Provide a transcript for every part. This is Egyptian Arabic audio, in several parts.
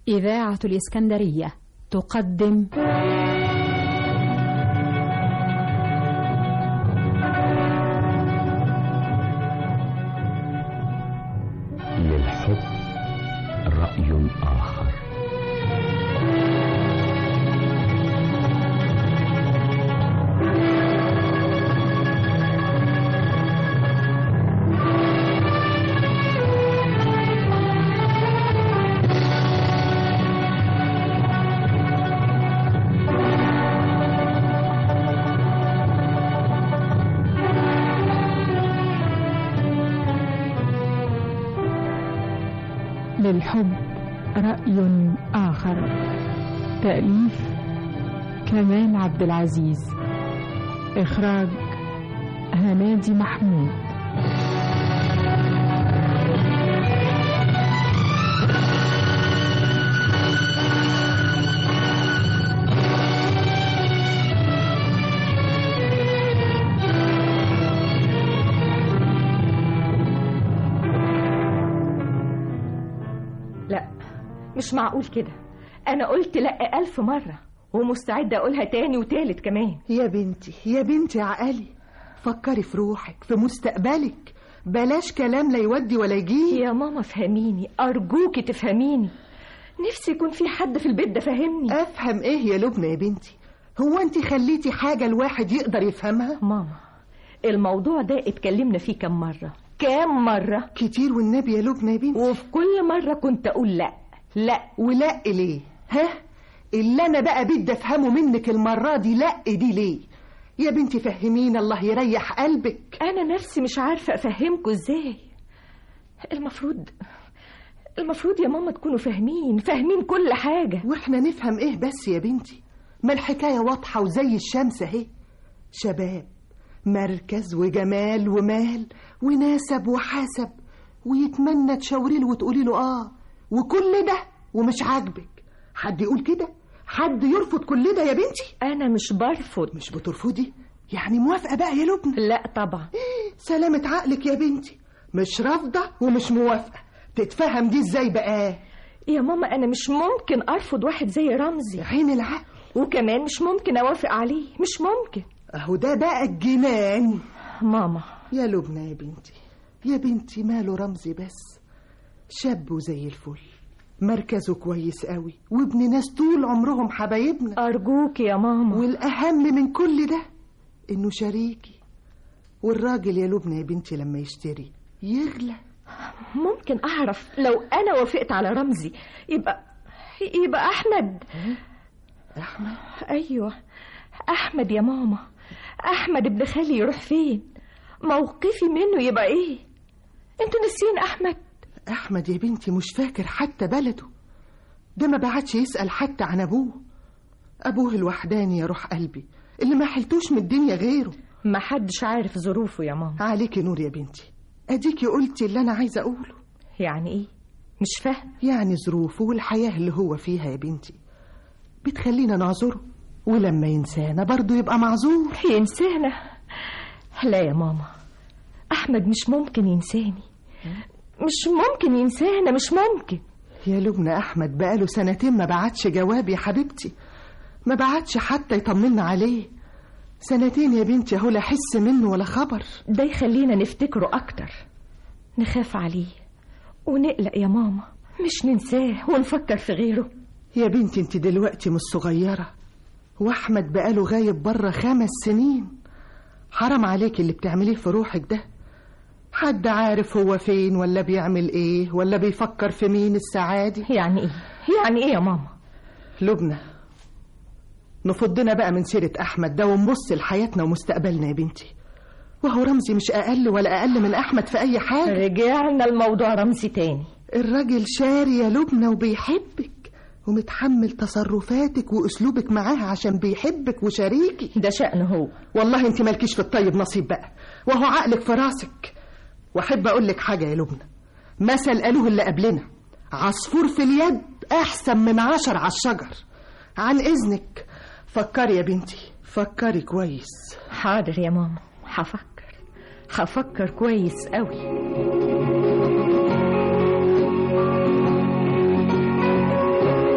إذاعة الإسكندرية تقدم للحب رأي آخر للحب رأي آخر تأليف كمال عبد العزيز إخراج هنادي محمود لا مش معقول كده انا قلت لا الف مره ومستعده اقولها تاني وتالت كمان يا بنتي يا بنتي عقلي فكري في روحك في مستقبلك بلاش كلام لا يودي ولا يجي يا ماما فهميني ارجوكي تفهميني نفسي يكون في حد في البيت ده فهمني افهم ايه يا لبنى يا بنتي هو انت خليتي حاجه الواحد يقدر يفهمها ماما الموضوع ده اتكلمنا فيه كم مره كام مره كتير والنبي يا لبنى يا بنتي وفي كل مره كنت اقول لا لا ولا ليه ها اللي انا بقى بدي افهمه منك المره دي لا دي ليه يا بنتي فهمينا الله يريح قلبك انا نفسي مش عارفه افهمكوا ازاي المفروض المفروض يا ماما تكونوا فاهمين فاهمين كل حاجه واحنا نفهم ايه بس يا بنتي ما الحكايه واضحه وزي الشمس اهي شباب مركز وجمال ومال وناسب وحاسب ويتمنى تشاوري له وتقولي له اه وكل ده ومش عاجبك حد يقول كده حد يرفض كل ده يا بنتي انا مش برفض مش بترفضي يعني موافقه بقى يا لبنى لا طبعا سلامة عقلك يا بنتي مش رافضه ومش موافقه تتفهم دي ازاي بقى يا ماما انا مش ممكن ارفض واحد زي رمزي عين العقل وكمان مش ممكن اوافق عليه مش ممكن اهو ده بقى الجنان ماما يا لبنى يا بنتي يا بنتي ماله رمزي بس شاب وزي الفل مركزه كويس قوي وابن ناس طول عمرهم حبايبنا ارجوك يا ماما والاهم من كل ده انه شريكي والراجل يا لبنى يا بنتي لما يشتري يغلى ممكن اعرف لو انا وافقت على رمزي يبقى يبقى احمد احمد ايوه احمد يا ماما احمد ابن خالي يروح فين موقفي منه يبقى ايه انتوا ناسيين احمد احمد يا بنتي مش فاكر حتى بلده ده ما بعدش يسأل حتى عن ابوه ابوه الوحداني يا روح قلبي اللي ما حلتوش من الدنيا غيره ما حدش عارف ظروفه يا ماما عليكي نور يا بنتي اديكي قلتي اللي انا عايزه اقوله يعني ايه مش فاهم يعني ظروفه والحياه اللي هو فيها يا بنتي بتخلينا نعذره ولما ينسانا برضه يبقى معذور ينسانا لا يا ماما احمد مش ممكن ينساني مش ممكن ينسانا مش ممكن يا لبنى احمد بقاله سنتين ما بعتش جواب يا حبيبتي ما بعتش حتى يطمنا عليه سنتين يا بنتي اهو لا حس منه ولا خبر ده يخلينا نفتكره اكتر نخاف عليه ونقلق يا ماما مش ننساه ونفكر في غيره يا بنتي انت دلوقتي مش صغيره واحمد بقاله غايب بره خمس سنين حرام عليك اللي بتعمليه في روحك ده حد عارف هو فين ولا بيعمل ايه ولا بيفكر في مين السعادي يعني ايه يعني ايه يا ماما لبنى نفضنا بقى من سيرة أحمد ده ونبص لحياتنا ومستقبلنا يا بنتي وهو رمزي مش أقل ولا أقل من أحمد في أي حاجة رجعنا الموضوع رمزي تاني الراجل شاري يا لبنى وبيحبك ومتحمل تصرفاتك وأسلوبك معاه عشان بيحبك وشريكي ده شأنه هو والله انت مالكيش في الطيب نصيب بقى وهو عقلك في راسك واحب اقول لك حاجه يا لبنى مثل قالوه اللي قبلنا عصفور في اليد احسن من عشر على الشجر عن اذنك فكري يا بنتي فكري كويس حاضر يا ماما هفكر هفكر كويس قوي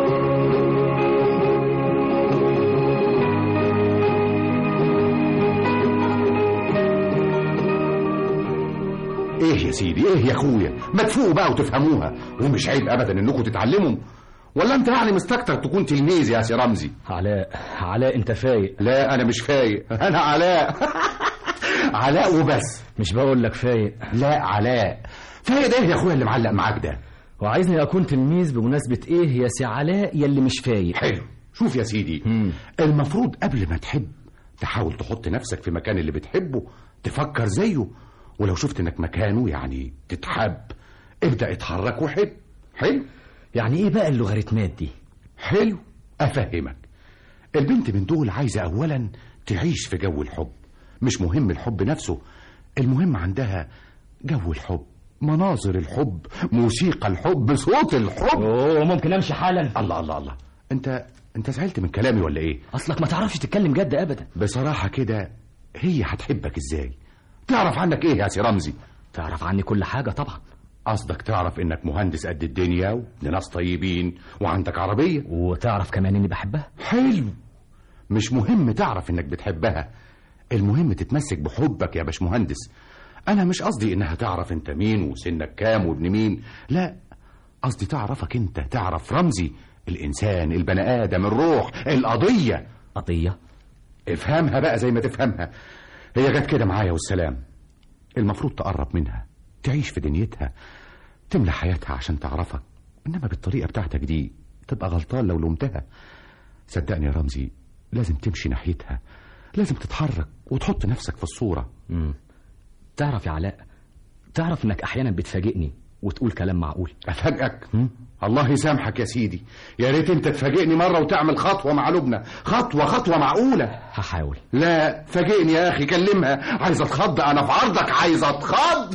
يا سيدي ايه يا اخويا ما تفوقوا بقى وتفهموها ومش عيب ابدا انكم تتعلموا ولا انت يعني مستكتر تكون تلميذ يا سي رمزي علاء علاء انت فايق لا انا مش فايق انا علاء علاء وبس مش بقول لك فايق لا علاء فايق ده ايه يا اخويا اللي معلق معاك ده وعايزني اكون تلميذ بمناسبة ايه يا سي علاء يلي مش فايق حلو شوف يا سيدي مم. المفروض قبل ما تحب تحاول تحط نفسك في مكان اللي بتحبه تفكر زيه ولو شفت انك مكانه يعني تتحب ابدأ اتحرك وحب حلو يعني ايه بقى اللوغاريتمات دي حلو افهمك البنت من دول عايزة اولا تعيش في جو الحب مش مهم الحب نفسه المهم عندها جو الحب مناظر الحب موسيقى الحب صوت الحب اوه ممكن امشي حالا الله الله الله انت انت زعلت من كلامي ولا ايه اصلك ما تعرفش تتكلم جد ابدا بصراحة كده هي هتحبك ازاي تعرف عنك ايه يا سي رمزي تعرف عني كل حاجة طبعا قصدك تعرف انك مهندس قد الدنيا وابن ناس طيبين وعندك عربية وتعرف كمان اني بحبها حلو مش مهم تعرف انك بتحبها المهم تتمسك بحبك يا باش مهندس انا مش قصدي انها تعرف انت مين وسنك كام وابن مين لا قصدي تعرفك انت تعرف رمزي الانسان البني ادم الروح القضية قضية افهمها بقى زي ما تفهمها هي جت كده معايا والسلام المفروض تقرب منها تعيش في دنيتها تملى حياتها عشان تعرفك انما بالطريقة بتاعتك دي تبقى غلطان لو لومتها صدقني يا رمزي لازم تمشي ناحيتها لازم تتحرك وتحط نفسك في الصورة مم. تعرف يا علاء تعرف انك احيانا بتفاجئني وتقول كلام معقول افاجئك الله يسامحك يا سيدي يا ريت انت تفاجئني مرة وتعمل خطوة مع لبنى خطوة خطوة معقولة هحاول لا فاجئني يا اخي كلمها عايز اتخض انا في عرضك عايز اتخض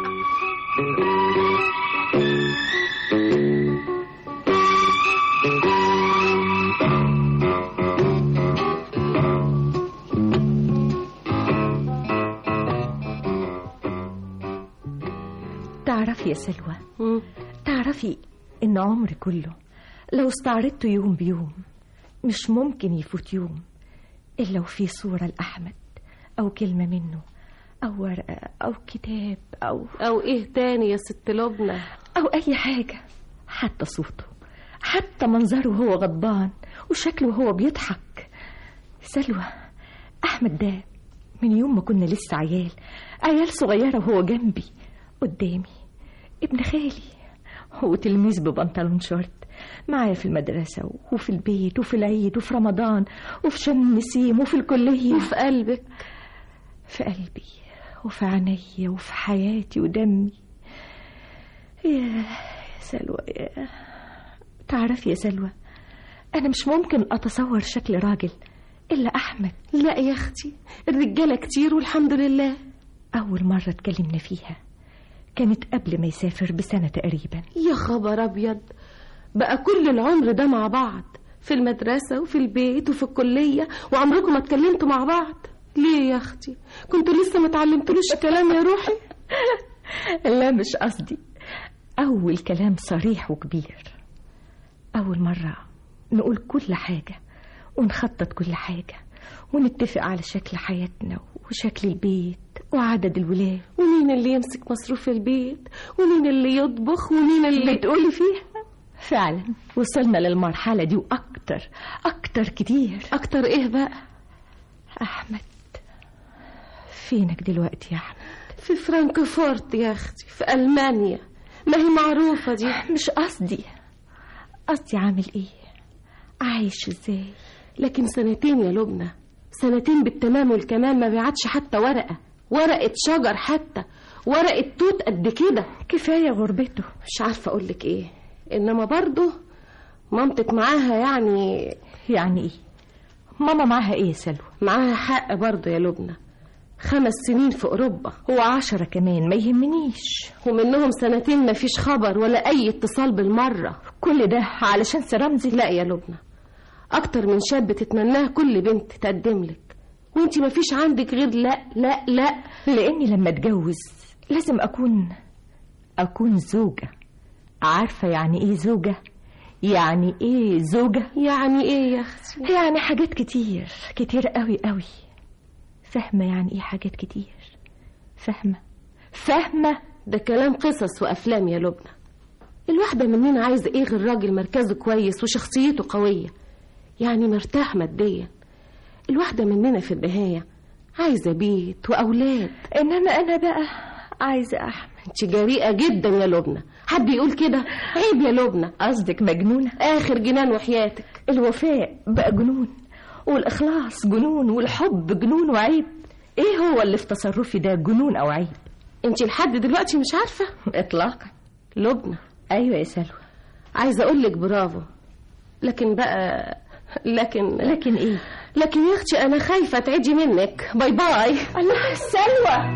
تعرفي يا سلوى تعرفي إن عمري كله لو استعرضته يوم بيوم مش ممكن يفوت يوم إلا وفي صورة لأحمد أو كلمة منه أو ورقة أو كتاب أو او ايه تاني يا ست لبنى أو أي حاجة حتى صوته حتى منظره وهو غضبان وشكله وهو بيضحك سلوى أحمد ده من يوم ما كنا لسه عيال عيال صغيرة وهو جنبي قدامي ابن خالي هو تلميذ ببنطلون شورت معايا في المدرسة وفي البيت وفي العيد وفي رمضان وفي شم النسيم وفي الكلية وفي قلبك في قلبي وفي عيني وفي حياتي ودمي يا يا سلوى يا تعرفي يا سلوى أنا مش ممكن أتصور شكل راجل إلا أحمد لا يا اختي الرجاله كتير والحمد لله أول مرة اتكلمنا فيها كانت قبل ما يسافر بسنة تقريبا يا خبر ابيض بقى كل العمر ده مع بعض في المدرسة وفي البيت وفي الكلية وعمركم ما اتكلمتوا مع بعض ليه يا اختي كنتوا لسه ما اتعلمتلوش الكلام يا روحي لا مش قصدي أول كلام صريح وكبير أول مرة نقول كل حاجة ونخطط كل حاجة ونتفق على شكل حياتنا وشكل البيت وعدد الولاد ومين اللي يمسك مصروف البيت ومين اللي يطبخ ومين اللي بتقولي فيها فعلا وصلنا للمرحلة دي وأكتر أكتر كتير اكتر ايه بقى أحمد فينك دلوقتي يا أحمد في فرانكفورت يا اختي في المانيا ما هي معروفة دي مش قصدي قصدي عامل إيه عايش إزاي لكن سنتين يا لبنى سنتين بالتمام والكمال ما بيعتش حتى ورقة ورقة شجر حتى ورقة توت قد كده كفاية غربته مش عارفة أقولك إيه إنما برضه مامتك معاها يعني يعني إيه ماما معاها إيه يا سلوى معاها حق برضه يا لبنى خمس سنين في أوروبا وعشرة كمان ما يهمنيش ومنهم سنتين ما فيش خبر ولا أي اتصال بالمرة كل ده علشان سرمزي لا يا لبنى أكتر من شاب تتمناه كل بنت تقدم لك وانتي ما فيش عندك غير لا لا لا لاني لما اتجوز لازم اكون اكون زوجة عارفة يعني ايه زوجة يعني ايه زوجة يعني ايه يا اختي يعني حاجات كتير كتير قوي قوي فاهمة يعني ايه حاجات كتير فاهمة فاهمة ده كلام قصص وأفلام يا لبنى الواحدة مننا عايزة إيه غير راجل مركزه كويس وشخصيته قوية يعني مرتاح ماديا الواحدة مننا في النهاية عايزة بيت وأولاد إنما أنا بقى عايزة أحمد انت جريئة جدا يا لبنى حد يقول كده عيب يا لبنى قصدك مجنونة آخر جنان وحياتك الوفاء بقى جنون والإخلاص جنون والحب جنون وعيب إيه هو اللي في تصرفي ده جنون أو عيب انت لحد دلوقتي مش عارفة إطلاقا لبنى أيوة يا سلوى عايزة أقول لك برافو لكن بقى لكن لكن إيه لكن يا اختي انا خايفه تعدي منك باي باي الله سلوى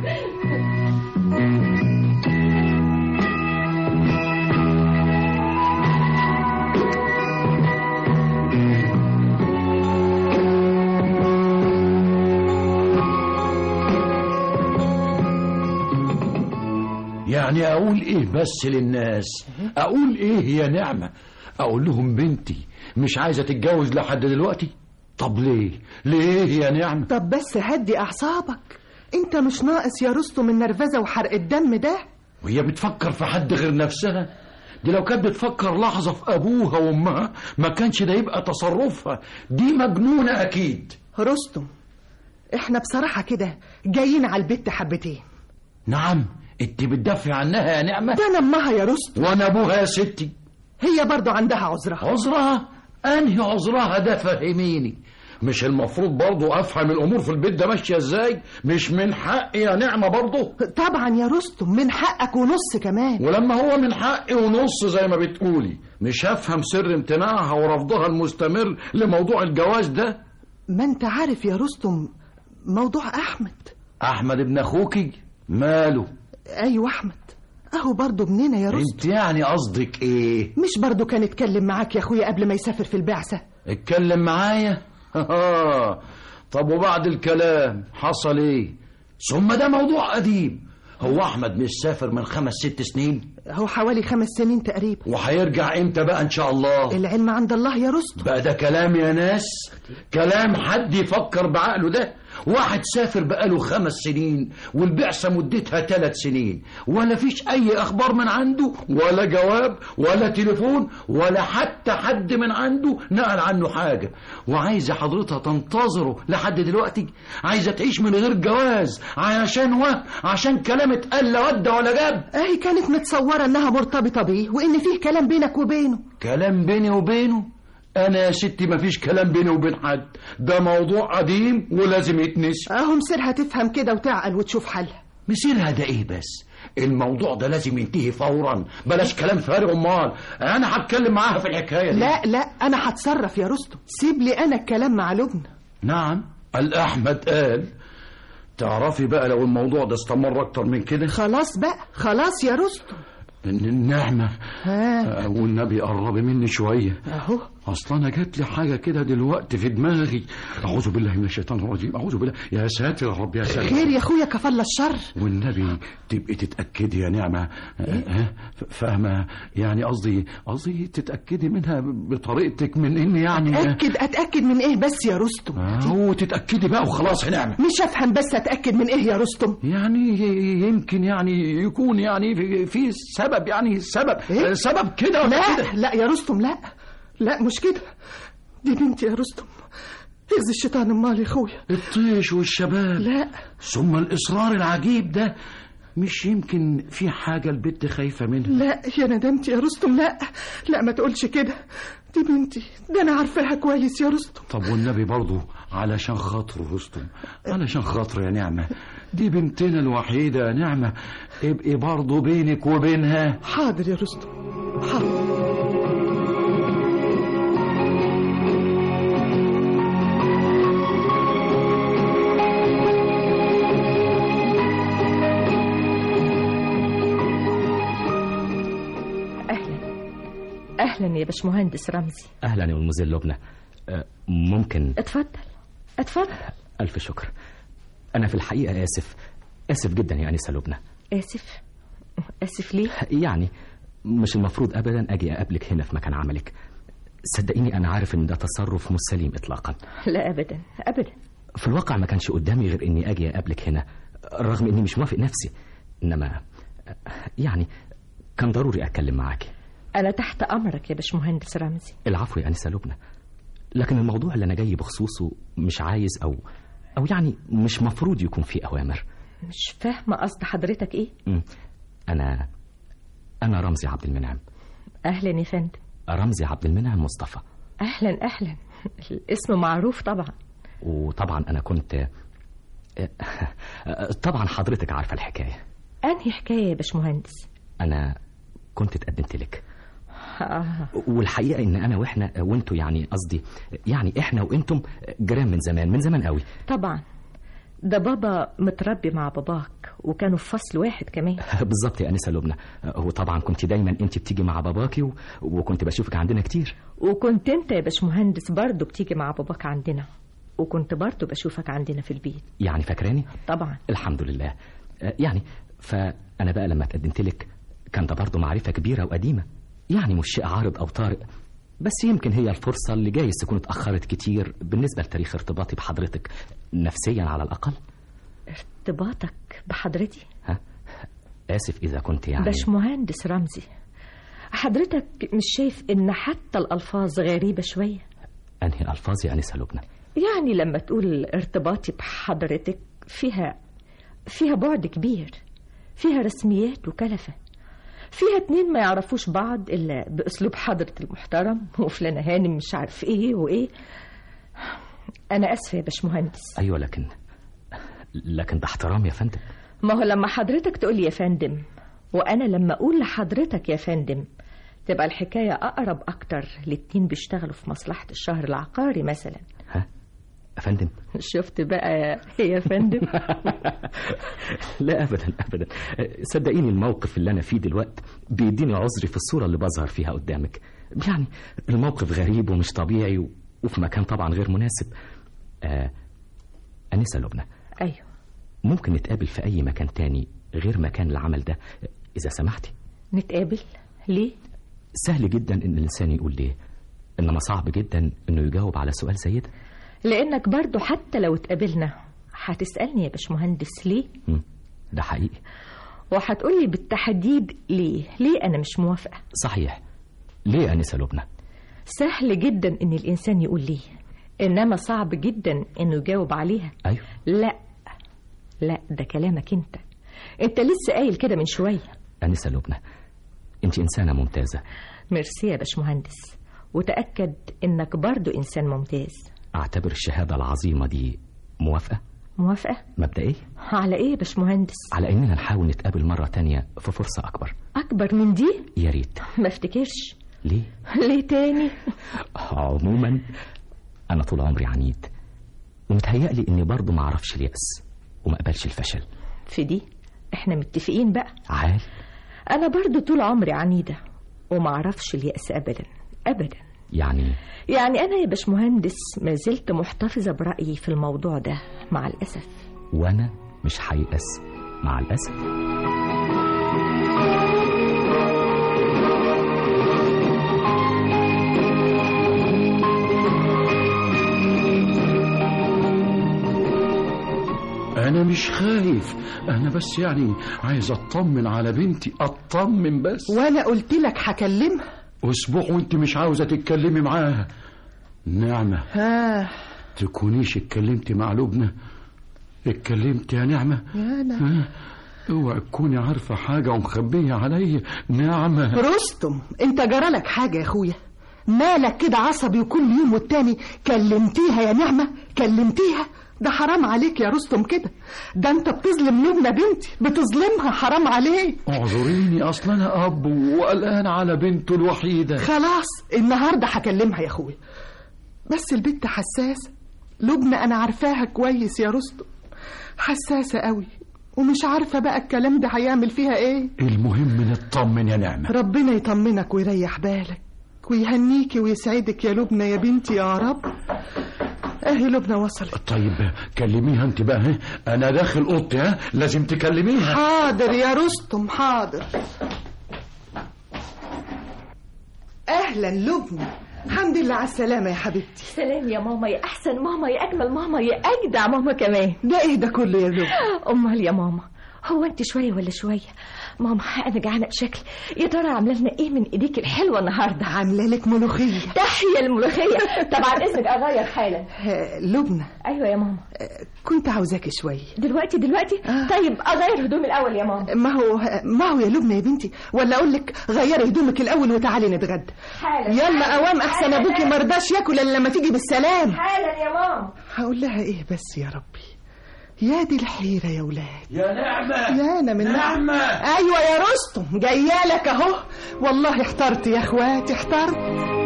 يعني اقول ايه بس للناس اقول ايه يا نعمة اقول لهم بنتي مش عايزة تتجوز لحد دلوقتي طب ليه ليه يا نعمة طب بس هدي أعصابك أنت مش ناقص يا رستم النرفزة وحرق الدم ده وهي بتفكر في حد غير نفسها دي لو كانت بتفكر لحظة في أبوها وأمها ما كانش ده يبقى تصرفها دي مجنونة أكيد رستم احنا بصراحة كده جايين على البت حبتين نعم انت بتدافع عنها يا نعمة ده انا امها يا رستم وانا ابوها يا ستي هي برضو عندها عذرها عذرها انهي عذرها ده فهميني مش المفروض برضو افهم الامور في البيت ده ماشيه ازاي مش من حقي يا نعمه برضو طبعا يا رستم من حقك ونص كمان ولما هو من حقي ونص زي ما بتقولي مش هفهم سر امتناعها ورفضها المستمر لموضوع الجواز ده ما انت عارف يا رستم موضوع احمد احمد ابن اخوكي ماله ايوه احمد اهو برضو ابننا يا رستم انت يعني قصدك ايه مش برضو كان اتكلم معاك يا اخويا قبل ما يسافر في البعثة اتكلم معايا طب وبعد الكلام حصل ايه ثم ده موضوع قديم هو احمد مش سافر من خمس ست سنين هو حوالي خمس سنين تقريبا وهيرجع امتى بقى ان شاء الله العلم عند الله يا رستم بقى ده كلام يا ناس كلام حد يفكر بعقله ده واحد سافر بقاله خمس سنين والبعثة مدتها ثلاث سنين ولا فيش أي أخبار من عنده ولا جواب ولا تليفون ولا حتى حد من عنده نقل عنه حاجة وعايزة حضرتها تنتظره لحد دلوقتي عايزة تعيش من غير جواز عشان و عشان كلام اتقال لا ود ولا جاب اهي كانت متصورة انها مرتبطة بيه وان فيه كلام بينك وبينه كلام بيني وبينه انا يا ستي مفيش كلام بيني وبين حد ده موضوع قديم ولازم يتنسي اهو مصيرها تفهم كده وتعقل وتشوف حلها مسيرها ده ايه بس الموضوع ده لازم ينتهي فورا بلاش كلام فارغ امال انا هتكلم معاها في الحكايه دي لا لا انا هتصرف يا رستم سيب لي انا الكلام مع لبنى نعم الاحمد قال تعرفي بقى لو الموضوع ده استمر اكتر من كده خلاص بقى خلاص يا رستم النعمة ها والنبي قربي مني شوية اهو اصلا انا جات لي حاجة كده دلوقتي في دماغي اعوذ بالله من الشيطان الرجيم اعوذ بالله يا ساتر يا رب يا ساتر خير يا اخويا كفل الشر والنبي تبقي تتأكدي يا نعمة ها فاهمة يعني قصدي قصدي تتأكدي منها بطريقتك من إن يعني اتاكد اتاكد من ايه بس يا رستم هو تتأكدي بقى وخلاص يا نعمة مش افهم بس اتاكد من ايه يا رستم يعني يمكن يعني يكون يعني في, في سبب يعني سبب إيه؟ سبب كده ولا لا كده لا يا رستم لا لا مش كده دي بنتي يا رستم اخذ الشيطان امال يا اخويا الطيش والشباب لا ثم الإصرار العجيب ده مش يمكن في حاجة البت خايفة منها لا يا ندمتي يا رستم لا لا ما تقولش كده دي بنتي ده انا عارفاها كويس يا رستم طب والنبي برضه علشان خاطره رستم علشان خاطره يا نعمة دي بنتنا الوحيدة يا نعمة ابقي برضه بينك وبينها حاضر يا رستم حاضر أهلا أهلا يا باشمهندس رمزي أهلا يا مدمزيل لبنى أه، ممكن اتفضل اتفضل ألف شكر أنا في الحقيقة آسف آسف جدا يا أنسة لبنى آسف آسف ليه يعني مش المفروض أبدا أجي أقابلك هنا في مكان عملك صدقيني أنا عارف إن ده تصرف مش سليم إطلاقا لا أبدا أبدا في الواقع ما كانش قدامي غير إني أجي أقابلك هنا رغم إني مش موافق نفسي إنما يعني كان ضروري اتكلم معاكي انا تحت امرك يا باشمهندس رمزي العفو يا انسه لبنى لكن الموضوع اللي انا جاي بخصوصه مش عايز او او يعني مش مفروض يكون فيه اوامر مش فاهمه قصد حضرتك ايه مم. انا انا رمزي عبد المنعم اهلا يا فندم رمزي عبد المنعم مصطفى اهلا اهلا الاسم معروف طبعا وطبعا انا كنت طبعا حضرتك عارفه الحكايه انهي حكايه يا باشمهندس انا كنت اتقدمت لك آه. والحقيقه ان انا واحنا وانتوا يعني قصدي يعني احنا وانتم جيران من زمان من زمان قوي طبعا ده بابا متربي مع باباك وكانوا في فصل واحد كمان بالظبط يا انسه لبنى وطبعا كنت دايما انت بتيجي مع باباكي و... وكنت بشوفك عندنا كتير وكنت انت يا باشمهندس برضه بتيجي مع باباك عندنا وكنت برضه بشوفك عندنا في البيت يعني فاكراني طبعا الحمد لله يعني فانا بقى لما اتقدمت لك كان ده برضه معرفه كبيره وقديمه يعني مش شيء عارض او طارئ بس يمكن هي الفرصه اللي جايز تكون اتاخرت كتير بالنسبه لتاريخ ارتباطي بحضرتك نفسيا على الاقل ارتباطك بحضرتي ها اسف اذا كنت يعني باشمهندس رمزي حضرتك مش شايف ان حتى الالفاظ غريبه شويه انهي الالفاظ يا انسه لبنى يعني لما تقول ارتباطي بحضرتك فيها فيها بعد كبير فيها رسميات وكلفه فيها اتنين ما يعرفوش بعض الا باسلوب حضرة المحترم وفلانة هانم مش عارف ايه وايه انا اسفه يا باشمهندس ايوه لكن لكن باحترام يا فندم ما هو لما حضرتك تقول يا فندم وانا لما اقول لحضرتك يا فندم تبقى الحكايه اقرب اكتر لاتنين بيشتغلوا في مصلحه الشهر العقاري مثلا ها يا فندم شفت بقى يا فندم لا ابدا ابدا صدقيني الموقف اللي انا فيه دلوقتي بيديني عذري في الصوره اللي بظهر فيها قدامك يعني الموقف غريب ومش طبيعي و... وفي مكان طبعا غير مناسب آه... انسه لبنى ايوه ممكن نتقابل في اي مكان تاني غير مكان العمل ده اذا سمحتي نتقابل ليه سهل جدا ان الانسان يقول ليه انما صعب جدا انه يجاوب على سؤال زي ده لانك برضو حتى لو اتقابلنا هتسالني يا باشمهندس ليه مم. ده حقيقي وهتقولي بالتحديد ليه ليه انا مش موافقه صحيح ليه انسه لبنى سهل جدا ان الانسان يقول ليه انما صعب جدا انه يجاوب عليها ايوه لا لا ده كلامك انت انت لسه قايل كده من شويه انسه لبنى انت انسانه ممتازه ميرسي يا باشمهندس وتاكد انك برضو انسان ممتاز اعتبر الشهاده العظيمه دي موافقه موافقه مبدئيه على ايه يا باشمهندس على اننا نحاول نتقابل مره تانية في فرصه اكبر اكبر من دي يا ريت ما افتكرش ليه ليه تاني عموما انا طول عمري عنيد ومتهيألي اني برضه ما اعرفش اليأس وما اقبلش الفشل في دي احنا متفقين بقى عال انا برضو طول عمري عنيده وما اعرفش اليأس ابدا ابدا يعني يعني انا يا باشمهندس ما زلت محتفظه برايي في الموضوع ده مع الاسف وانا مش هيأس مع الاسف انا مش خايف انا بس يعني عايز اطمن على بنتي اطمن بس وانا قلت لك هكلمها اسبوع وانت مش عاوزه تتكلمي معاها نعمه ها تكونيش اتكلمتي مع لبنى اتكلمت يا نعمه يا أنا. ها اوعي تكوني عارفه حاجه ومخبيه عليا نعمه رستم انت جرالك حاجه يا اخويا مالك كده عصبي وكل يوم والتاني كلمتيها يا نعمه كلمتيها ده حرام عليك يا رستم كده ده انت بتظلم لبنى بنتي بتظلمها حرام عليك اعذريني اصلا انا اب وقلقان على بنته الوحيده خلاص النهارده هكلمها يا اخويا بس البنت حساسه لبنى انا عارفاها كويس يا رستم حساسه قوي ومش عارفه بقى الكلام ده هيعمل فيها ايه المهم نطمن يا نعمه ربنا يطمنك ويريح بالك ويهنيكي ويسعدك يا لبنى يا بنتي يا رب اهي لبنى وصلت طيب كلميها انت بقى ها انا داخل اوضتي ها لازم تكلميها حاضر يا رستم حاضر اهلا لبنى الحمد لله على السلامه يا حبيبتي سلام يا ماما يا احسن ماما يا اجمل ماما يا اجدع ماما كمان ده ايه ده كله يا لبنى امال يا ماما هو انت شويه ولا شويه ماما انا جعانه بشكل يا ترى عامله لنا ايه من ايديك الحلوه النهارده عامله لك ملوخيه تحية الملوخيه طبعا اذنك اغير حالا آه، لبنى ايوه يا ماما كنت عاوزاكي شويه دلوقتي دلوقتي طيب اغير هدومي الاول يا ماما ما هو ما هو يا لبنى يا بنتي ولا اقول لك غيري هدومك الاول وتعالي نتغدى حالا يلا اوام احسن ابوكي مرضاش ياكل الا لما تيجي بالسلام حالا يا ماما هقول لها ايه بس يا ربي يا دي الحيرة يا ولاد يا نعمة يا انا من نعمة ايوه يا رستم جايه لك اهو والله احترت يا اخواتي احترت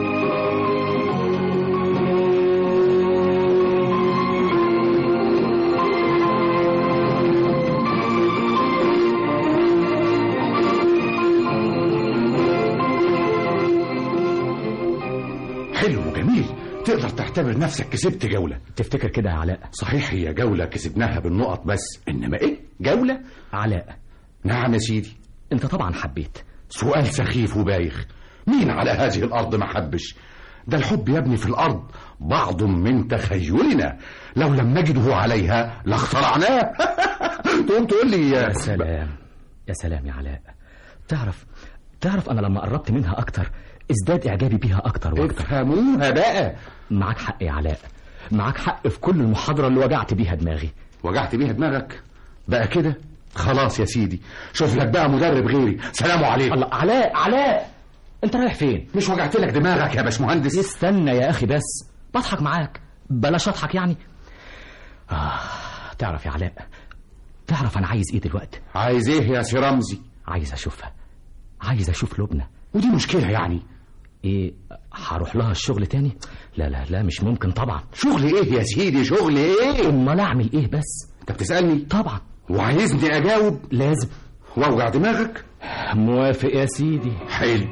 حلو وجميل تقدر تعتبر نفسك كسبت جولة تفتكر كده يا علاء صحيح هي جولة كسبناها بالنقط بس إنما إيه جولة علاء نعم يا سيدي انت طبعا حبيت سؤال سخيف وبايخ مين على هذه الأرض ما حبش ده الحب يا ابني في الأرض بعض من تخيلنا لو لم نجده عليها لاخترعناه تقوم تقول لي يا سلام يا سلام يا علاء تعرف تعرف انا لما قربت منها اكتر ازداد اعجابي بيها اكتر واكتر افهموها بقى معاك حق يا علاء معاك حق في كل المحاضرة اللي وجعت بيها دماغي وجعت بيها دماغك بقى كده خلاص يا سيدي شوف لك بقى مدرب غيري سلام عليكم الله علاء علاء انت رايح فين مش وجعت لك دماغك يا باشمهندس استنى يا اخي بس بضحك معاك بلاش اضحك يعني آه تعرف يا علاء تعرف انا عايز ايه دلوقتي عايز ايه يا سي رمزي عايز اشوفها عايز اشوف لبنى ودي مشكلة يعني ايه هروح لها الشغل تاني لا لا لا مش ممكن طبعا شغل ايه يا سيدي شغل ايه امال اعمل ايه بس انت بتسألني طبعا وعايزني اجاوب لازم واوجع دماغك موافق يا سيدي حلو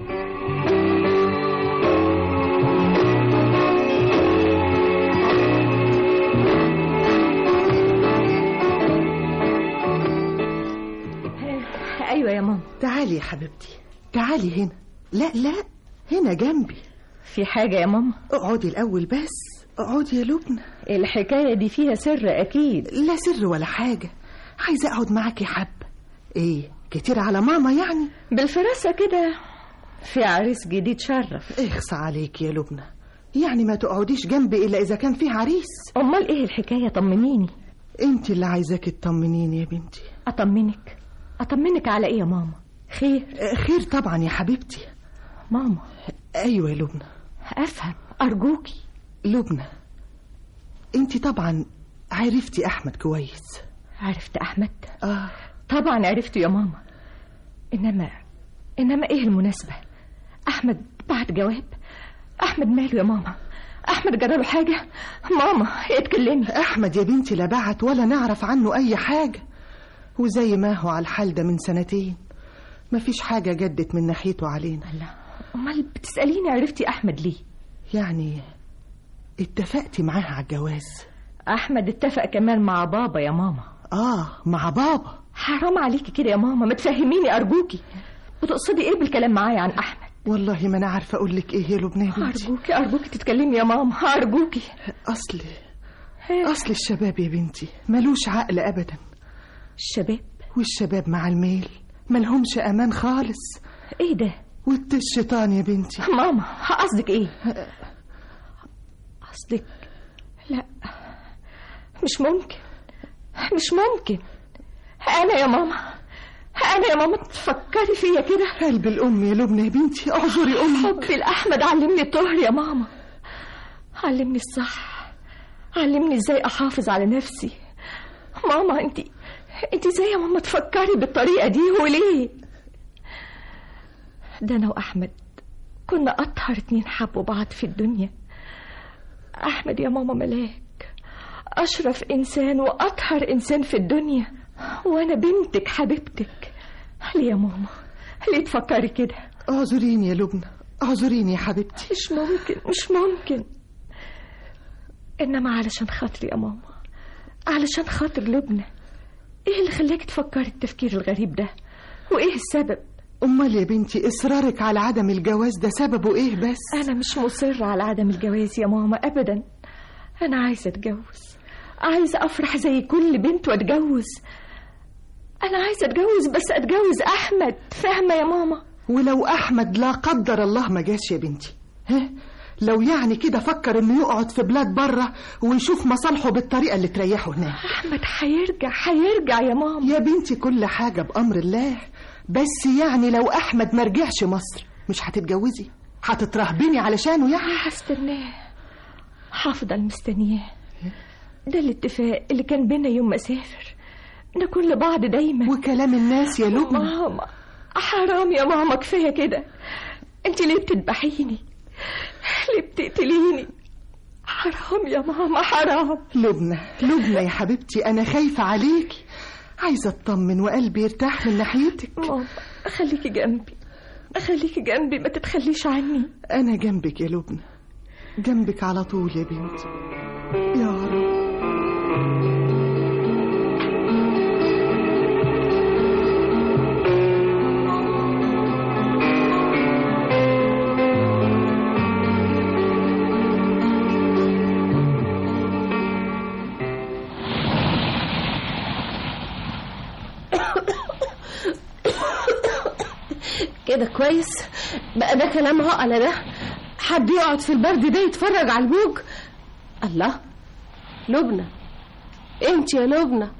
ايوه يا ماما تعالي يا حبيبتي تعالي هنا لا لا هنا جنبي في حاجه يا ماما اقعدي الاول بس اقعدي يا لبنى الحكايه دي فيها سر اكيد لا سر ولا حاجة عايزة اقعد معاكي حبة ايه كتير على ماما يعني بالفراسه كده في عريس جديد شرف اخصى عليك يا لبنى يعني ما تقعديش جنبي الا اذا كان فيه عريس امال ايه الحكايه طمنيني انت اللي عايزاكي تطمنيني يا بنتي اطمنك اطمنك على ايه يا ماما خير آه، خير طبعا يا حبيبتي ماما ايوه يا لبنى افهم ارجوكي لبنى انت طبعا عرفتي احمد كويس عرفت احمد اه طبعا عرفته يا ماما انما انما ايه المناسبه احمد بعت جواب احمد ماله يا ماما احمد جراله حاجه ماما اتكلمي احمد يا بنتي لا بعت ولا نعرف عنه اي حاجة وزي ما هو على الحال ده من سنتين مفيش حاجة جدت من ناحيته علينا لا امال بتساليني عرفتي احمد ليه يعني اتفقتي معاه على الجواز احمد اتفق كمان مع بابا يا ماما اه مع بابا حرام عليكي كده يا ماما ما تفهميني ارجوكي بتقصدي ايه بالكلام معايا عن احمد والله ما انا عارفه اقول لك ايه يا لبنى يا بنتي ارجوكي ارجوكي تتكلمي يا ماما ارجوكي اصل اصل الشباب يا بنتي ملوش عقل ابدا الشباب والشباب مع الميل ملهمش امان خالص ايه ده وانت الشيطان يا بنتي ماما قصدك ايه قصدك لا مش ممكن مش ممكن انا يا ماما انا يا ماما تفكري فيا كده قلب الام يا لبنى يا بنتي اعذري امك حبي الاحمد علمني الطهر يا ماما علمني الصح علمني ازاي احافظ على نفسي ماما انت انت ازاي يا ماما تفكري بالطريقه دي وليه ده انا واحمد كنا اطهر اتنين حبوا بعض في الدنيا احمد يا ماما ملاك اشرف انسان واطهر انسان في الدنيا وانا بنتك حبيبتك ليه يا ماما ليه تفكري كده اعذريني يا لبنى اعذريني يا حبيبتي مش ممكن مش ممكن انما علشان خاطري يا ماما علشان خاطر لبنى ايه اللي خلاك تفكري التفكير الغريب ده وايه السبب امال يا بنتي اصرارك على عدم الجواز ده سببه ايه بس انا مش مصرة على عدم الجواز يا ماما ابدا انا عايزة اتجوز عايزة افرح زي كل بنت واتجوز انا عايزه اتجوز بس اتجوز احمد فاهمه يا ماما ولو احمد لا قدر الله ما جاش يا بنتي ها لو يعني كده فكر انه يقعد في بلاد بره ويشوف مصالحه بالطريقه اللي تريحه هناك احمد هيرجع هيرجع يا ماما يا بنتي كل حاجه بامر الله بس يعني لو احمد ما رجعش مصر مش هتتجوزي هتترهبني علشانه يعني هستناه هفضل مستنياه ده الاتفاق اللي كان بينا يوم ما اسافر نكون لبعض دايما وكلام الناس يا لبنى ماما حرام يا ماما كفايه كده انت ليه بتذبحيني ليه بتقتليني حرام يا ماما حرام لبنى لبنى يا حبيبتي انا خايفه عليكي عايزه اطمن وقلبي يرتاح من ناحيتك ماما خليكي جنبي خليكي جنبي ما تتخليش عني انا جنبك يا لبنى جنبك على طول يا بنتي يا رب كده كويس بقى ده كلام عقلة ده حد يقعد في البرد ده يتفرج على الموج الله لبنى انت يا لبنى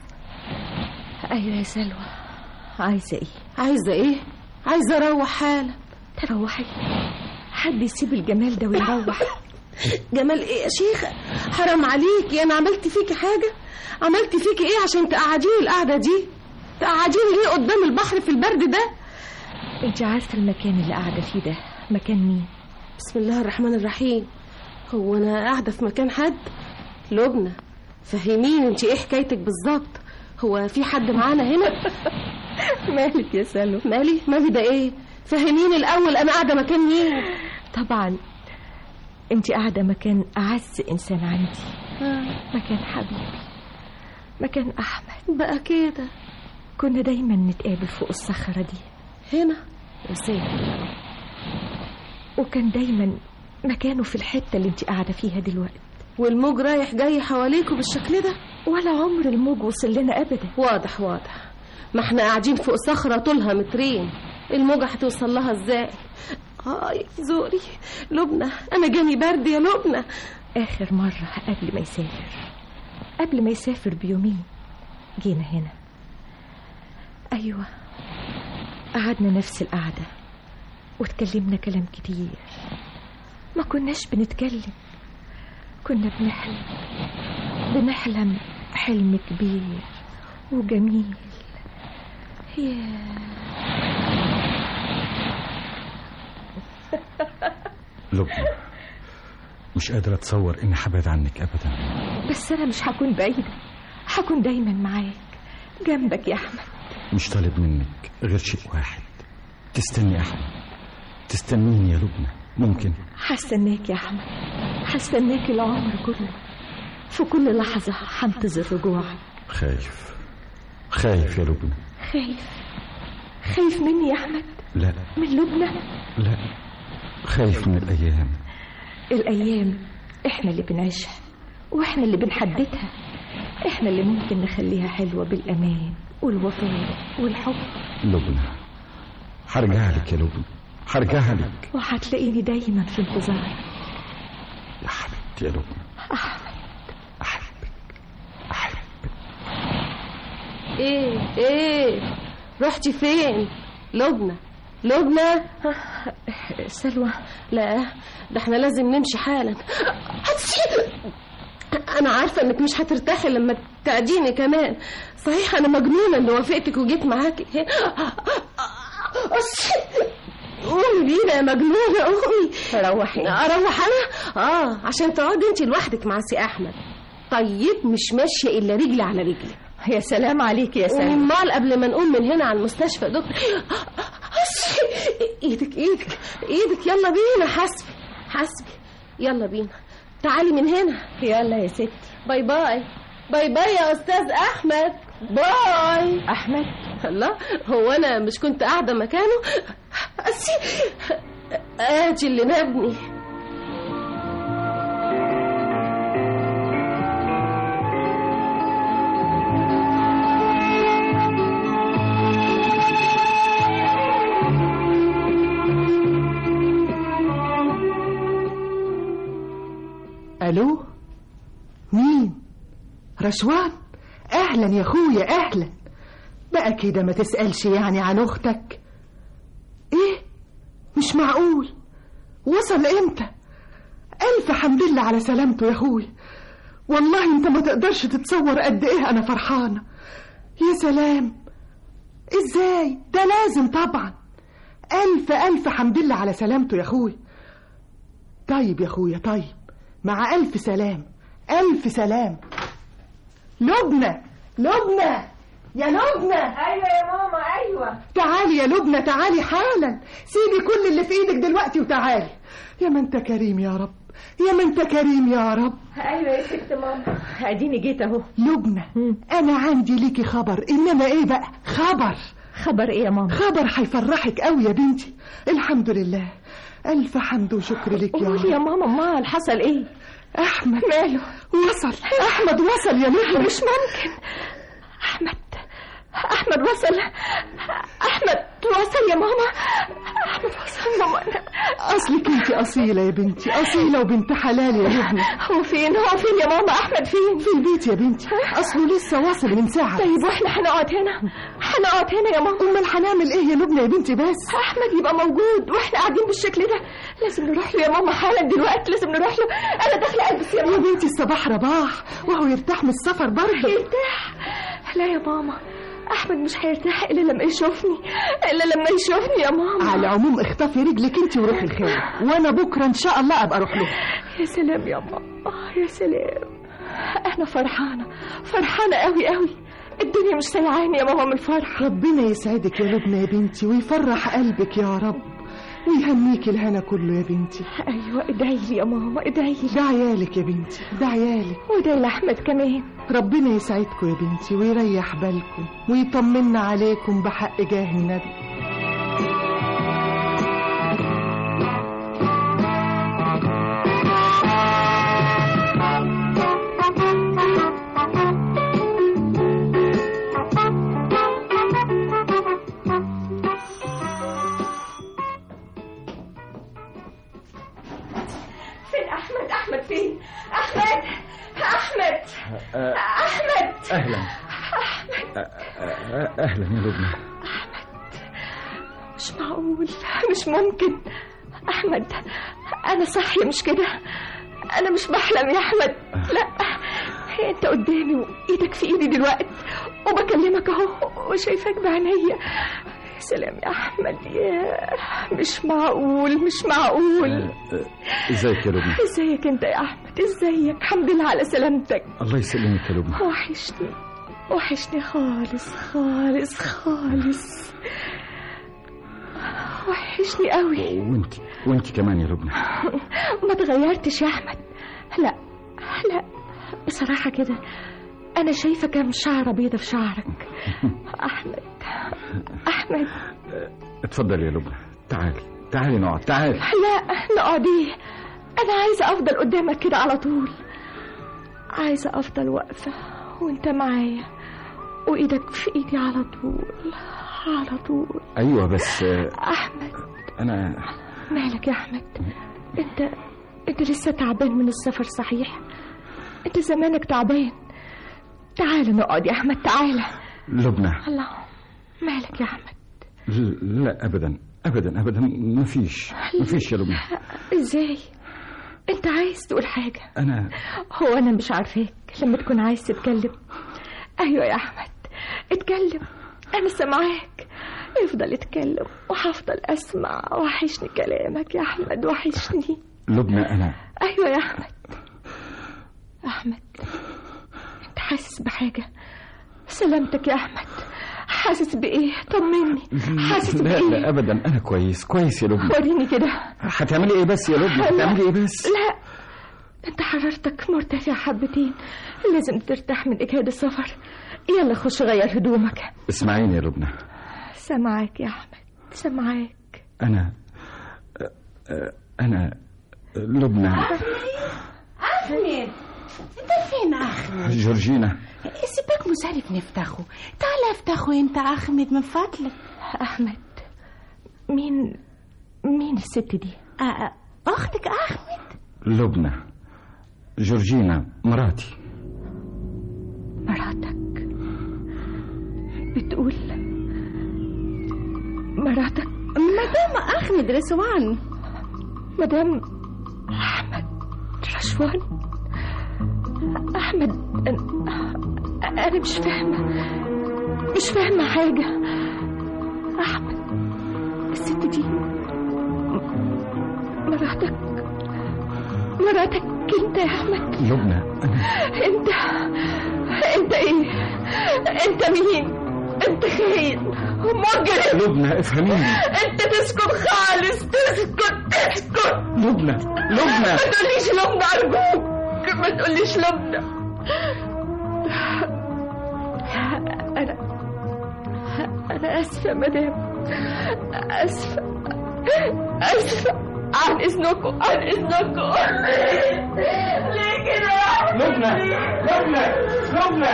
ايوه يا سلوى عايزه ايه عايزه ايه عايزه اروح حالا تروحي حد يسيب الجمال ده ويروح جمال ايه يا شيخه حرام عليكي انا عملت فيكي حاجه عملت فيكي ايه عشان تقعديني القعده دي تقعديني ليه قدام البحر في البرد ده انت عارفه المكان اللي قاعده فيه ده مكان مين بسم الله الرحمن الرحيم هو انا قاعده في مكان حد لبنى فهميني انت ايه حكايتك بالظبط هو في حد معانا هنا مالك يا سلوى مالي مالي ده ايه فهميني الاول انا قاعده مكان مين طبعا انت قاعده مكان اعز انسان عندي مكان حبيبي مكان احمد بقى كده كنا دايما نتقابل فوق الصخره دي هنا يا سيدي وكان دايما مكانه في الحته اللي انت قاعده فيها دلوقتي والموج رايح جاي حواليكوا بالشكل ده ولا عمر الموج وصل لنا ابدا واضح واضح ما احنا قاعدين فوق صخره طولها مترين الموجة هتوصل لها ازاي آه زوري لبنى أنا جاني برد يا لبنى آخر مرة قبل ما يسافر قبل ما يسافر بيومين جينا هنا أيوة قعدنا نفس القعدة واتكلمنا كلام كتير ما كناش بنتكلم كنا بنحلم بنحلم حلم كبير وجميل ياه لبنى مش قادر اتصور اني حبعد عنك ابدا بس انا مش هكون بعيدة هكون دايما معاك جنبك يا احمد مش طالب منك غير شيء واحد تستني احمد تستنيني يا لبنى ممكن هستناك يا احمد هستناك العمر كله في كل لحظة هنتظر رجوعك خايف خايف يا لبنى خايف خايف مني يا احمد لا من لبنى لا خايف من الايام الايام احنا اللي بنعيشها واحنا اللي بنحددها احنا اللي ممكن نخليها حلوة بالامان والوفاء والحب لبنى هرجع لك يا لبنى هرجع لك وهتلاقيني دايما في انتظارك يا حبيبتي يا لبنى احمد احبك احبك ايه ايه رحتي فين لبنى لبنى سلوى لا ده احنا لازم نمشي حالا انا عارفه انك مش هترتاحي لما تقعديني كمان صحيح انا مجنونه اني وافقتك وجيت معاكي قومي بينا يا مجنونه قومي روحي اروح انا اه عشان تقعدي انت لوحدك مع سي احمد طيب مش ماشيه الا رجلي على رجلي يا سلام عليك يا سلام امال قبل ما نقوم من هنا على المستشفى دكتور ايدك ايدك ايدك يلا بينا حسبي حسبي يلا بينا تعالي من هنا يلا يا ستي باي باي باي باي يا استاذ احمد باي احمد الله هو انا مش كنت قاعده مكانه أسي ادي اللي نبني الو مين رشوان اهلا يا اخويا اهلا بقى كده ما تسالش يعني عن اختك ايه مش معقول وصل امتى الف حمد لله على سلامته يا اخويا والله انت ما تقدرش تتصور قد ايه انا فرحانه يا سلام ازاي ده لازم طبعا الف الف حمد لله على سلامته يا اخويا طيب يا اخويا طيب مع الف سلام الف سلام لبنى لبنى يا لبنى ايوه يا ماما ايوه تعالي يا لبنى تعالي حالا سيبي كل اللي في ايدك دلوقتي وتعالي يا ما انت كريم يا رب يا ما انت كريم يا رب ايوه يا ست ماما اديني جيت اهو لبنى انا عندي ليكي خبر انما ايه بقى خبر خبر ايه يا ماما خبر هيفرحك قوي يا بنتي الحمد لله الف حمد وشكر لك يا قولي يا رب ماما امال حصل ايه احمد ماله وصل احمد وصل يا لبنى مش ممكن احمد احمد وصل احمد وصل يا ماما احمد وصل يا ماما اصلك انت اصيله يا بنتي اصيله وبنت حلال يا لبنى هو فين هو فين يا ماما احمد فين في البيت يا بنتي اصله لسه واصل من ساعه طيب واحنا هنقعد هنا هنقعد هنا يا ماما امال هنعمل ايه يا لبنى يا بنتي بس احمد يبقى موجود واحنا قاعدين بالشكل ده لازم نروح له يا ماما حالا دلوقتي لازم نروح له انا داخله البس يا يا ماما بنتي الصباح رباح وهو يرتاح من السفر برضه يرتاح لا يا ماما احمد مش هيرتاح الا لما يشوفني الا لما يشوفني يا ماما على العموم اخطفي رجلك انت وروحي الخير وانا بكره ان شاء الله ابقى اروح له يا سلام يا ماما يا سلام انا فرحانه فرحانه قوي قوي الدنيا مش سيعاني يا ماما من الفرح ربنا يسعدك يا لبنى يا بنتي ويفرح قلبك يا رب ويهنيكي الهنا كله يا بنتي ايوه ادعي لي يا ماما ادعي لي ده عيالك يا بنتي ده عيالك وادعي لاحمد كمان ربنا يسعدكم يا بنتي ويريح بالكم ويطمنا عليكم بحق جاه النبي فين احمد احمد فين احمد احمد احمد اهلا أ- أ- اهلا يا لبنى مش معقول مش ممكن احمد انا صاحيه مش كده انا مش بحلم يا احمد لا انت قدامي وايدك في ايدي دلوقتي وبكلمك اهو وشايفاك بعينيا يا سلام يا احمد يا مش معقول مش معقول أ- ازيك يا لبنى ازيك انت يا احمد ازيك الحمد لله على سلامتك الله يسلمك يا لبنى وحشني وحشني خالص خالص خالص وحشني قوي وانت وانت كمان يا لبنى ما تغيرتش يا احمد لا لا بصراحه كده انا شايفه كام شعره بيضه في شعرك احمد احمد اتفضل يا لبنى تعالي تعالي نقعد تعالي لا نقعد ايه انا عايزه افضل قدامك كده على طول عايزه افضل واقفه وانت معايا وايدك في ايدي على طول على طول ايوه بس آه، احمد انا مالك يا احمد انت انت لسه تعبان من السفر صحيح انت زمانك تعبان تعال نقعد يا احمد تعال لبنى الله مالك يا احمد ل- لا ابدا ابدا ابدا ما فيش ما فيش يا لبنى ازاي انت عايز تقول حاجه انا هو انا مش عارفاك لما تكون عايز تتكلم ايوه يا احمد اتكلم انا سامعاك افضل اتكلم وهفضل اسمع وحشني كلامك يا احمد وحشني لبنى انا ايوه يا احمد احمد انت حاسس بحاجه سلامتك يا احمد حاسس بايه طمني حاسس لا بايه لا ابدا انا كويس كويس يا لبنى وريني كده هتعملي ايه بس يا لبنى هتعملي ايه بس لا انت حرارتك مرتفعة حبتين لازم ترتاح من اجهاد السفر يلا خش غير هدومك اسمعيني يا لبنى سامعاك يا احمد سامعاك انا أ- أ- انا لبنى أحمد أنت فين أحمد؟ جورجينا سيبك مش عارف نفتحه تعال افتحه أنت أحمد من فضلك احمد مين مين الست دي آه، أختك أحمد لبنى جورجينا مراتي مراتك بتقول مراتك مدام أحمد رسوان مدام أحمد رشوان أحمد أنا, أنا مش فاهمة مش فاهمة حاجة أحمد الست دي مراتك مراتك أنت يا أحمد لبنى أنت أنت إيه أنت مين أنت خاين مجرم لبنى افهميني أنت تسكت خالص تسكت تسكت لبنى لبنى ما تقوليش لبنى أرجوك ما تقوليش لبنى أنا أنا آسفة يا مدام آسفة آسفة عن إذنكم عن إذنكم ليه كده لبنى لبنى لبنى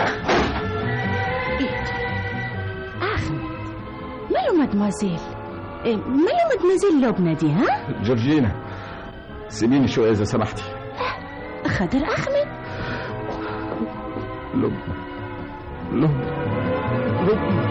أحمد ماله مدموزيل إيه، ماله مدموزيل لبنى دي ها جورجينا سيبيني شوية إذا سمحتي خضر أحمد لبنى لبنى لبنى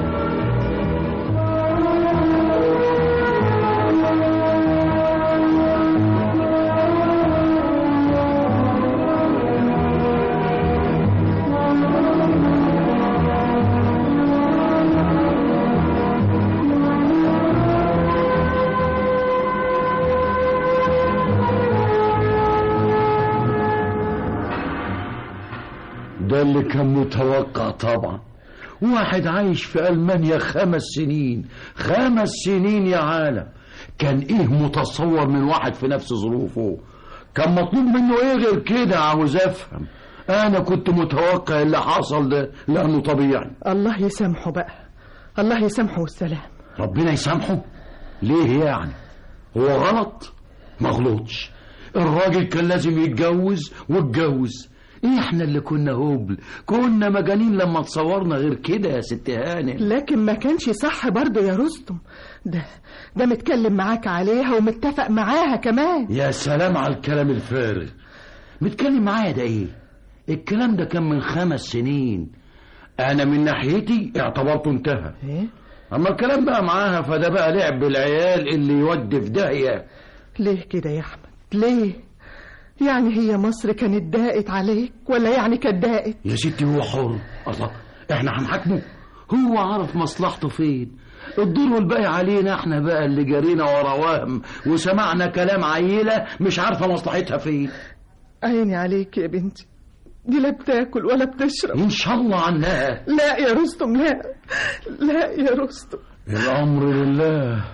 ده اللي كان متوقع طبعا واحد عايش في ألمانيا خمس سنين خمس سنين يا عالم كان ايه متصور من واحد في نفس ظروفه كان مطلوب منه ايه غير كده عاوز افهم انا كنت متوقع اللي حصل ده لانه طبيعي الله يسامحه بقى الله يسامحه والسلام ربنا يسامحه ليه يعني هو غلط ما غلطش الراجل كان لازم يتجوز واتجوز احنا اللي كنا هبل كنا مجانين لما تصورنا غير كده يا ست هانم لكن ما كانش صح برضه يا رستم ده ده متكلم معاك عليها ومتفق معاها كمان يا سلام على الكلام الفارغ متكلم معايا ده ايه الكلام ده كان من خمس سنين انا من ناحيتي اعتبرته انتهى ايه اما الكلام بقى معاها فده بقى لعب العيال اللي يودي في داهيه ليه كده يا احمد ليه يعني هي مصر كانت ضاقت عليك ولا يعني كانت ضاقت يا ستي هو حر الله احنا هنحاكمه هو عارف مصلحته فين الدور والباقي علينا احنا بقى اللي جرينا ورا وهم وسمعنا كلام عيلة مش عارفة مصلحتها فين عيني عليك يا بنتي دي لا بتاكل ولا بتشرب ان شاء الله عنها لا يا رستم لا لا يا رستم الامر لله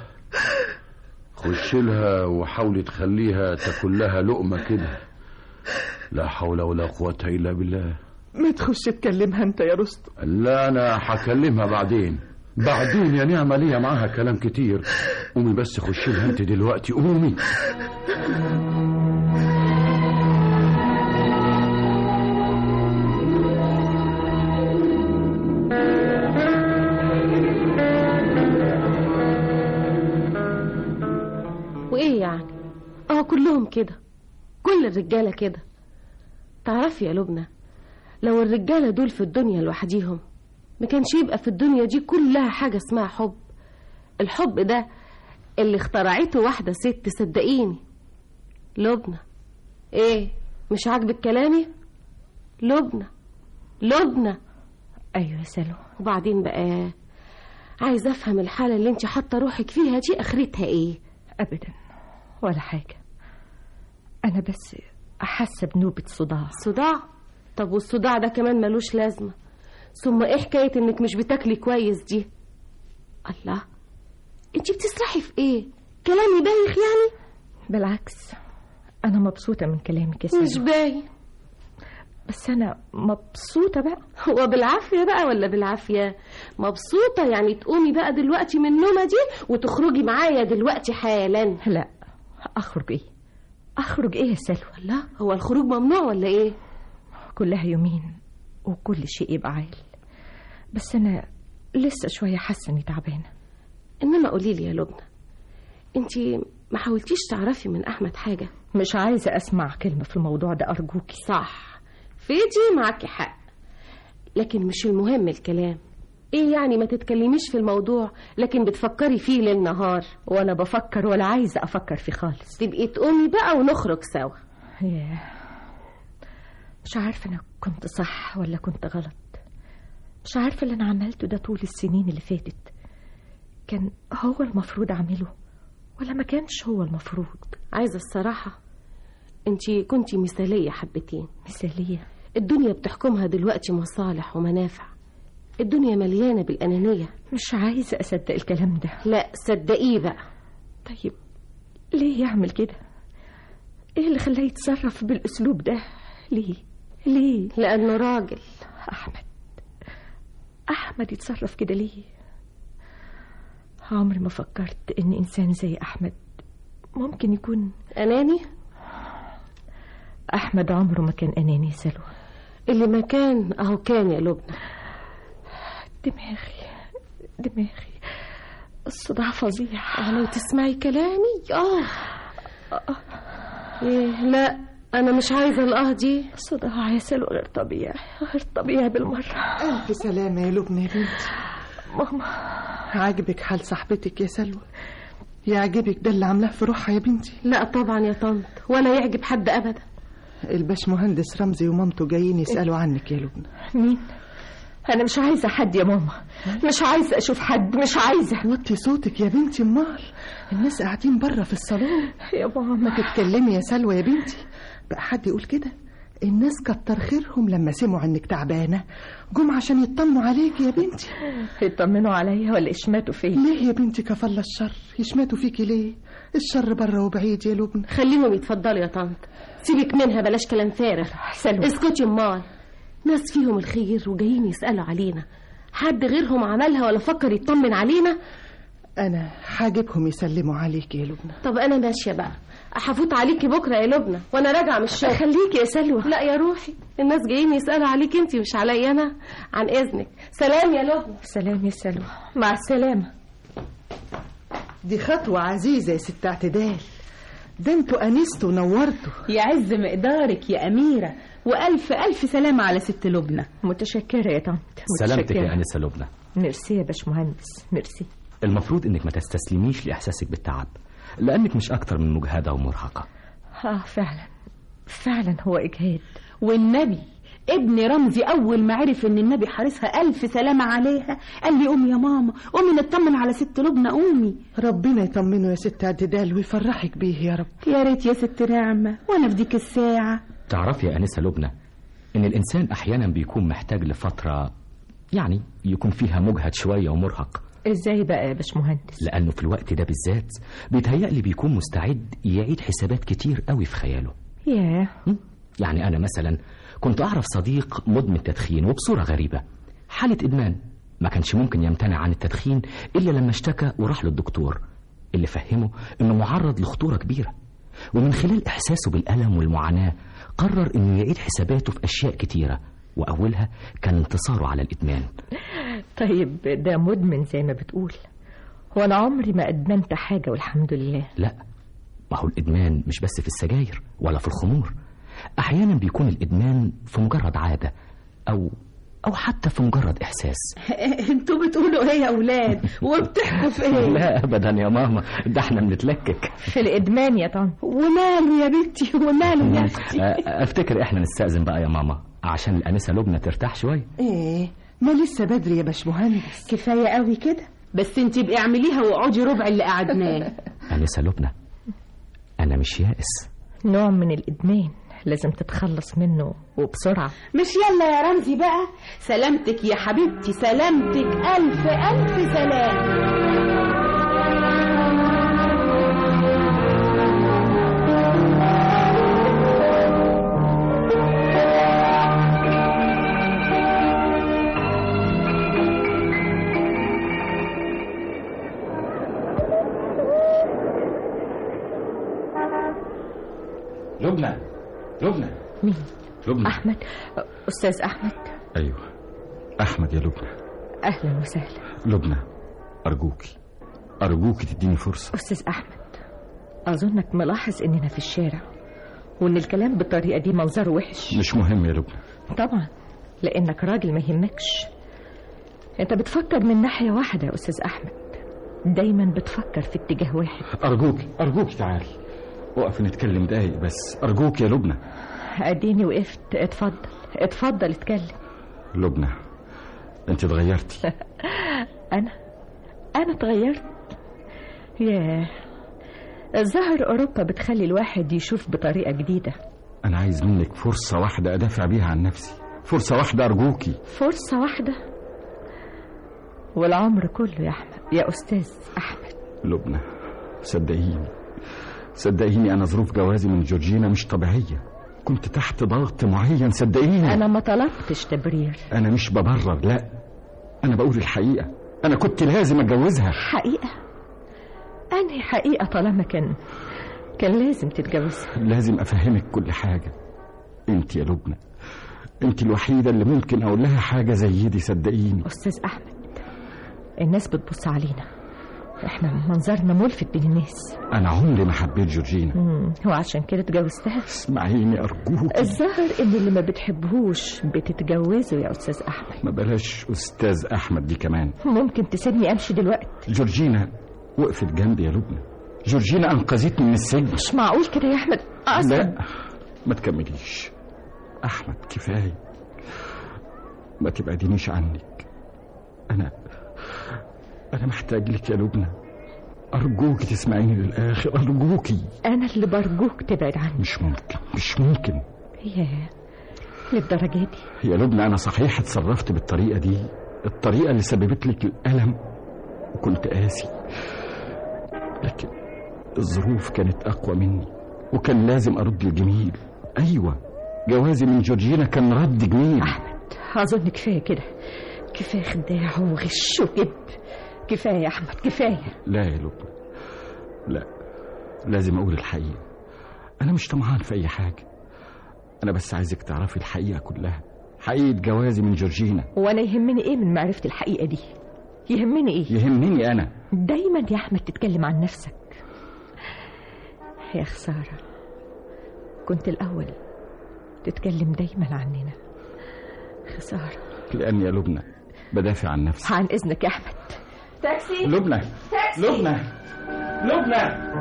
خش لها وحاولي تخليها تاكل لها لقمة كده لا حول ولا قوة الا بالله ما تخش تكلمها انت يا رستم لا انا هكلمها بعدين بعدين يا نعمة ليا معاها كلام كتير قومي بس خش لها انت دلوقتي قومي وايه يعني اه كلهم كده كل الرجاله كده تعرفي يا لبنى لو الرجاله دول في الدنيا لوحديهم ما كانش يبقى في الدنيا دي كلها حاجه اسمها حب الحب ده اللي اخترعته واحده ست صدقيني لبنى ايه مش عاجبك كلامي لبنى لبنى ايوه يا سلوى وبعدين بقى عايزه افهم الحاله اللي انت حاطه روحك فيها دي اخرتها ايه ابدا ولا حاجه انا بس حاسه بنوبه صداع صداع طب والصداع ده كمان ملوش لازمه ثم ايه حكايه انك مش بتاكلي كويس دي الله انت بتسرحي في ايه كلامي بايخ يعني بالعكس انا مبسوطه من كلامك يا مش سلوى باين بس انا مبسوطه بقى هو بالعافيه بقى ولا بالعافيه مبسوطه يعني تقومي بقى دلوقتي من النومه دي وتخرجي معايا دلوقتي حالا لا اخرج ايه اخرج ايه يا سلوى لا هو الخروج ممنوع ولا ايه كلها يومين وكل شيء يبقى عال بس انا لسه شويه حاسه اني تعبانه انما قولي لي يا لبنى انت ما حاولتيش تعرفي من احمد حاجه مش عايزة أسمع كلمة في الموضوع ده أرجوكي صح في دي معاكي حق لكن مش المهم الكلام ايه يعني ما تتكلميش في الموضوع لكن بتفكري فيه ليل نهار وأنا بفكر ولا عايزة أفكر فيه خالص تبقي تقومي بقى ونخرج سوا ياه. مش عارفة أنا كنت صح ولا كنت غلط مش عارفة اللي أنا عملته ده طول السنين اللي فاتت كان هو المفروض أعمله ولا ما كانش هو المفروض عايزة الصراحة انتي كنتي مثالية حبتين مثالية الدنيا بتحكمها دلوقتي مصالح ومنافع الدنيا مليانة بالأنانية مش عايزة أصدق الكلام ده لا صدقيه بقى طيب ليه يعمل كده ايه اللي خلاه يتصرف بالاسلوب ده ليه ليه لأنه راجل احمد احمد يتصرف كده ليه عمري ما فكرت ان انسان زي احمد ممكن يكون أناني احمد عمره ما كان اناني يا سلوى اللي ما كان أهو كان يا لبنى دماغي دماغي الصداع فظيع اه لو تسمعي كلامي اه ايه لا انا مش عايزه الاه دي الصداع يا سلوى غير طبيعي غير طبيعي بالمره ألف سلامة يا لبنى يا بنتي ماما عاجبك حال صاحبتك يا سلوى يعجبك ده اللي عاملاه في روحها يا بنتي لا طبعا يا طنط ولا يعجب حد ابدا الباش مهندس رمزي ومامته جايين يسألوا عنك يا لبنى مين انا مش عايزه حد يا ماما مش عايزه اشوف حد مش عايزه وطي صوتك يا بنتي امال الناس قاعدين بره في الصالون يا ماما ما تتكلمي يا سلوى يا بنتي بقى حد يقول كده الناس كتر خيرهم لما سمعوا انك تعبانه جم عشان يطمنوا عليك يا بنتي يطمنوا عليا ولا يشمتوا فيا ليه يا بنتي كفل الشر يشمتوا فيكي ليه الشر بره وبعيد يا لبنى خليهم يتفضلوا يا طنط سيبك منها بلاش كلام فارغ سلوى اسكتي امال ناس فيهم الخير وجايين يسالوا علينا حد غيرهم عملها ولا فكر يطمن علينا انا حاجبهم يسلموا عليك يا لبنى طب انا ماشيه بقى هفوت عليكي بكره يا لبنى وانا راجعه من الشغل خليكي يا سلوى لا يا روحي الناس جايين يسالوا عليك انت مش عليا انا عن اذنك سلام يا لبنى سلام يا سلوى مع السلامه دي خطوه عزيزه يا ست اعتدال ده انتوا انستوا ونورتوا يعز مقدارك يا أميرة وألف ألف سلامة على ست لبنى متشكره يا طنط سلامتك متشكرة. يا أنسة لبنى ميرسي يا باشمهندس ميرسي المفروض انك ما تستسلميش لاحساسك بالتعب لانك مش اكتر من مجهده ومرهقه اه فعلا فعلا هو اجهاد والنبي ابن رمزي أول ما عرف إن النبي حارسها ألف سلامة عليها قال لي قومي يا ماما قومي نطمن على ست لبنى قومي ربنا يطمنه يا ست اعتدال ويفرحك بيه يا رب يا ريت يا ست نعمة وأنا في ديك الساعة تعرفي يا انسه لبنى ان الانسان احيانا بيكون محتاج لفتره يعني يكون فيها مجهد شويه ومرهق ازاي بقى يا باشمهندس لانه في الوقت ده بالذات بيتهيألي بيكون مستعد يعيد حسابات كتير قوي في خياله ياه م? يعني انا مثلا كنت اعرف صديق مدمن تدخين وبصوره غريبه حاله ادمان ما كانش ممكن يمتنع عن التدخين الا لما اشتكى وراح للدكتور اللي فهمه انه معرض لخطوره كبيره ومن خلال احساسه بالالم والمعاناه قرر انه يعيد حساباته في اشياء كتيره واولها كان انتصاره على الادمان طيب ده مدمن زي ما بتقول وانا عمري ما ادمنت حاجه والحمد لله لا ما هو الادمان مش بس في السجاير ولا في الخمور احيانا بيكون الادمان في مجرد عاده او او حتى في مجرد احساس انتوا بتقولوا ايه يا أولاد وبتحكوا في ايه لا ابدا يا ماما ده احنا بنتلكك في الادمان يا طنط وماله يا بنتي وماله يا أختي أ- افتكر احنا نستأذن بقى يا ماما عشان الانسه لبنى ترتاح شويه ايه ما لسه بدري يا باشمهندس كفاية قوي كده بس انت ابقي اعمليها واقعدي ربع اللي قعدناه انسه لبنى انا مش يائس نوع من الادمان لازم تتخلص منه وبسرعه مش يلا يا رمزي بقى سلامتك يا حبيبتي سلامتك ألف ألف سلام لبنى لبنى مين لبنى احمد استاذ احمد أيوه أحمد يا لبنى اهلا وسهلا لبنى أرجوكي أرجوكي تديني فرصة استاذ احمد اظنك ملاحظ اننا في الشارع وإن الكلام بالطريقة دي منظره وحش مش مهم يا لبنى طبعا لأنك راجل ما يهمكش أنت بتفكر من ناحية واحدة يا أستاذ أحمد دايما بتفكر في اتجاه واحد أرجوك أرجوك تعالي وقف نتكلم دقايق بس أرجوك يا لبنى أديني وقفت اتفضل اتفضل اتكلم لبنى أنت اتغيرتي أنا أنا اتغيرت ياه الظاهر أوروبا بتخلي الواحد يشوف بطريقة جديدة أنا عايز منك فرصة واحدة أدافع بيها عن نفسي فرصة واحدة أرجوكي فرصة واحدة والعمر كله يا أحمد يا أستاذ أحمد لبنى صدقيني صدقيني أنا ظروف جوازي من جورجينا مش طبيعية كنت تحت ضغط معين صدقيني أنا ما طلبتش تبرير أنا مش ببرر لا أنا بقول الحقيقة أنا كنت لازم أتجوزها حقيقة أنهي حقيقة طالما كان كان لازم تتجوزها لازم أفهمك كل حاجة أنت يا لبنى أنت الوحيدة اللي ممكن أقول لها حاجة زي دي صدقيني أستاذ أحمد الناس بتبص علينا احنا منظرنا ملفت بين الناس أنا عمري ما حبيت جورجينا مم. هو عشان كده اتجوزتها اسمعيني أرجوك الظاهر ان اللي ما بتحبهوش بتتجوزه يا استاذ احمد ما بلاش أستاذ أحمد دي كمان ممكن تسيبني امشي دلوقتي جورجينا وقفت جنبي يا لبنى جورجينا أنقذتني من السجن مش معقول كده يا احمد اصلا لا ما تكمليش أحمد كفاية ما تبعدينيش عنك أنا أنا محتاج لك يا لبنى أرجوك تسمعيني للآخر أرجوكي انا اللي برجوك تبعد عني مش ممكن مش ممكن ياه للدرجه دي يا لبنى أنا صحيح اتصرفت بالطريقة دي الطريقة اللي سببت لك الألم وكنت قاسي لكن الظروف كانت أقوى مني وكان لازم أرد الجميل أيوة جوازي من جورجينا كان رد جميل احمد اظن كفايه كده كفايه خداع وغش وكذب كفايه يا احمد كفايه لا يا لبنى لا لازم أقول الحقيقة أنا مش طمعان في أي حاجة أنا بس عايزك تعرفي الحقيقة كلها حقيقة جوازي من جورجينا وانا يهمني ايه من معرفه الحقيقه دي يهمني ايه يهمني أنا دايما يا احمد تتكلم عن نفسك يا خساره كنت الاول تتكلم دايما عننا خساره لأني يا لبنى بدافع عن نفسي عن اذنك يا احمد تاكسي لبنى تاكسي لبنى لبنى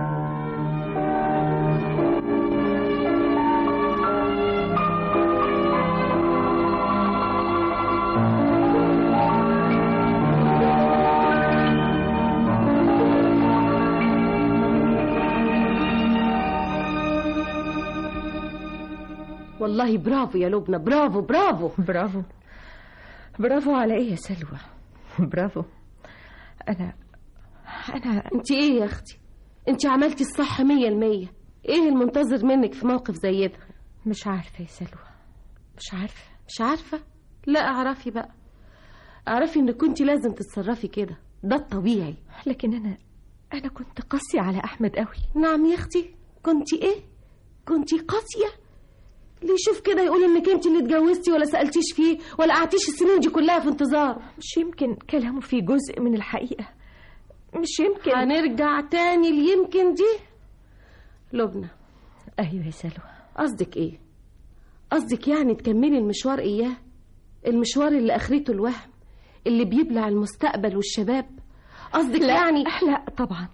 والله برافو يا لبنى برافو برافو برافو برافو على ايه يا سلوى برافو انا انا انت ايه يا اختي انت عملتي الصح مية المية ايه المنتظر منك في موقف زي ده مش عارفه يا سلوى مش عارفه مش عارفة لا اعرفي بقى اعرفي ان كنت لازم تتصرفي كده ده الطبيعي لكن انا انا كنت قاسيه على احمد قوي نعم يا اختي كنت ايه كنت قاسية اللي يشوف كده يقول انك انت اللي اتجوزتي ولا سألتيش فيه ولا قعدتيش السنين دي كلها في انتظار مش يمكن كلامه فيه جزء من الحقيقه مش يمكن هنرجع تاني ليمكن دي لبنى ايوه يا سلوى قصدك ايه قصدك يعني تكملي المشوار اياه المشوار اللي اخرته الوهم اللي بيبلع المستقبل والشباب قصدك لا يعني لا طبعا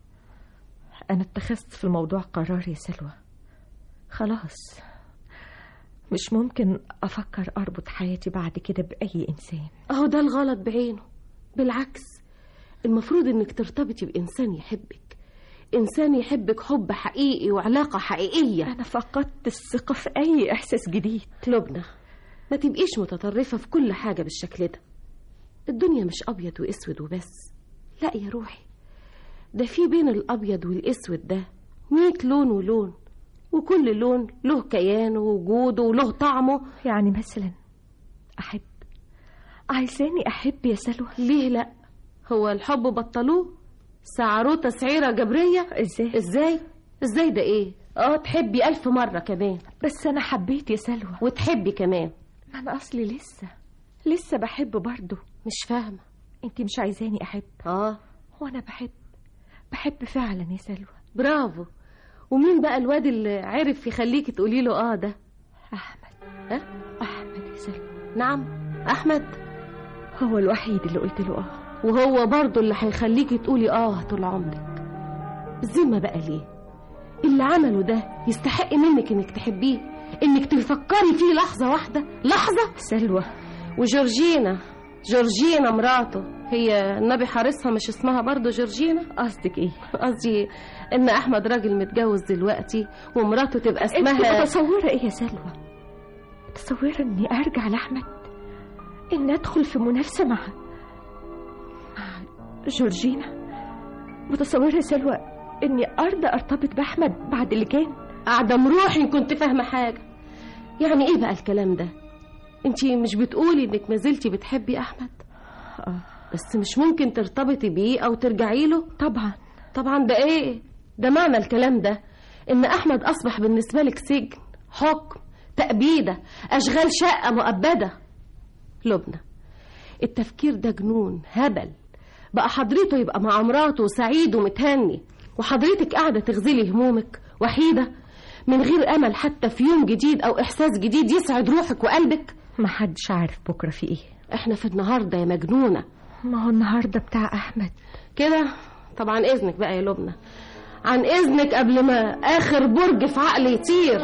انا اتخذت في الموضوع قرار يا سلوى خلاص مش ممكن افكر اربط حياتي بعد كده باي انسان اهو ده الغلط بعينه بالعكس المفروض انك ترتبطي بانسان يحبك انسان يحبك حب حقيقي وعلاقه حقيقيه انا فقدت الثقه في اي احساس جديد لبنى ما تبقيش متطرفه في كل حاجه بالشكل ده الدنيا مش ابيض واسود وبس لا يا روحي ده في بين الابيض والاسود ده ميت لون ولون وكل لون له كيانه ووجوده وله طعمه يعني مثلا احب عايزاني احب يا سلوى ليه لا هو الحب بطلوه سعروه تسعيره جبريه ازاي ازاي ازاي ده ايه اه تحبي الف مره كمان بس انا حبيت يا سلوى وتحبي كمان ما انا اصلي لسه لسه بحب برضه مش فاهمه انت مش عايزاني احب اه وانا بحب بحب فعلا يا سلوى برافو ومين بقى الواد اللي عرف يخليكي تقولي له اه ده أحمد ها أحمد يا سلوى نعم احمد هو الوحيد اللي قلت له اه وهو برضه اللي هيخليكي تقولي اه طول عمرك الذمه بقى ليه اللي عمله ده يستحق منك انك تحبيه انك تفكري فيه لحظه واحده لحظه سلوى وجورجينا جورجينا مراته هي النبي حارسها مش اسمها برضه جورجينا قصدك ايه قصدي ان احمد راجل متجوز دلوقتي ومراته تبقى انت اسمها متصورة ايه يا سلوى متصورة اني ارجع لاحمد ان ادخل في منافسة مع مع جورجينا متصورة يا سلوى اني ارضى ارتبط باحمد بعد اللي كان اعدم روحي إن كنت فاهمه حاجه يعني ايه بقى الكلام ده انتي مش بتقولي انك ما زلتي بتحبي احمد آه. بس مش ممكن ترتبطي بيه او ترجعي له طبعا طبعا ده ايه ده معنى الكلام ده ان احمد اصبح بالنسبه لك سجن حكم تأبيدة اشغال شقه مؤبده لبنى التفكير ده جنون هبل بقى حضرته يبقى مع مراته سعيد ومتهني وحضرتك قاعده تغزلي همومك وحيده من غير امل حتى في يوم جديد او احساس جديد يسعد روحك وقلبك محدش عارف بكرة في ايه احنا في النهارده يا مجنونه ما هو النهاردة بتاع احمد كده طبعا اذنك بقى يا لبنى عن اذنك قبل ما اخر برج في عقلي يطير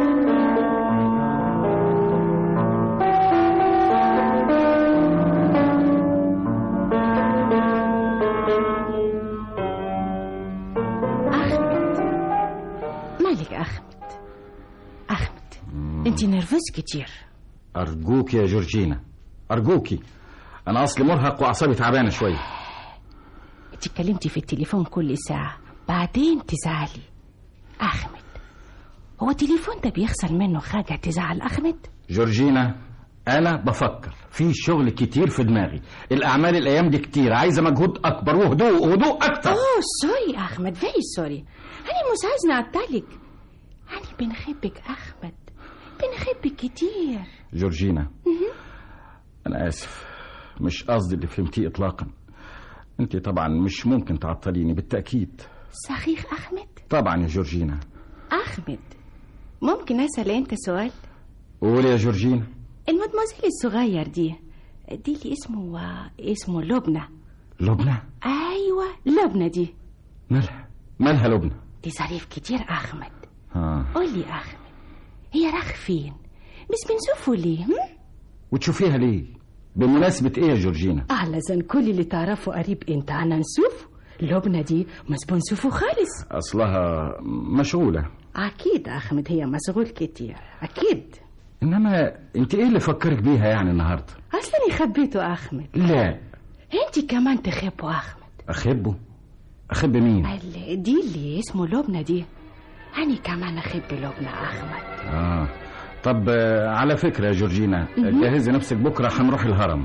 أحمد مالك أحمد أحمد أنت نرفز كتير أرجوك يا جورجينا أرجوكي أنا أصلي مرهق وأعصابي تعبانة شوية أنت اتكلمتي في التليفون كل ساعة بعدين تزعلي أحمد هو التليفون ده بيخسر منه حاجة تزعل أحمد جورجينا أنا بفكر في شغل كتير في دماغي الأعمال الأيام دي كتير عايزة مجهود أكبر وهدوء وهدوء أكتر أوه سوري أحمد فيري سوري أنا مش عايزة أعطلك أنا بنحبك أحمد بنحبك كتير جورجينا أنا آسف مش قصدي اللي فهمتيه إطلاقا أنت طبعا مش ممكن تعطليني بالتأكيد صحيح أحمد طبعا يا جورجينا أحمد ممكن أسأل أنت سؤال قولي يا جورجينا المدمزيل الصغير دي دي اللي اسمه اسمه لبنى لبنى أيوة لبنى دي مالها مالها لبنى دي ظريف كتير أحمد ها قول لي أحمد هي راح فين مش بنشوفه ليه هم؟ وتشوفيها ليه بمناسبة ايه يا جورجينا أعلى زن كل اللي تعرفه قريب انت أنا نشوفه لبنى دي مش بنشوفه خالص اصلها مشغولة أكيد أحمد هي مشغول كتير أكيد انما انت ايه اللي فكرك بيها يعني النهاردة أصلا خبيته أحمد لا انت كمان تخبه أحمد اخبه اخب مين ال- دي اللي اسمه لبنى دي أنا كمان أخب لبنى أحمد اه طب آه، على فكرة يا جورجينا جهزي نفسك بكرة هنروح الهرم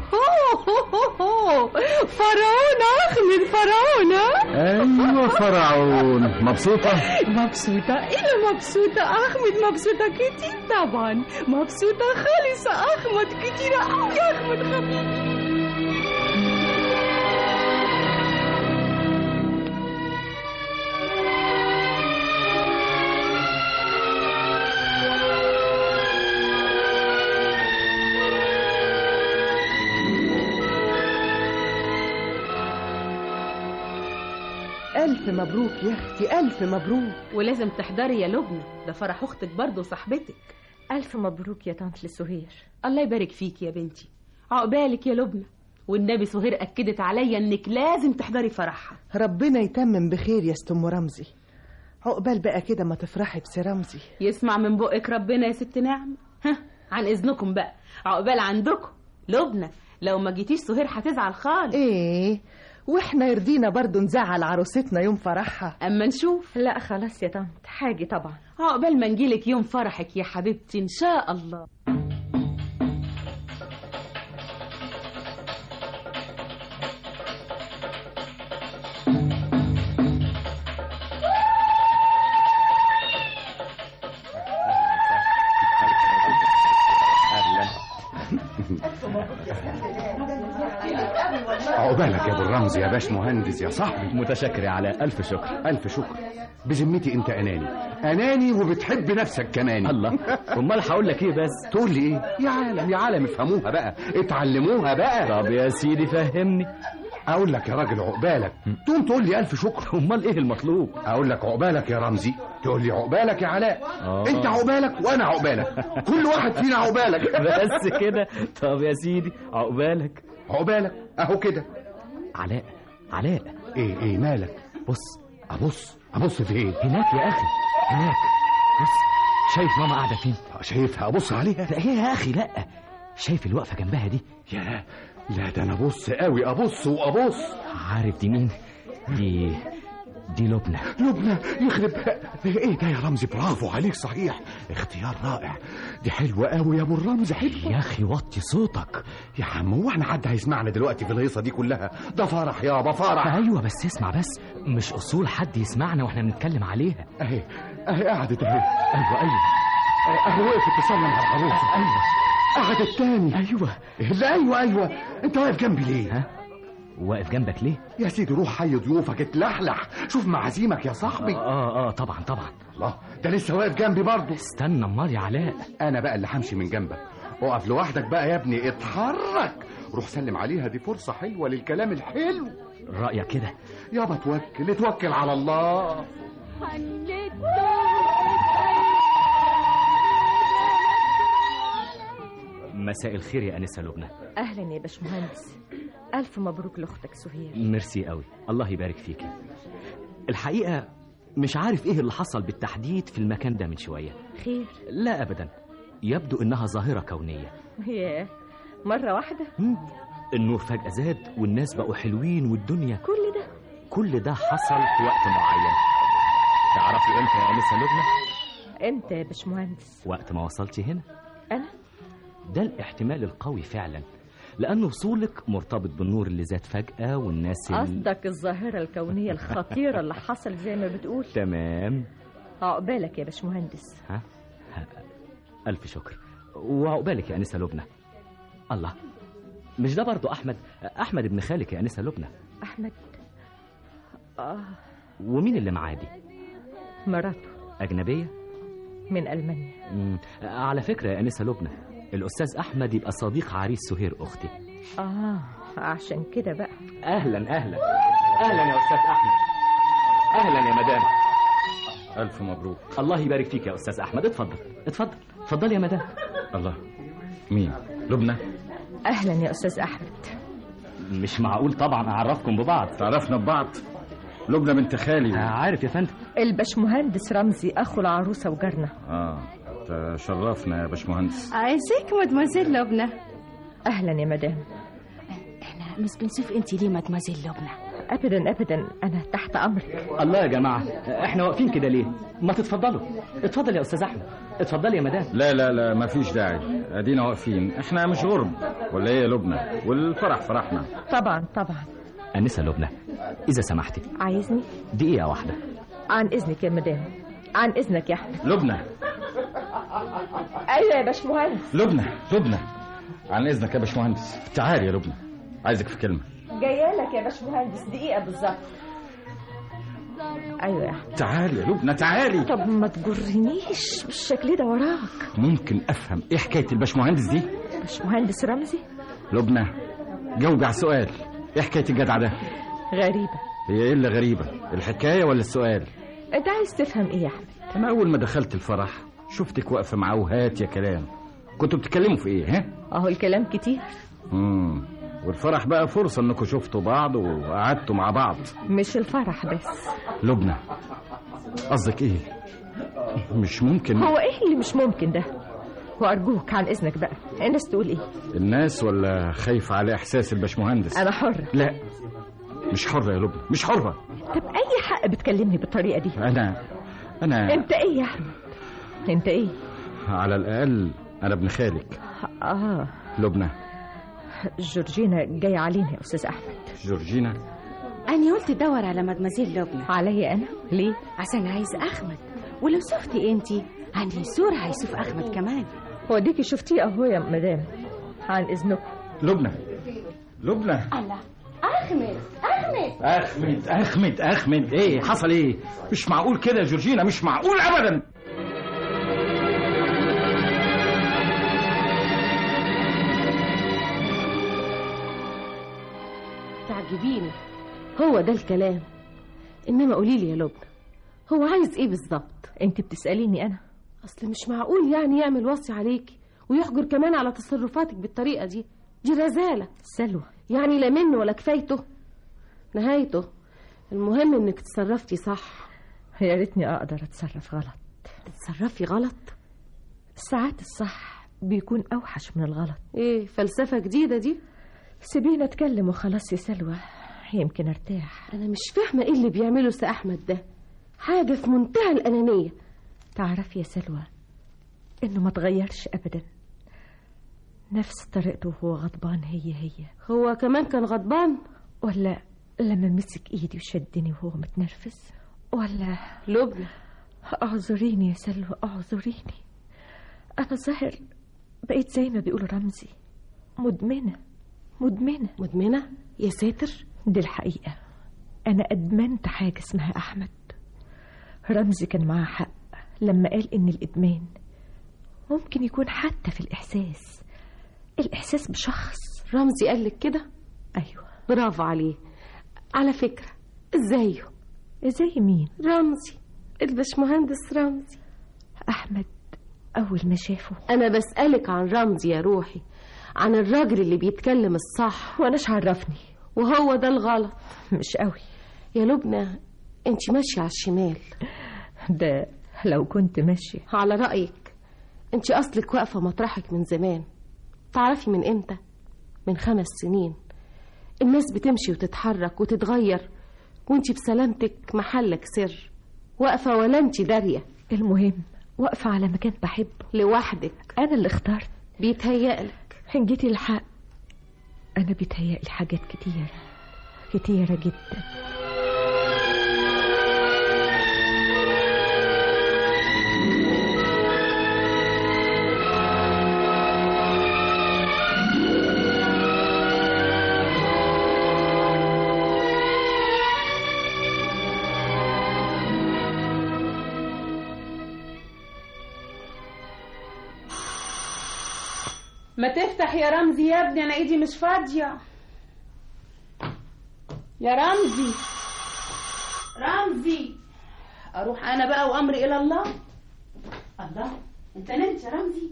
فرعون احمد فرعون ايوه فرعون مبسوطة مبسوطة إيه مبسوطة أحمد مبسوطة كتير طبعا مبسوطة خالصة أحمد كتير أوي أحمد حبيبي ألف مبروك يا أختي ألف مبروك ولازم تحضري يا لبنى ده فرح اختك برضه وصاحبتك ألف مبروك يا طنط لسهير الله يبارك فيك يا بنتي عقبالك يا لبنى والنبي سهير اكدت عليا انك لازم تحضري فرحها ربنا يتمم بخير يا ست أم رمزي عقبال بقى كده ما تفرحي بس رمزي يسمع من بقك ربنا يا ست نعم ها عن اذنكم بقى عقبال عندكم لبنى لو ما جيتيش سهير هتزعل خالص ايه واحنا يرضينا برضو نزعل عروستنا يوم فرحها اما نشوف لا خلاص يا طنط حاجة طبعا عقبال ما نجيلك يوم فرحك يا حبيبتي ان شاء الله عقبالك يا ابو الرمز يا باش مهندس يا صاحبي متشكر يا علاء الف شكر الف شكر بذمتي انت اناني اناني وبتحب نفسك كمان الله امال هقول لك ايه بس تقول لي ايه يا عالم يا عالم افهموها بقى اتعلموها بقى طب يا سيدي فهمني اقول لك يا راجل عقبالك تقوم تقول لي الف شكر امال ايه المطلوب اقول لك عقبالك يا رمزي تقول لي عقبالك يا علاء آه. انت عقبالك وانا عقبالك كل واحد فينا عقبالك بس كده طب يا سيدي عقبالك عقبالك اهو كده علاء علاء ايه ايه مالك بص ابص ابص فين هناك يا اخي هناك بص شايف ماما قاعده فين شايفها ابص عليها لا هي يا اخي لا شايف الوقفه جنبها دي يا لا ده انا ابص قوي ابص وابص عارف دي مين دي دي لبنى لبنى يخرب ايه ده يا رمزي برافو عليك صحيح اختيار رائع دي حلوه قوي يا ابو الرمز حلوه يا اخي وطي صوتك يا عم هو احنا حد هيسمعنا دلوقتي في الهيصه دي كلها ده فرح يابا فرح ايوه بس اسمع بس مش اصول حد يسمعنا واحنا بنتكلم عليها اهي اهي قعدت اهي ايوه ايوه اهي وقفت تسلم على العروسه ايوه قعدت تاني ايوه لا ايوه ايوه انت واقف جنبي ليه ها واقف جنبك ليه يا سيدي روح حي ضيوفك اتلحلح شوف معازيمك يا صاحبي اه اه طبعا طبعا الله ده لسه واقف جنبي برضه استنى امال يا علاء انا بقى اللي همشي من جنبك اقف لوحدك بقى يا ابني اتحرك روح سلم عليها دي فرصة حلوة للكلام الحلو رأيك كده يابا توكل اتوكل على الله مساء الخير يا انسه لبنى اهلا يا باشمهندس الف مبروك لاختك سهير ميرسي قوي الله يبارك فيكي الحقيقه مش عارف ايه اللي حصل بالتحديد في المكان ده من شويه خير لا ابدا يبدو انها ظاهره كونيه ياه مره واحده مم. النور فجاه زاد والناس بقوا حلوين والدنيا كل ده كل ده حصل في وقت معين تعرفي امتى يا انسه لبنى امتى يا باشمهندس وقت ما وصلتي هنا انا ده الاحتمال القوي فعلا لأن وصولك مرتبط بالنور اللي زاد فجأة والناس ال... قصدك الظاهره الكونيه الخطيره اللي حصلت زي ما بتقول تمام عقبالك يا باشمهندس ها؟ ها ألف شكر وعقبالك يا أنسة لبنى الله مش ده برضو أحمد أحمد ابن خالك يا أنسة لبنى احمد اه ومين اللي معاه دي مراته أجنبية من المانيا مم. على فكرة يا أنسة لبنى الأستاذ أحمد يبقى صديق عريس سهير أختي اه عشان كده بقى أهلا أهلا أهلا يا أستاذ أحمد أهلا يا مدام ألف مبروك الله يبارك فيك يا أستاذ أحمد اتفضل اتفضل اتفضل يا مدام الله مين لبنى اهلا يا استاذ احمد مش معقول طبعا أعرفكم ببعض تعرفنا ببعض لبنى بنت خالي عارف يا فندم الباشمهندس رمزي اخو العروسه وجارنا اه تشرفنا يا باشمهندس عايزك مدمزيل لبنى اهلا يا مدام احنا مش بنشوف انت ليه مدمزيل لبنى ابدا ابدا انا تحت امرك الله يا جماعة احنا واقفين كده ليه ما تتفضلوا اتفضل يا أستاذ أحمد اتفضل يا مدام لا لا لا ما فيش داعي ادينا واقفين احنا مش غرب ولا ايه يا لبنى والفرح فرحنا طبعا طبعا أنسة لبنى إذا سمحتي عايزني دقيقة واحدة عن اذنك يا مدام عن اذنك يا احمد لبنى ايوه يا باشمهندس لبنى لبنى عن اذنك يا باشمهندس تعالي يا لبنى عايزك في كلمه جايه لك يا باشمهندس دقيقه بالظبط ايوه يا احمد تعالي يا لبنى تعالي طب ما تجرنيش بالشكل ده وراك ممكن افهم ايه حكايه الباشمهندس دي باشمهندس رمزي لبنى جاوبي على السؤال ايه حكايه الجدع ده غريبه هي ايه اللي غريبه الحكايه ولا السؤال انت عايز تفهم ايه يا احمد انا اول ما دخلت الفرح شفتك واقفه معاه وهات يا كلام كنتوا بتتكلموا في ايه ها اهو الكلام كتير امم والفرح بقى فرصه انكم شفتوا بعض وقعدتوا مع بعض مش الفرح بس لبنى قصدك ايه مش ممكن هو ايه اللي مش ممكن ده وارجوك عن اذنك بقى الناس تقول ايه الناس ولا خايفه على احساس الباشمهندس انا حره لا مش حره يا لبنى مش حره طب اي حق بتكلمني بالطريقه دي انا انا انت ايه يا احمد انت ايه على الاقل انا ابن خالك اه لبنى جورجينا جايه علينا يا استاذ احمد جورجينا أنا قلت دور على مدمزيل لبنى عليا انا ليه عشان عايز أحمد ولو شفتي انت عندي صورة هيشوف أحمد كمان وديكي شفتيه اهو يا مدام عن اذنكم لبنى لبنى الله احمد احمد احمد احمد احمد ايه حصل ايه مش معقول كده يا جورجينا مش معقول ابدا تعجبيني هو ده الكلام انما قولي لي يا لبنى هو عايز ايه بالظبط انت بتساليني انا اصل مش معقول يعني يعمل وصي عليكي ويحجر كمان على تصرفاتك بالطريقه دي دي رزاله سلوى يعني لا منه ولا كفايته نهايته المهم انك تصرفتي صح يا ريتني اقدر اتصرف غلط تتصرفي غلط ساعات الصح بيكون اوحش من الغلط ايه فلسفه جديده دي سيبيني اتكلم وخلاص يا سلوى يمكن ارتاح انا مش فاهمه ايه اللي بيعمله سي احمد ده حاجه في منتهى الانانيه تعرفي يا سلوى انه ما تغيرش ابدا نفس طريقته وهو غضبان هي هي هو كمان كان غضبان ولا لما مسك ايدي وشدني وهو متنرفز ولا لبنى اعذريني يا سلوى اعذريني انا ظاهر بقيت زي ما بيقولوا رمزي مدمنه مدمنه مدمنه يا ساتر دي الحقيقه انا ادمنت حاجه اسمها احمد رمزي كان معاه حق لما قال ان الادمان ممكن يكون حتى في الاحساس الاحساس بشخص رمزي قال لك كده ايوه برافو عليه على فكره ازايه زي مين رمزي الباشمهندس رمزي احمد اول ما شافه انا بسالك عن رمزي يا روحي عن الراجل اللي بيتكلم الصح واناش عرفني وهو ده الغلط مش قوي يا لبنى انت ماشيه على الشمال ده لو كنت ماشيه على رايك انت اصلك واقفه مطرحك من زمان تعرفي من امتى من خمس سنين الناس بتمشي وتتحرك وتتغير وانت بسلامتك محلك سر واقفه ولا انت داريه المهم واقفه على مكان بحبه لوحدك انا اللي اخترت بيتهيألك ان جيتي الحق انا بيتهيألي حاجات كتيره كتيره جدا ما تفتح يا رمزي يا ابني انا ايدي مش فاضيه يا رمزي رمزي اروح انا بقى وامري الى الله الله انت نمت يا رمزي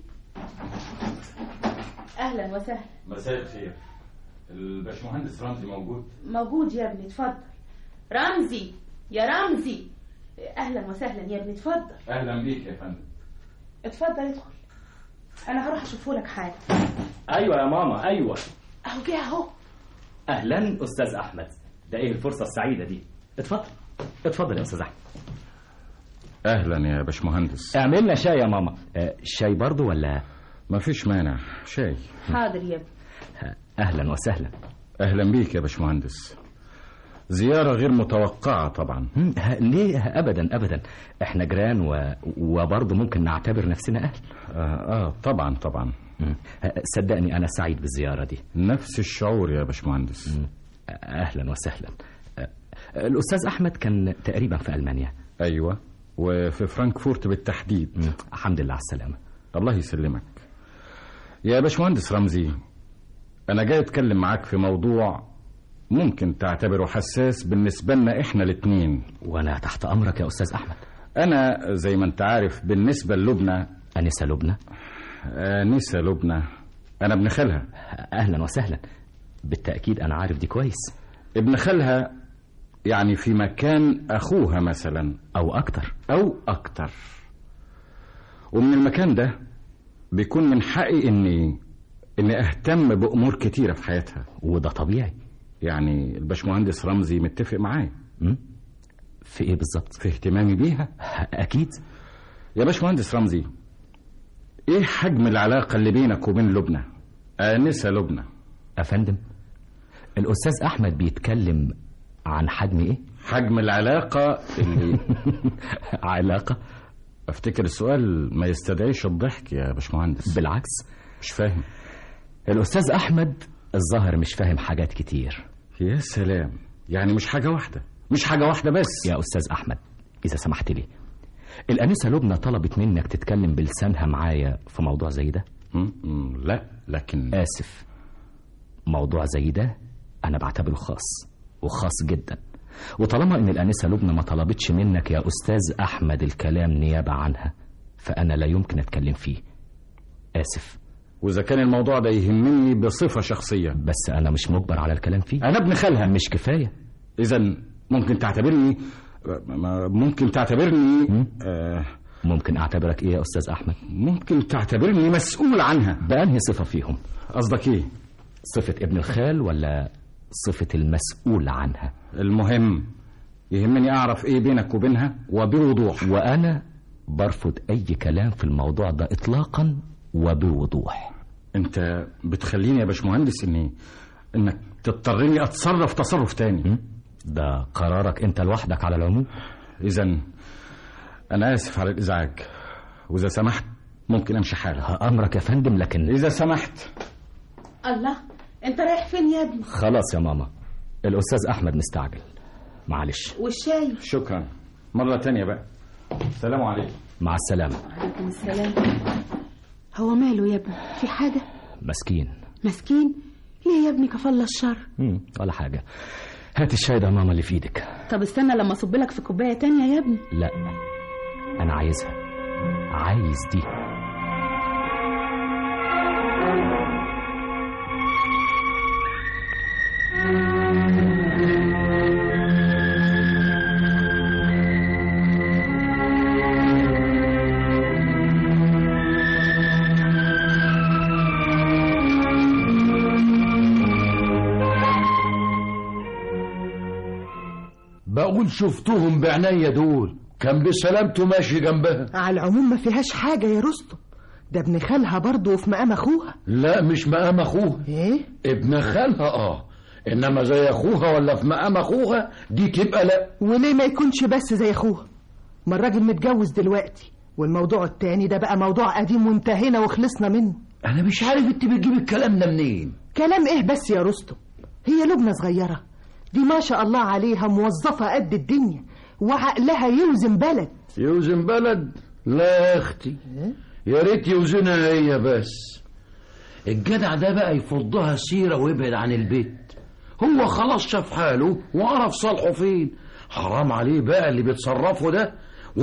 اهلا وسهلا مساء الخير الباشمهندس رمزي موجود موجود يا ابني اتفضل رمزي يا رمزي اهلا وسهلا يا ابني اتفضل اهلا بيك يا فندم اتفضل ادخل انا هروح اشوفه لك حاجه ايوه يا ماما ايوه اهو جه اهو اهلا استاذ احمد ده ايه الفرصه السعيده دي اتفضل اتفضل يا استاذ احمد اهلا يا باشمهندس اعملنا شاي يا ماما آه شاي برضو ولا مفيش مانع شاي حاضر يا ابني اهلا وسهلا اهلا بيك يا باشمهندس زيارة غير متوقعة طبعا مم، ه- ليه ابدا ابدا احنا جيران و... وبرضه ممكن نعتبر نفسنا اهل آه, اه طبعا طبعا مم. ه- صدقني انا سعيد بالزياره دي نفس الشعور يا باشمهندس مم. اهلا وسهلا آه، الاستاذ احمد كان تقريبا في المانيا ايوه وفي فرانكفورت بالتحديد مم. الحمد لله على السلامه الله يسلمك يا باشمهندس رمزي انا جاي اتكلم معاك في موضوع ممكن تعتبره حساس بالنسبة لنا احنا الاتنين وانا تحت امرك يا استاذ احمد انا زي ما انت عارف بالنسبة للبنى انسه لبنى انسة لبنى انا ابن خالها اهلا وسهلا بالتاكيد انا عارف دي كويس ابن خالها يعني في مكان اخوها مثلا او اكتر او اكتر ومن المكان ده بيكون من حقي اني اني اهتم بامور كتيره في حياتها وده طبيعي يعني الباشمهندس رمزي متفق معايا مم؟ في ايه بالظبط في اهتمامي بيها اكيد يا باشمهندس رمزي ايه حجم العلاقه اللي بينك وبين لبنى انسه لبنى افندم الاستاذ احمد بيتكلم عن حجم ايه حجم العلاقه اللي علاقه افتكر السؤال ما يستدعيش الضحك يا باشمهندس بالعكس مش فاهم الاستاذ احمد الظاهر مش فاهم حاجات كتير يا سلام يعني مش حاجة واحدة مش حاجة واحدة بس يا أستاذ أحمد إذا سمحت لي الأنسة لبنى طلبت منك تتكلم بلسانها معايا في موضوع زي ده لا لكن آسف موضوع زي ده أنا بعتبره خاص وخاص جدا وطالما إن الأنسة لبنى ما طلبتش منك يا أستاذ أحمد الكلام نيابة عنها فأنا لا يمكن أتكلم فيه آسف وإذا كان الموضوع ده يهمني بصفة شخصية بس أنا مش مجبر على الكلام فيه أنا ابن خالها مش كفاية إذا ممكن تعتبرني ممكن تعتبرني آه ممكن أعتبرك إيه يا أستاذ أحمد ممكن تعتبرني مسؤول عنها بأنهي صفة فيهم قصدك إيه صفة ابن الخال ولا صفة المسؤول عنها المهم يهمني أعرف إيه بينك وبينها وبوضوح وأنا برفض أي كلام في الموضوع ده إطلاقا وبوضوح أنت بتخليني يا باشمهندس إني إنك تضطرني أتصرف تصرف تاني ده قرارك أنت لوحدك على العموم إذا أنا آسف على الإزعاج وإذا سمحت ممكن أمشي حالا أمرك يا فندم لكن إذا سمحت الله انت رايح فين يا ابني خلاص يا ماما الأستاذ أحمد مستعجل معلش والشاي شكرا مرة تانية بقى السلام عليكم مع السلامة وعليكم السلام هو ماله يا ابني في حاجة مسكين مسكين ليه يا ابني كفل الشر مم. ولا حاجة هات الشاي ده ماما اللي في ايدك طب استنى لما اصب لك في كوبايه تانية يا ابني لا انا عايزها عايز دي بقول شفتهم بعناية دول كان بسلامته ماشي جنبها على العموم ما فيهاش حاجة يا رستم ده ابن خالها برضه وفي مقام اخوها لا مش مقام اخوها ايه ابن خالها اه انما زي اخوها ولا في مقام اخوها دي تبقى لا وليه ما يكونش بس زي اخوها ما الراجل متجوز دلوقتي والموضوع التاني ده بقى موضوع قديم وانتهينا وخلصنا منه انا مش عارف انت بتجيب الكلام ده منين كلام ايه بس يا رستم هي لبنى صغيرة دي ما شاء الله عليها موظفة قد الدنيا وعقلها يوزن بلد يوزن بلد لا يا اختي يا ريت يوزنها هي بس الجدع ده بقى يفضها سيرة ويبعد عن البيت هو خلاص شاف حاله وعرف صالحه فين حرام عليه بقى اللي بيتصرفه ده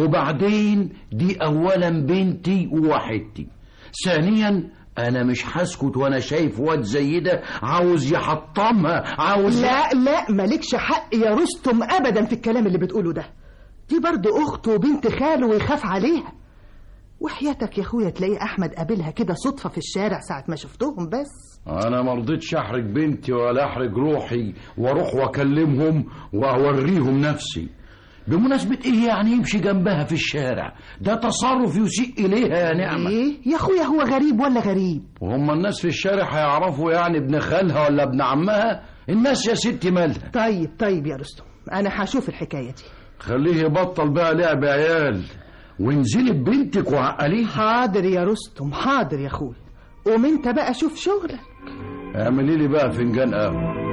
وبعدين دي اولا بنتي ووحدتي ثانيا انا مش هسكت وانا شايف واد زي ده عاوز يحطمها عاوز لا لا مالكش حق يا رستم ابدا في الكلام اللي بتقوله ده دي برضه اخته وبنت خاله ويخاف عليها وحياتك يا اخويا تلاقي احمد قابلها كده صدفه في الشارع ساعه ما شفتهم بس انا ما رضيتش احرج بنتي ولا احرج روحي واروح واكلمهم واوريهم نفسي بمناسبة ايه يعني يمشي جنبها في الشارع ده تصرف يسيء اليها يا نعمة ايه يا اخويا هو غريب ولا غريب وهم الناس في الشارع هيعرفوا يعني ابن خالها ولا ابن عمها الناس يا ستي مالها طيب طيب يا رستم انا هشوف الحكايه دي خليه يبطل بقى لعب عيال وانزلي ببنتك وعقليها حاضر يا رستم حاضر يا اخويا قوم انت بقى شوف شغلك اعملي لي بقى فنجان قهوه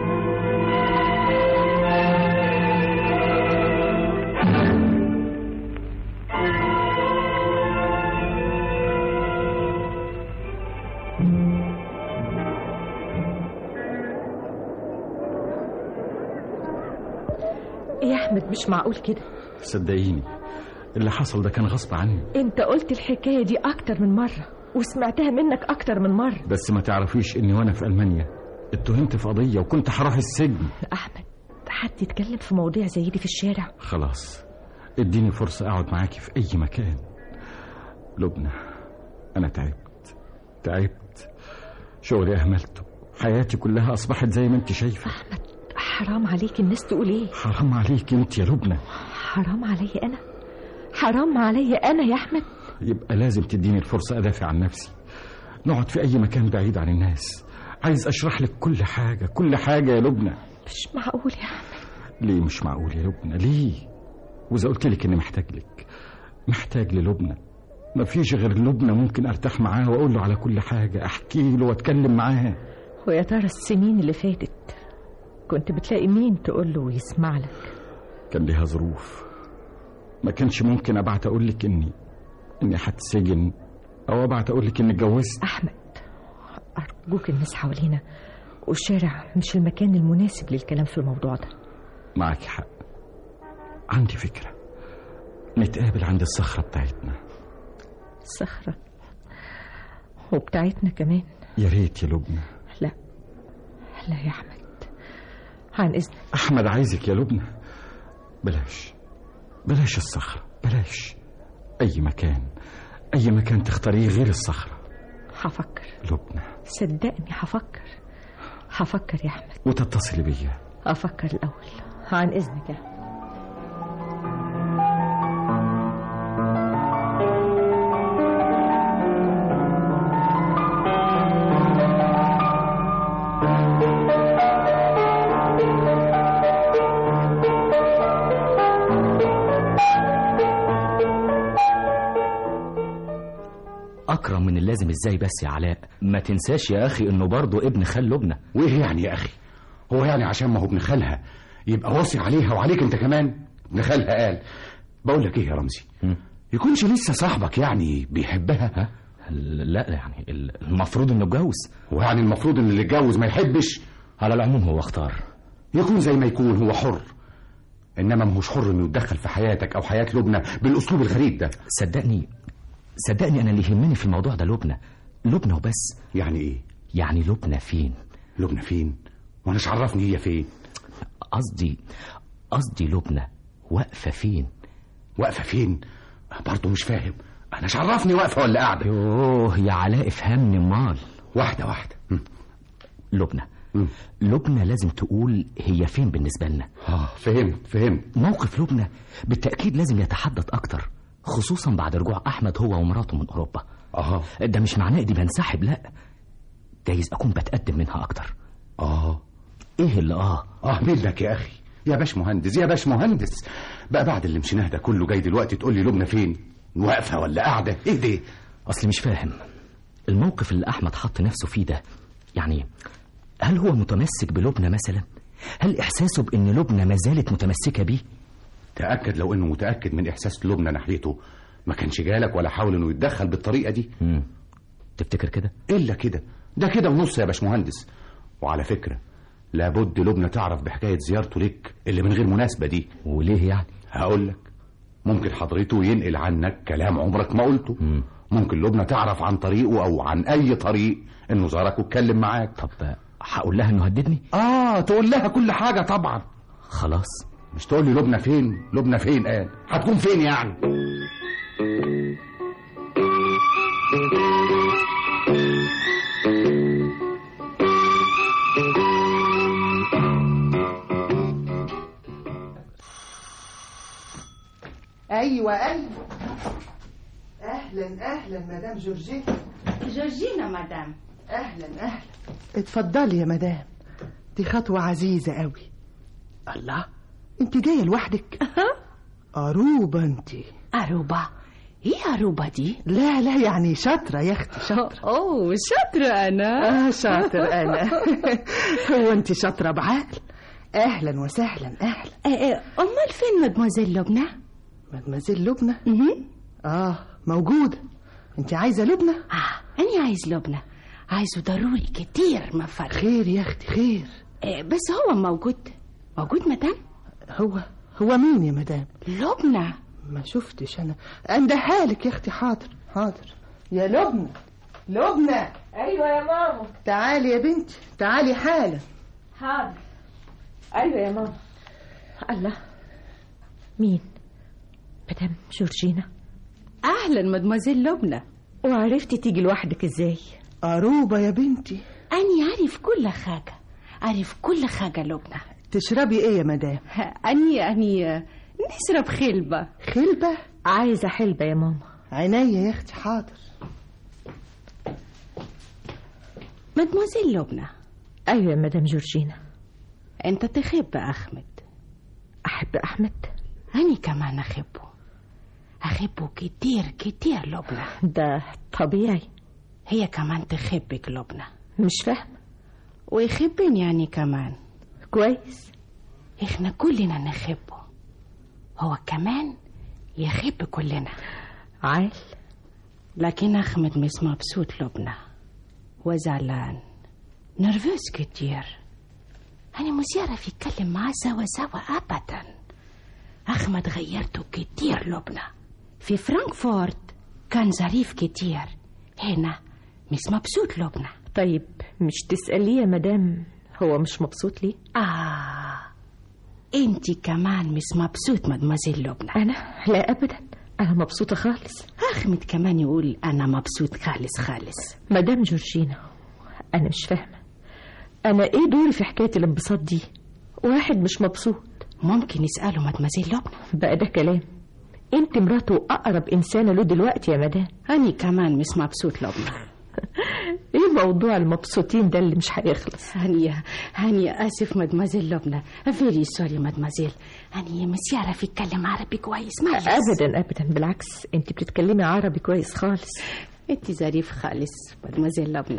يا احمد مش معقول كده صدقيني اللي حصل ده كان غصب عني انت قلت الحكايه دي اكتر من مره وسمعتها منك اكتر من مره بس ما تعرفيش اني وانا في المانيا اتهمت في قضيه وكنت هروح السجن احمد حد يتكلم في مواضيع زي دي في الشارع خلاص اديني فرصه اقعد معاكي في اي مكان لبنى انا تعبت تعبت شغلي اهملته حياتي كلها اصبحت زي ما انت شايفه احمد حرام عليك الناس تقول ايه حرام عليك انت يا لبنى حرام علي انا حرام علي انا يا احمد يبقى لازم تديني الفرصه ادافع عن نفسي نقعد في اي مكان بعيد عن الناس عايز اشرح لك كل حاجه كل حاجه يا لبنى مش معقول يا احمد ليه مش معقول يا لبنى ليه واذا قلت لك اني محتاج لك محتاج للبنى مفيش غير لبنى ممكن ارتاح معاه واقول له على كل حاجه احكي له واتكلم معاه ويا ترى السنين اللي فاتت كنت بتلاقي مين تقول له ويسمع لك كان ليها ظروف ما كانش ممكن ابعت اقول لك اني اني هتسجن او ابعت اقول لك اني اتجوزت احمد ارجوك الناس حوالينا والشارع مش المكان المناسب للكلام في الموضوع ده معك حق عندي فكرة نتقابل عند الصخرة بتاعتنا الصخرة وبتاعتنا كمان يا ريت يا لبنى لا لا يا أحمد عن إذنك أحمد عايزك يا لبنى بلاش بلاش الصخرة بلاش أي مكان أي مكان تختاريه غير الصخرة هفكر لبنى صدقني هفكر هفكر يا أحمد وتتصلي بيا أفكر الأول عن إذنك يا أحمد اكرم من اللازم ازاي بس يا علاء ما تنساش يا اخي انه برضه ابن خال لبنى وايه يعني يا اخي هو يعني عشان ما هو ابن خالها يبقى واصي عليها وعليك انت كمان ابن خالها قال بقول لك ايه يا رمزي يكونش لسه صاحبك يعني بيحبها ها لا يعني المفروض انه اتجوز ويعني المفروض ان اللي اتجوز ما يحبش على العموم هو اختار يكون زي ما يكون هو حر انما مش حر انه يتدخل في حياتك او حياه لبنى بالاسلوب الغريب ده صدقني صدقني انا اللي يهمني في الموضوع ده لبنى لبنى وبس يعني ايه يعني لبنى فين لبنى فين وانا عرفني هي فين قصدي قصدي لبنى واقفه فين واقفه فين برضه مش فاهم انا عرفني واقفه ولا قاعده يوه يا علاء افهمني امال واحده واحده لبنى لبنى لازم تقول هي فين بالنسبه لنا اه فهمت فهمت موقف لبنى بالتاكيد لازم يتحدد اكتر خصوصا بعد رجوع احمد هو ومراته من اوروبا اه ده مش معناه اني بنسحب لا جايز اكون بتقدم منها اكتر اه ايه اللي اه اه منك يا اخي يا باش مهندس يا باش مهندس بقى بعد اللي مشيناه ده كله جاي دلوقتي تقول لي لبنى فين واقفه ولا قاعده ايه ده اصلي مش فاهم الموقف اللي احمد حط نفسه فيه ده يعني هل هو متمسك بلبنى مثلا هل احساسه بان لبنى ما زالت متمسكه بيه تاكد لو انه متاكد من احساس لبنى ناحيته ما كانش جالك ولا حاول انه يتدخل بالطريقه دي مم. تفتكر كده الا كده ده كده ونص يا باشمهندس وعلى فكره لابد لبنى تعرف بحكايه زيارته لك اللي من غير مناسبه دي وليه يعني هقول لك ممكن حضرته ينقل عنك كلام عمرك ما قلته مم. ممكن لبنى تعرف عن طريقه او عن اي طريق انه زارك واتكلم معاك طب هقول لها انه هددني اه تقول لها كل حاجه طبعا خلاص مش تقول لي لبنى فين لبنى فين قال هتكون فين يعني ايوه ايوه اهلا اهلا مدام جورجينا جورجينا مدام اهلا اهلا اتفضلي يا مدام دي خطوه عزيزه قوي الله انت جايه لوحدك أروبة انت أروبة ايه أروبة دي؟ لا لا يعني شاطرة يا اختي شاطرة اوه شاطرة أنا اه شاطر انا هو انت شاطرة بعقل اهلا وسهلا اهلا أمال فين مدموزيل لبنى؟ مدموزيل لبنى اه موجودة انت عايزة لبنى اه أنا عايز لبنى عايزه ضروري كتير ما فرق خير يا اختي خير آه بس هو موجود موجود مدام هو هو مين يا مدام لبنى ما شفتش انا اندهها لك يا اختي حاضر حاضر يا لبنى لبنى ايوه يا ماما تعالي يا بنتي تعالي حالا حاضر ايوه يا ماما الله مين مدام جورجينا أهلا مدموزيل لبنى وعرفتي تيجي لوحدك ازاي أروبة يا بنتي أني عارف كل حاجة عارف كل حاجة لبنى تشربي ايه يا مدام أني أني نشرب خلبة خلبة عايزة حلبة يا ماما عينيا يا اختي حاضر مدموزيل لبنى ايوه يا مدام جورجينا أنت تحب أحمد احب احمد أني كمان أحبه أحبه كتير كتير لبنى ده طبيعي هي كمان تحبك لبنى مش فاهم ويحبني يعني كمان كويس احنا كلنا نحبه هو كمان يحب كلنا عال لكن أحمد مش مبسوط لبنى وزعلان نرفز كتير أنا مش يعرف يتكلم معاه سوا سوا أبدا أحمد غيرته كتير لبنى في فرانكفورت كان ظريف كتير هنا مش مبسوط لبنى طيب مش تسأليه يا مدام هو مش مبسوط ليه آه انتي كمان مش مبسوط مدمزيل لبنى أنا لا أبدا أنا مبسوطة خالص أحمد كمان يقول أنا مبسوط خالص خالص مدام جورجينا أنا مش فاهمة أنا إيه دوري في حكاية الانبساط دي واحد مش مبسوط ممكن يسأله مدمزيل لبنى بقى ده كلام انت مراته أقرب إنسانة له دلوقتي يا مدام أنا كمان مش مبسوط لبنى ايه موضوع المبسوطين ده اللي مش هيخلص هانية هانية آسف مدمزيل لبنى فيري سوري مدمزيل هانية مش يعرف يتكلم عربي كويس ما ابدا ابدا بالعكس انت بتتكلمي عربي كويس خالص انت ظريف خالص مدمزيل لبنى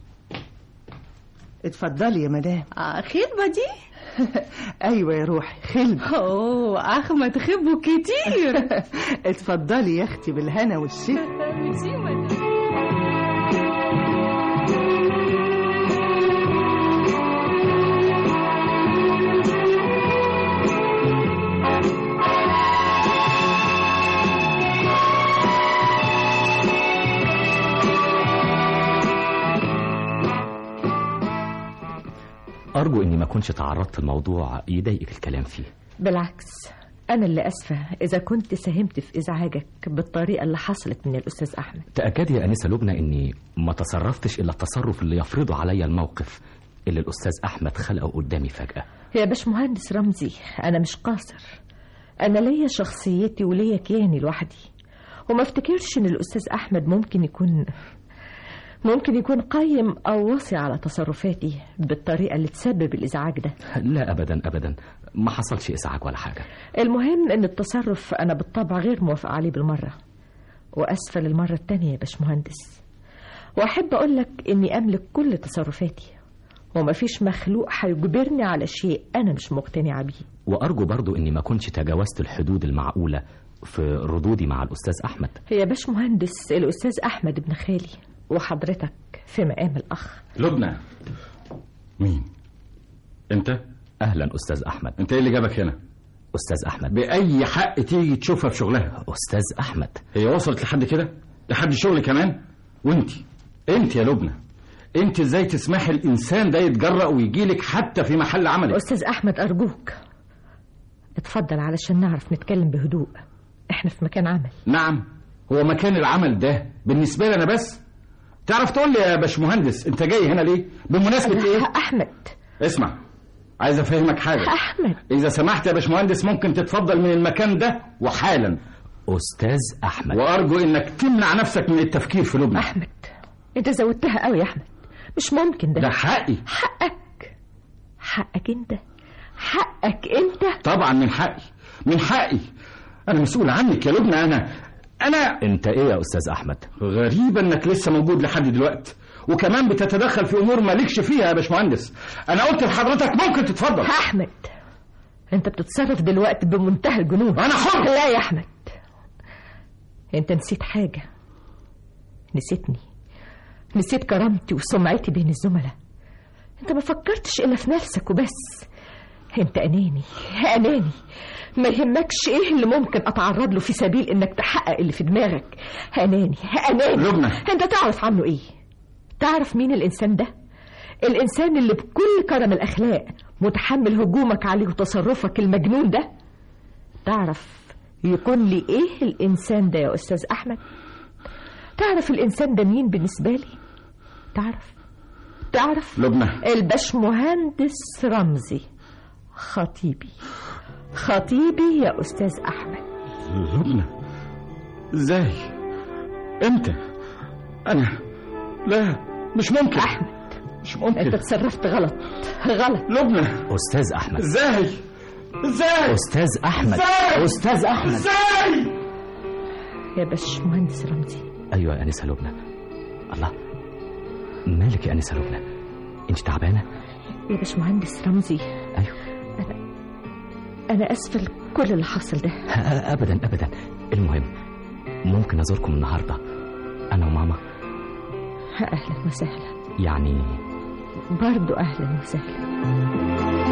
اتفضلي يا مدام اه خدمة دي ايوه يا روحي خلبة اوه احمد خبه كتير اتفضلي يا اختي بالهنا والشفا أرجو إني ما كنتش تعرضت لموضوع يضايقك الكلام فيه بالعكس أنا اللي أسفة إذا كنت ساهمت في إزعاجك بالطريقة اللي حصلت من الأستاذ أحمد تأكدي يا أنسة لبنى إني ما تصرفتش إلا التصرف اللي يفرضه عليا الموقف اللي الأستاذ أحمد خلقه قدامي فجأة يا باشمهندس رمزي أنا مش قاصر أنا ليا شخصيتي وليا كياني لوحدي وما افتكرش إن الأستاذ أحمد ممكن يكون ممكن يكون قيم أو وصي على تصرفاتي بالطريقة اللي تسبب الإزعاج ده لا أبدا أبدا ما حصلش إزعاج ولا حاجة المهم إن التصرف أنا بالطبع غير موافقة عليه بالمرة وأسفة للمرة التانية يا باشمهندس وأحب أقول لك إني أملك كل تصرفاتي ومفيش مخلوق هيجبرني على شيء أنا مش مقتنعة بيه وأرجو برضو إني ما كنتش تجاوزت الحدود المعقولة في ردودي مع الأستاذ أحمد يا باشمهندس الأستاذ أحمد ابن خالي وحضرتك في مقام الأخ لبنى مين انت أهلا أستاذ أحمد انت ايه اللي جابك هنا أستاذ أحمد باي حق تيجي تشوفها في شغلها أستاذ أحمد هي وصلت لحد كده لحد شغل كمان وانت انت يا لبنى انت ازاي تسمحي الانسان ده يتجرأ ويجيلك حتى في محل عملك أستاذ أحمد أرجوك اتفضل علشان نعرف نتكلم بهدوء احنا في مكان عمل نعم هو مكان العمل ده بالنسبة لي أنا بس تعرف تقول لي يا باشمهندس انت جاي هنا ليه بمناسبة ايه أحمد اسمع عايز افهمك حاجة أحمد اذا سمحت يا باشمهندس ممكن تتفضل من المكان ده وحالا أستاذ أحمد وارجو انك تمنع نفسك من التفكير في لبنى أحمد انت زودتها قوي يا أحمد مش ممكن ده ده حقي حقك حقك انت حقك انت طبعا من حقي من حقي انا مسؤول عنك يا لبنى انا انا أنت إيه يا أستاذ أحمد غريب انك لسه موجود لحد دلوقتي وكمان بتتدخل في امور مالكش فيها يا باشمهندس انا قلت لحضرتك ممكن تتفضل أحمد انت بتتصرف دلوقتي بمنتهى الجنون انا حر لا يا أحمد انت نسيت حاجة نسيتني نسيت كرامتي وسمعتي بين الزملاء انت ما فكرتش الا في نفسك وبس انت اناني اناني ما يهمكش ايه اللي ممكن اتعرض له في سبيل انك تحقق اللي في دماغك اناني اناني لبنى. انت تعرف عنه ايه تعرف مين الانسان ده الانسان اللي بكل كرم الاخلاق متحمل هجومك عليه وتصرفك المجنون ده تعرف يكون لي ايه الانسان ده يا استاذ احمد تعرف الانسان ده مين بالنسبه لي تعرف تعرف لبنى الباشمهندس رمزي خطيبي خطيبي يا استاذ احمد لبنى ازاي انت انا لا مش ممكن احمد مش ممكن انت تصرفت غلط غلط لبنى أستاذ أحمد ازاي ازاي أستاذ أحمد إزاي؟ أستاذ أحمد ازاي يا باشمهندس رمزي أيوة يا أنسة لبنى الله مالك يا أنسة لبنى أنت تعبانة يا باشمهندس رمزي ايوه أنا أسفة لكل اللي حصل ده ه- ابدا ابدا المهم ممكن ازوركم النهارده انا وماما أهلا وسهلا يعني برضو أهلا وسهلا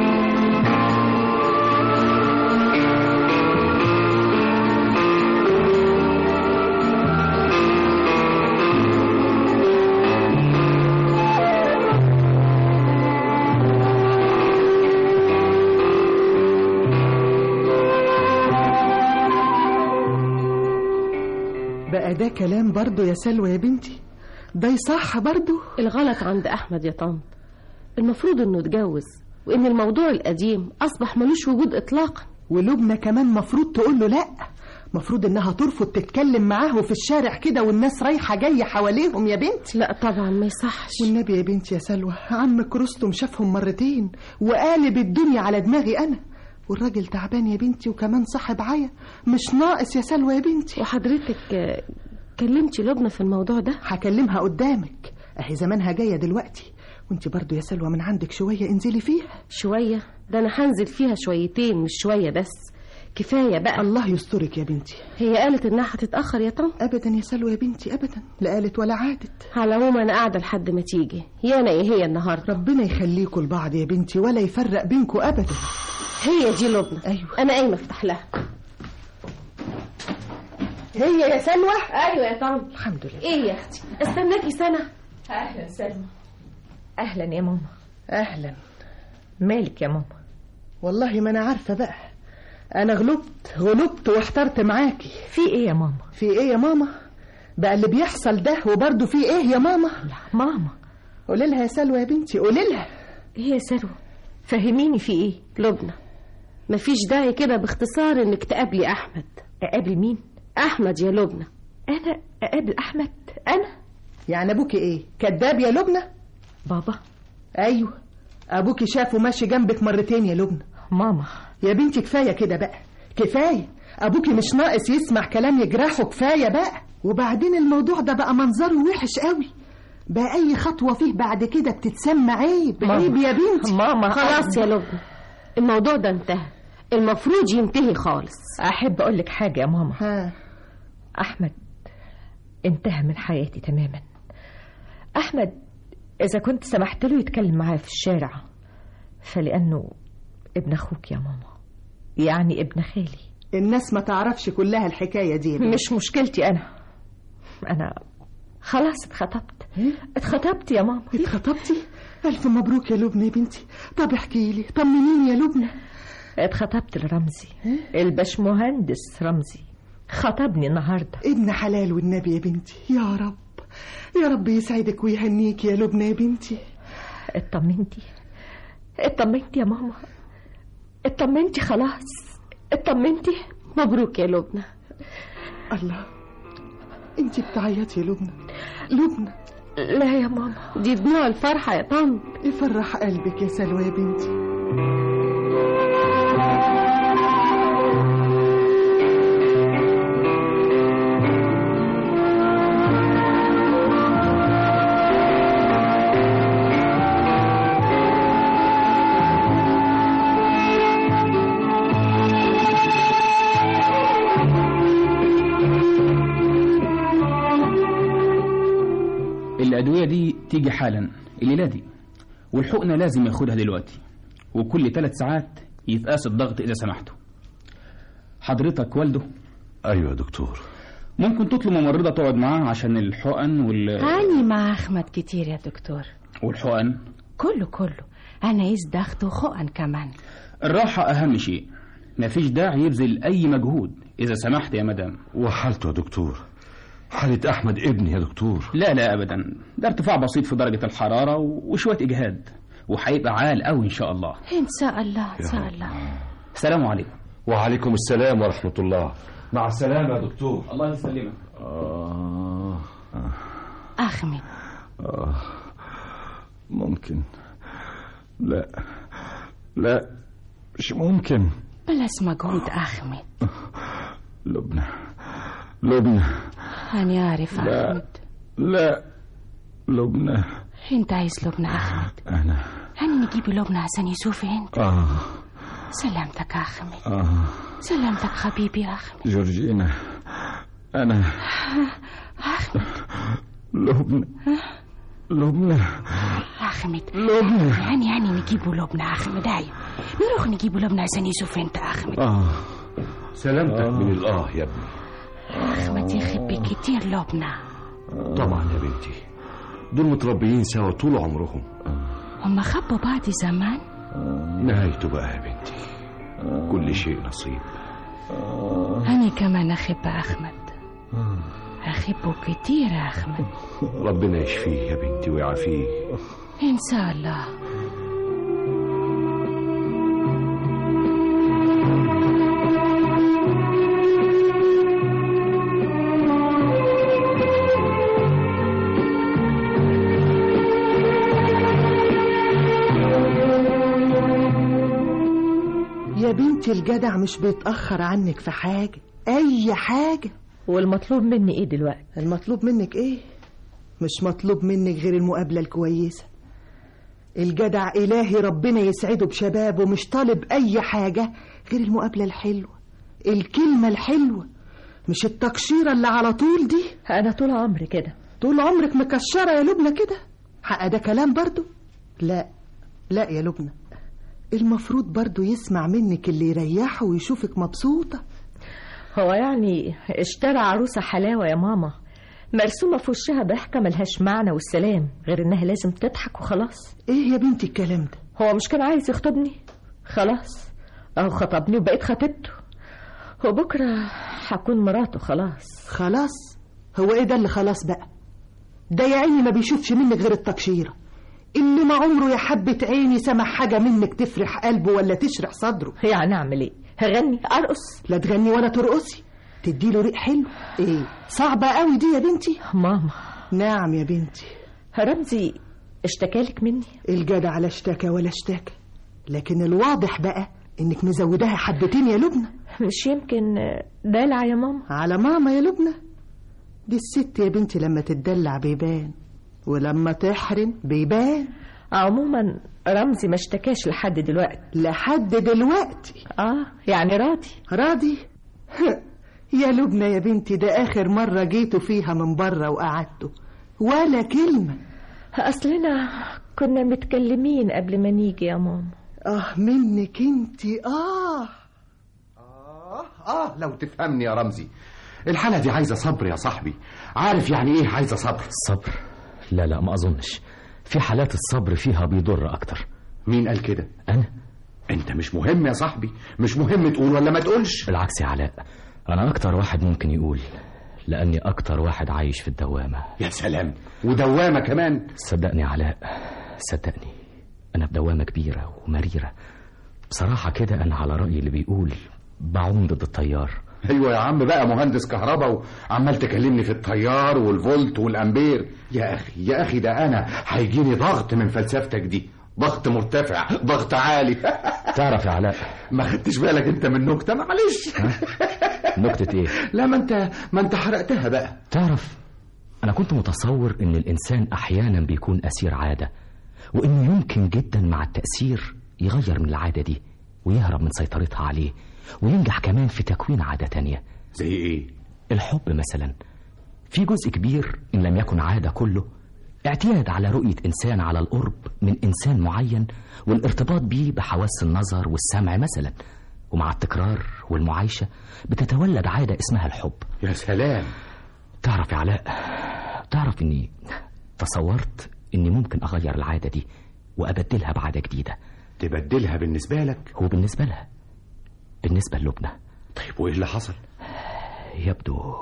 بقى ده كلام برضه يا سلوى يا بنتي ده يصح برضه الغلط عند أحمد يا طنط المفروض إنه اتجوز وإن الموضوع القديم أصبح ملوش وجود إطلاقا ولبنى كمان مفروض تقول له لا مفروض انها ترفض تتكلم معاه في الشارع كده والناس رايحه جايه حواليهم يا بنتي لا طبعا ما يصحش والنبي يا بنتي يا سلوى عمك رستم شافهم مرتين وقالب الدنيا على دماغي انا والراجل تعبان يا بنتي وكمان صاحب عيا مش ناقص يا سلوى يا بنتي وحضرتك آه، كلمتي لبنى في الموضوع ده هكلمها قدامك اهي زمانها جايه دلوقتي وانت برضو يا سلوى من عندك شويه انزلي فيها شوية ده أنا هنزل فيها شويتين مش شوية بس كفاية بقى الله يسترك يا بنتي هي قالت إنها هتتأخر يا طنط ابدا يا سلوى يا بنتي ابدا لا قالت ولا عادت على العموم أنا قاعدة لحد ما تيجي يا أنا إيه هي النهاردة ربنا يخليكوا لبعض يا بنتي ولا يفرق بينكوا ابدا هي دي لبنى ايوه أنا قايمة أفتح لها هي يا سلوى أيوة يا طنط الحمد لله إيه يا أختي استناكي سنة أهلا سلمى أهلا يا ماما اهلا مالك يا ماما والله ما انا عارفه بقى انا غلبت غلبت واحترت معاكي في إيه يا ماما في ايه يا ماما بقى اللي بيحصل ده وبرضه في ايه يا ماما لا ماما قولي لها يا سلوى يا بنتي قولي لها إيه يا سلوى فهميني في إيه لبنى مفيش داعي كده باختصار إنك تقابلي أحمد أقابل مين أحمد يا لبنى أنا أقابل أحمد أنا يعني ابوكي ايه كذاب يا لبنى بابا ايوه ابوكي شافه ماشي جنبك مرتين يا لبنى ماما يا بنتي كفايه كده بقى كفايه ابوكي مش ناقص يسمع كلام يجرحه كفايه بقى وبعدين الموضوع ده بقى منظره وحش قوي بقى اي خطوه فيه بعد كده بتتسمى عيب ماما. عيب يا بنتي ماما خلاص يا لبنى الموضوع ده انتهى المفروض ينتهي خالص أحب أقول لك حاجة يا ماما ها أحمد انتهى من حياتي تماما أحمد إذا كنت سمحت له يتكلم معايا في الشارع فلأنه ابن أخوك يا ماما يعني ابن خالي الناس ما تعرفش كلها الحكايه دي يا بنتي. مش مشكلتي أنا أنا خلاص اتخطبت اتخطبت يا ماما اتخطبتي الف مبروك يا لبنى يا بنتي طب احكي لي طمنيني يا لبنى اتخطبت لرمزي الباشمهندس رمزي خطبني النهارده ابن حلال والنبي يا بنتي يا رب يا رب يسعدك ويهنيك يا لبنى يا بنتي اطمنتي اطمنتي يا ماما اطمنتي خلاص اطمنتي مبروك يا لبنى الله انت بتعيطي يا لبنى لبنى لا يا ماما دي دموع الفرحة يا طنط يفرح قلبك يا سلوى يا بنتي الأدوية دي تيجي حالا الليلة دي والحقنة لازم ياخدها دلوقتي وكل ثلاث ساعات يتقاس الضغط إذا سمحتوا حضرتك والده ايوه يا دكتور ممكن تطلب ممرضة تقعد معاه عشان الحقن وال... أنا مع أحمد كتير يا دكتور والحقن كله كله أنا قيس ضغط وحقن كمان الراحة أهم شيء مفيش داعي يبذل أي مجهود إذا سمحت يا مدام وحالته يا دكتور حالة أحمد ابني يا دكتور لا لا أبدا ده ارتفاع بسيط في درجة الحرارة وشوية إجهاد وهيبقى عال قوي إن شاء الله إن شاء الله إن شاء الله السلام عليكم وعليكم السلام ورحمة الله مع السلامة يا دكتور الله يسلمك آه أحمد آه ممكن لا لا مش ممكن بلاش مجهود أحمد لبنى لبنى أنا عارف لا أحمد لا لبنى أنت عايز لبنى أحمد أنا هاني نجيب لبنى عشان يشوف انت آه سلامتك يا أحمد آه سلامتك حبيبي يا أحمد جورجينا أنا أحمد لبنى لبنى أحمد لبنى هاني هاني نجيبه لبنى يا أحمد أيوة نروح نجيبه لبنى عشان يشوف انت يا أحمد آه سلامتك من الآه يا ابني أحمد يخبي كتير لبنى طبعا يا بنتي دول متربيين سوا طول عمرهم هما خبوا بعض زمان نهايته بقى يا بنتي كل شيء نصيب أنا كمان أحب أحمد أحبه كتير يا أحمد ربنا يشفيه يا بنتي ويعافيه إن شاء الله يا بنتي الجدع مش بيتأخر عنك في حاجة أي حاجة والمطلوب مني ايه دلوقتي المطلوب منك ايه مش مطلوب منك غير المقابلة الكويسة الجدع إلهي ربنا يسعده بشبابه مش طالب أي حاجة غير المقابلة الحلوة الكلمة الحلوة مش التقشيرة اللي على طول دي انا طول عمري كده طول عمرك مكشرة يا لبنى كده حق ده كلام برضو لا لا يا لبنى المفروض برضو يسمع منك اللي يريحه ويشوفك مبسوطة هو يعني اشترى عروسة حلاوة يا ماما مرسومة في وشها ضحكة ملهاش معنى والسلام غير انها لازم تضحك وخلاص ايه يا بنتي الكلام ده هو مش كان عايز يخطبني خلاص اهو خطبني وبقيت خطيبته وبكرة هكون مراته خلاص خلاص هو ايه ده اللي خلاص بقى ده يا عيني ما بيشوفش منك غير التقشيرة اللي ما عمره يا حبة عيني سمع حاجة منك تفرح قلبه ولا تشرح صدره يعني اعمل ايه هغني ارقص لا تغني ولا ترقصي تديله ريق حلو ايه صعبة قوي دي يا بنتي ماما نعم يا بنتي رمزي اشتكالك مني الجدع لا اشتكى ولا اشتكى لكن الواضح بقى انك مزوداها حبتين يا لبنى مش يمكن دلع يا ماما على ماما يا لبنى دي الست يا بنتي لما تتدلع بيبان ولما تحرم بيبان عموما رمزي ما اشتكاش لحد دلوقتي لحد دلوقتي اه يعني راضي راضي يا لبنى يا بنتي ده اخر مرة جيتوا فيها من بره وقعدتوا ولا كلمة اصلنا كنا متكلمين قبل ما نيجي يا ماما اه منك انتي اه آه آه لو تفهمني يا رمزي الحالة دي عايزة صبر يا صاحبي عارف يعني إيه عايزة صبر الصبر لا لا ما أظنش في حالات الصبر فيها بيضر أكتر مين قال كده أنا أنت مش مهم يا صاحبي مش مهم تقول ولا ما تقولش بالعكس يا علاء أنا أكتر واحد ممكن يقول لأني أكتر واحد عايش في الدوامة يا سلام ودوامة كمان صدقني يا علاء صدقني أنا في دوامة كبيرة ومريرة بصراحة كده أنا على رأي اللي بيقول بعوم ضد التيار ايوه يا عم بقى مهندس كهرباء وعمال تكلمني في التيار والفولت والامبير يا اخي يا اخي ده انا هيجيني ضغط من فلسفتك دي ضغط مرتفع ضغط عالي تعرف يا علاء ما خدتش بالك انت من نكته معلش نكتة ايه لا ما انت ما انت حرقتها بقى تعرف انا كنت متصور ان الانسان احيانا بيكون اسير عادة وانه يمكن جدا مع التأثير يغير من العادة دي ويهرب من سيطرتها عليه وينجح كمان في تكوين عادة تانية زي ايه الحب مثلا في جزء كبير إن لم يكن عادة كله اعتياد على رؤية إنسان على القرب من إنسان معين والارتباط بيه بحواس النظر والسمع مثلا ومع التكرار والمعايشة بتتولد عادة اسمها الحب يا سلام تعرف يا علاء تعرف إني تصورت إني ممكن أغير العادة دي وأبدلها بعادة جديدة تبدلها بالنسبة لك هو بالنسبة لها بالنسبة للبنى طيب وإيه اللي حصل يبدو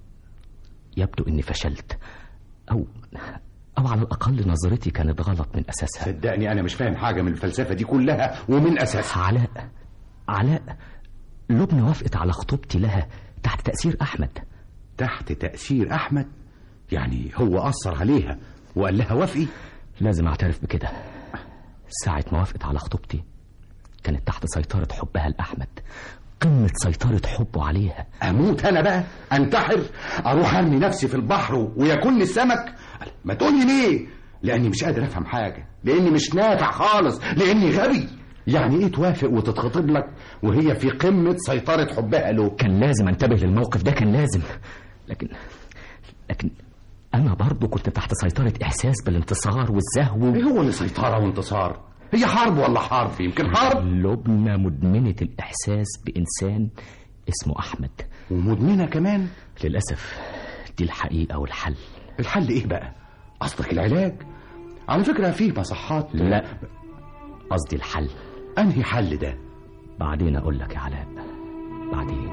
يبدو إني فشلت أو أو على الأقل نظرتي كانت غلط من أساسها صدقني أنا مش فاهم حاجة من الفلسفة دي كلها ومن أساسها علاء علاء لبنى وافقت على خطوبتي لها تحت تأثير أحمد تحت تأثير أحمد يعني هو أثر عليها وقال لها وافقي لازم أعترف بكده ساعة ما وافقت على خطوبتي كانت تحت سيطرة حبها لأحمد قمة سيطرة حبه عليها أموت أنا بقى أنتحر أروح أرمي نفسي في البحر وياكلني السمك ما تقولي ليه لاني مش قادر افهم حاجه لاني مش نافع خالص لاني غبي يعني ايه توافق وتتخطب لك وهي في قمه سيطره حبها له كان لازم انتبه للموقف ده كان لازم لكن لكن انا برضه كنت تحت سيطرة احساس بالانتصار والزهو ايه هو اللي سيطره وانتصار هي حرب ولا حرب يمكن حرب لبنى مدمنة الاحساس بانسان اسمه احمد ومدمنه كمان للاسف دي الحقيقة والحل الحل ايه بقى قصدك العلاج على فكره فيه مصحات لا قصدي الحل انهي حل ده بعدين اقول لك يا علاء بعدين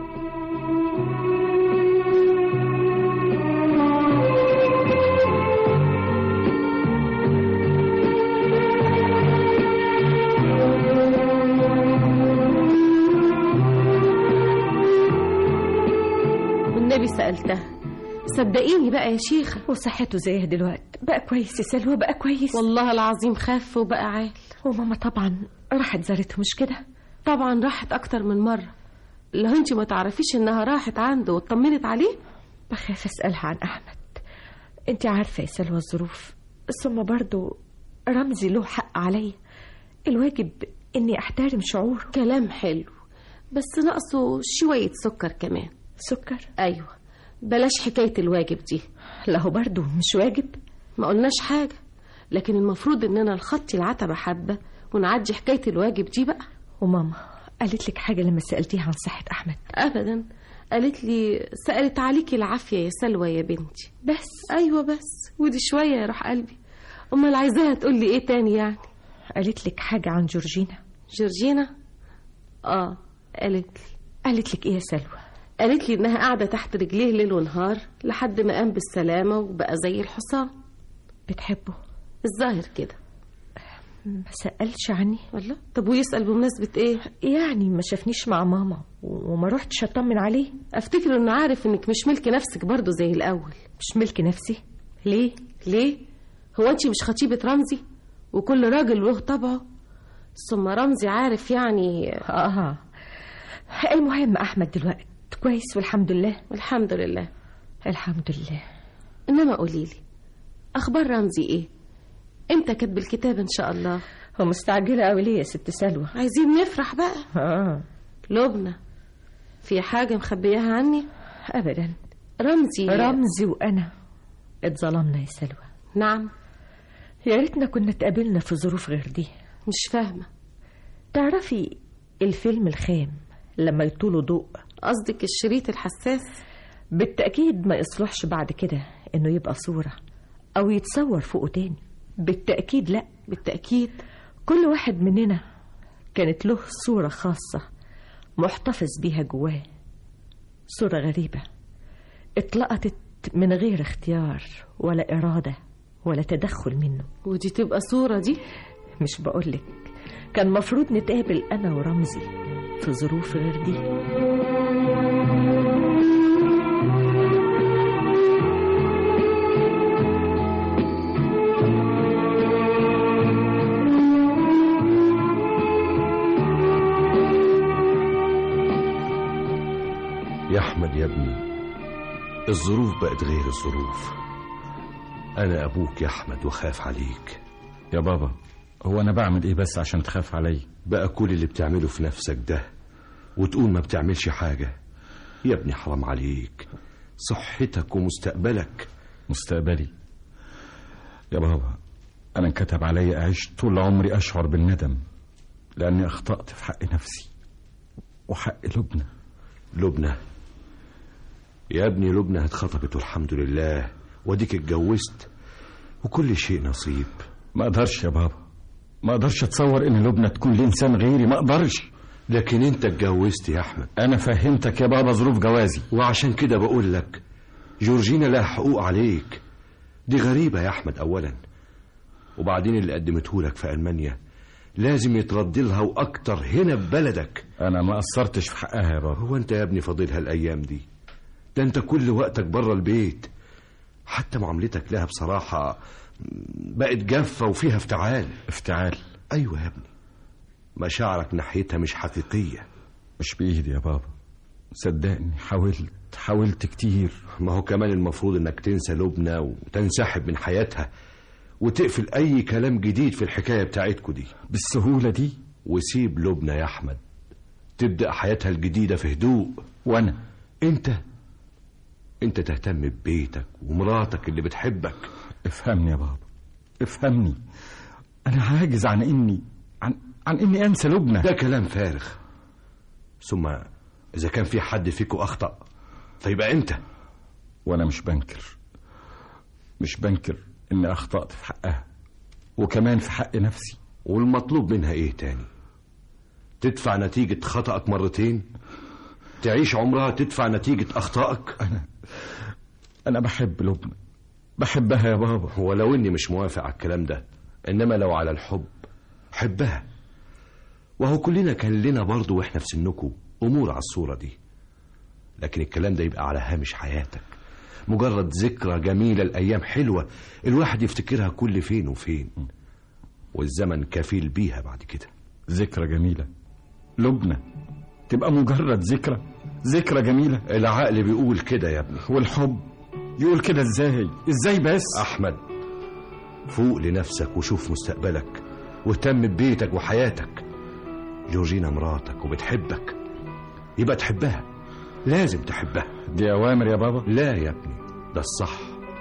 والنبي سألتها صدقيني بقى يا شيخة وصحته زيها دلوقتي بقى كويس يا سلوى بقى كويس والله العظيم خف وبقى عال وماما طبعا راحت زارته مش كده طبعا راحت أكتر من مرة لو انت ما تعرفيش انها راحت عنده واطمنت عليه بخاف اسألها عن أحمد انت عارفة يا سلوى الظروف ثم برضو رمزي له حق عليا الواجب اني احترم شعوره كلام حلو بس ناقصه شوية سكر كمان سكر أيوة بلاش حكاية الواجب دي لا هو برضو مش واجب ما قلناش حاجة لكن المفروض اننا نخطي العتبة حبة ونعدي حكاية الواجب دي بقى وماما قالت لك حاجة لما سألتيها عن صحة أحمد أبدا قالت لي سألت عليكي العافية يا سلوى يا بنتي بس أيوة بس ودي شوية يا روح قلبي أمال عايزاها تقول لي إيه تاني يعني قالت لك حاجة عن جورجينا جورجينا آه قالت لي قالت لك إيه يا سلوى قالت لي إنها قاعدة تحت رجليه ليل ونهار لحد ما قام بالسلامة وبقى زي الحصان بتحبه الظاهر كده ما سألش عني والله طب ويسأل بمناسبة إيه يعني ما شافنيش مع ماما وما رحتش أطمن عليه أفتكر إنه عارف إنك مش ملك نفسك برضه زي الأول مش ملك نفسي ليه ليه هو أنت مش خطيبة رمزي وكل راجل له طبعه ثم رمزي عارف يعني آه المهم أحمد دلوقتي كويس والحمد لله والحمد لله الحمد لله إنما قوليلي أخبار رمزي إيه امتى كاتب الكتاب ان شاء الله هو مستعجله قوي ليه يا ست سلوى عايزين نفرح بقى اه لبنى في حاجه مخبياها عني ابدا رمزي رمزي وانا اتظلمنا يا سلوى نعم يا ريتنا كنا اتقابلنا في ظروف غير دي مش فاهمه تعرفي الفيلم الخام لما يطوله ضوء قصدك الشريط الحساس بالتاكيد ما يصلحش بعد كده انه يبقى صوره او يتصور فوقه تاني بالتأكيد لا بالتأكيد كل واحد مننا كانت له صورة خاصة محتفظ بيها جواه صورة غريبة اتلقطت من غير اختيار ولا إرادة ولا تدخل منه ودي تبقى صورة دي مش بقولك كان مفروض نتقابل أنا ورمزي في ظروف غير دي يا أحمد يا ابني الظروف بقت غير الظروف أنا أبوك يا أحمد وخاف عليك يا بابا هو أنا بعمل إيه بس عشان تخاف علي بقى كل اللي بتعمله في نفسك ده وتقول ما بتعملش حاجة يا ابني حرام عليك صحتك ومستقبلك مستقبلي يا بابا أنا انكتب علي أعيش طول عمري أشعر بالندم لأني أخطأت في حق نفسي وحق لبنى لبنى يا ابني لبنى اتخطبت والحمد لله واديك اتجوزت وكل شيء نصيب ما اقدرش يا بابا ما اقدرش اتصور ان لبنى تكون لانسان غيري ما اقدرش لكن انت اتجوزت يا احمد انا فهمتك يا بابا ظروف جوازي وعشان كده بقول لك جورجينا لها حقوق عليك دي غريبة يا احمد اولا وبعدين اللي قدمته لك في المانيا لازم يترد لها واكتر هنا في بلدك انا ما قصرتش في حقها يا بابا هو انت يا ابني فاضلها الايام دي ده انت كل وقتك بره البيت حتى معاملتك لها بصراحة بقت جافة وفيها افتعال افتعال ايوه يا ابني مشاعرك ناحيتها مش حقيقية مش بايدي يا بابا صدقني حاولت حاولت كتير ما هو كمان المفروض انك تنسى لبنى وتنسحب من حياتها وتقفل أي كلام جديد في الحكاية بتاعتكوا دي بالسهولة دي وسيب لبنى يا أحمد تبدأ حياتها الجديدة في هدوء وأنا أنت أنت تهتم ببيتك ومراتك اللي بتحبك افهمني يا بابا افهمني أنا عاجز عن إني عن عن إني أنسى لبنى ده كلام فارغ ثم إذا كان في حد فيكم أخطأ فيبقى أنت وأنا مش بنكر مش بنكر إني أخطأت في حقها وكمان في حق نفسي والمطلوب منها إيه تاني تدفع نتيجة خطأك مرتين تعيش عمرها تدفع نتيجة أخطائك أنا أنا بحب لبنى بحبها يا بابا ولو إني مش موافق على الكلام ده إنما لو على الحب حبها وهو كلنا كان لنا برضه وإحنا في سنكم أمور على الصورة دي لكن الكلام ده يبقى على هامش حياتك مجرد ذكرى جميلة الأيام حلوة الواحد يفتكرها كل فين وفين والزمن كفيل بيها بعد كده ذكرى جميلة لبنى تبقى مجرد ذكرى ذكرى جميلة العقل بيقول كده يا ابني والحب يقول كده ازاي ازاي بس أحمد فوق لنفسك وشوف مستقبلك واهتم ببيتك وحياتك جورجينا مراتك وبتحبك يبقى تحبها لازم تحبها دي أوامر يا بابا لا يا ابني ده الصح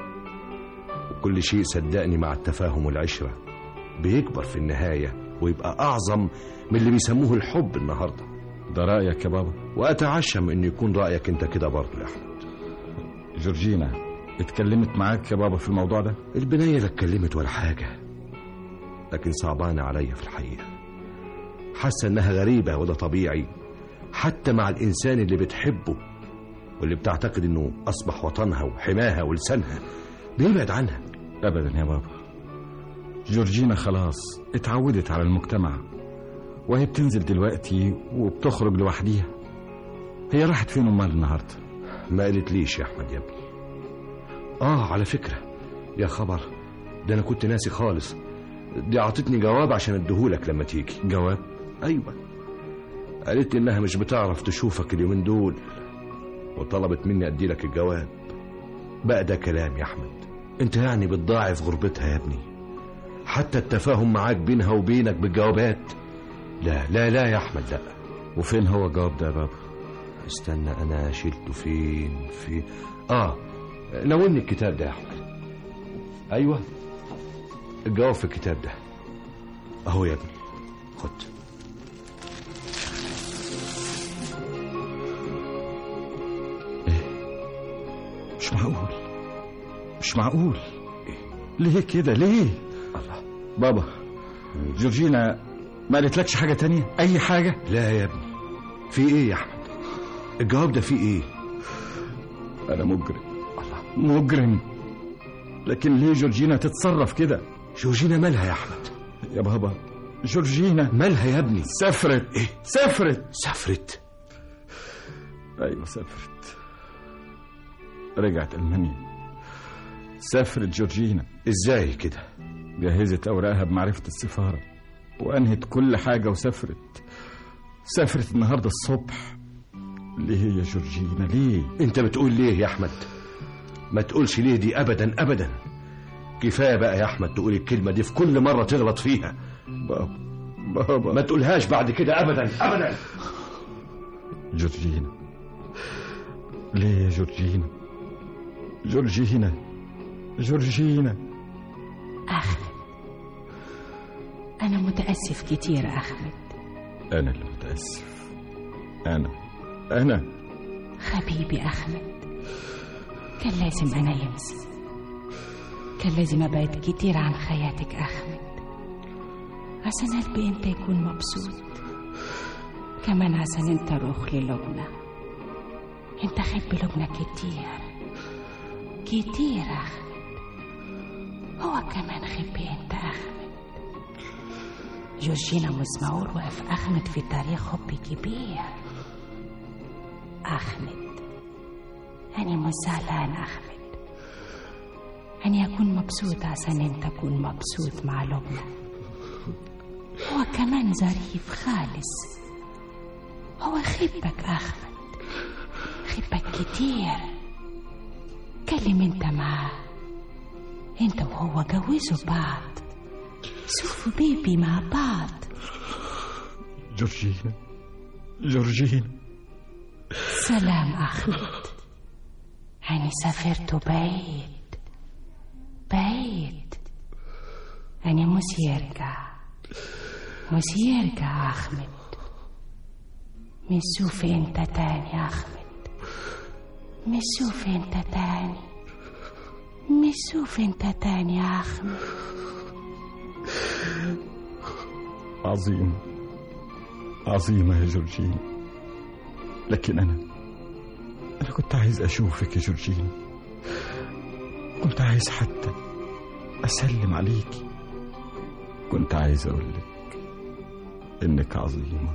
وكل شيء صدقني مع التفاهم والعشرة بيكبر في النهاية ويبقى أعظم من اللي بيسموه الحب النهاردة ده رأيك يا بابا وأتعشم إن يكون رأيك أنت كده برضه يا أحمد جورجينا اتكلمت معاك يا بابا في الموضوع ده البنية لا اتكلمت ولا حاجة لكن صعبانة عليا في الحقيقة حاسة إنها غريبة وده طبيعي حتى مع الإنسان اللي بتحبه واللي بتعتقد إنه أصبح وطنها وحماها ولسانها بيبعد عنها أبدا يا بابا جورجينا خلاص اتعودت على المجتمع وهي بتنزل دلوقتي وبتخرج لوحديها هي راحت فين امال النهارده ما قالتليش يا احمد يا ابني اه على فكره يا خبر ده انا كنت ناسي خالص دي عطتني جواب عشان اديهولك لما تيجي جواب ايوه قالت لي انها مش بتعرف تشوفك اليومين دول وطلبت مني ادي لك الجواب بقى ده كلام يا احمد انت يعني بتضاعف غربتها يا ابني حتى التفاهم معاك بينها وبينك بالجوابات لا لا لا يا احمد لا وفين هو الجواب ده يا بابا استنى انا شلته فين في اه ناولني الكتاب ده يا احمد ايوه الجواب في الكتاب ده اهو يا ابني خد مش معقول مش معقول ليه كده ليه الله بابا جورجينا ما قالتلكش حاجة تانية أي حاجة لا يا ابني في ايه يا احمد الجواب ده فيه ايه أنا مجرم الله مجرم لكن ليه جورجينا تتصرف كده جورجينا مالها يا احمد يا بابا جورجينا مالها يا ابني سافرت ايه سافرت سافرت ايوه سافرت رجعت المانيا سافرت جورجينا ازاي كده جهزت اوراقها بمعرفه السفاره وانهت كل حاجه وسافرت سافرت النهارده الصبح ليه يا جورجينا ليه انت بتقول ليه يا احمد ما تقولش ليه دي ابدا ابدا كفايه بقى يا احمد تقول الكلمه دي في كل مره تغلط فيها بابا بابا ما تقولهاش بعد كده ابدا ابدا جورجينا ليه يا جورجينا جورجينا جورجينا أحمد أنا متأسف كتير أحمد أنا اللي متأسف أنا أنا حبيبي أحمد كان لازم أنا يمس كان لازم أبعد كتير عن حياتك أحمد عشان قلبي أنت يكون مبسوط كمان عشان أنت روح للبنى أنت حب لبنى كتير كتير أحمد هو كمان حبي أنت أحمد جورجينا مسمعور وقف أحمد في تاريخ حب كبير أحمد أنا مش زعلان أحمد أنا أكون مبسوط عشان أنت تكون مبسوط مع لبنى هو كمان ظريف خالص هو خبك أحمد خبك كتير كلم أنت معاه انت وهو جوزوا بعض شوفوا بيبي مع بعض جورجينا جورجينا سلام أحمد أنا سافرت بعيد بعيد أنا مش يرجع مش يرجع أحمد مش شوف أنت تاني أحمد مش شوف أنت تاني مش شوف أنت تاني يا أحمد عظيم عظيمة يا جورجينا لكن أنا أنا كنت عايز أشوفك يا جورجينا كنت عايز حتى أسلم عليكي كنت عايز أقولك إنك عظيمة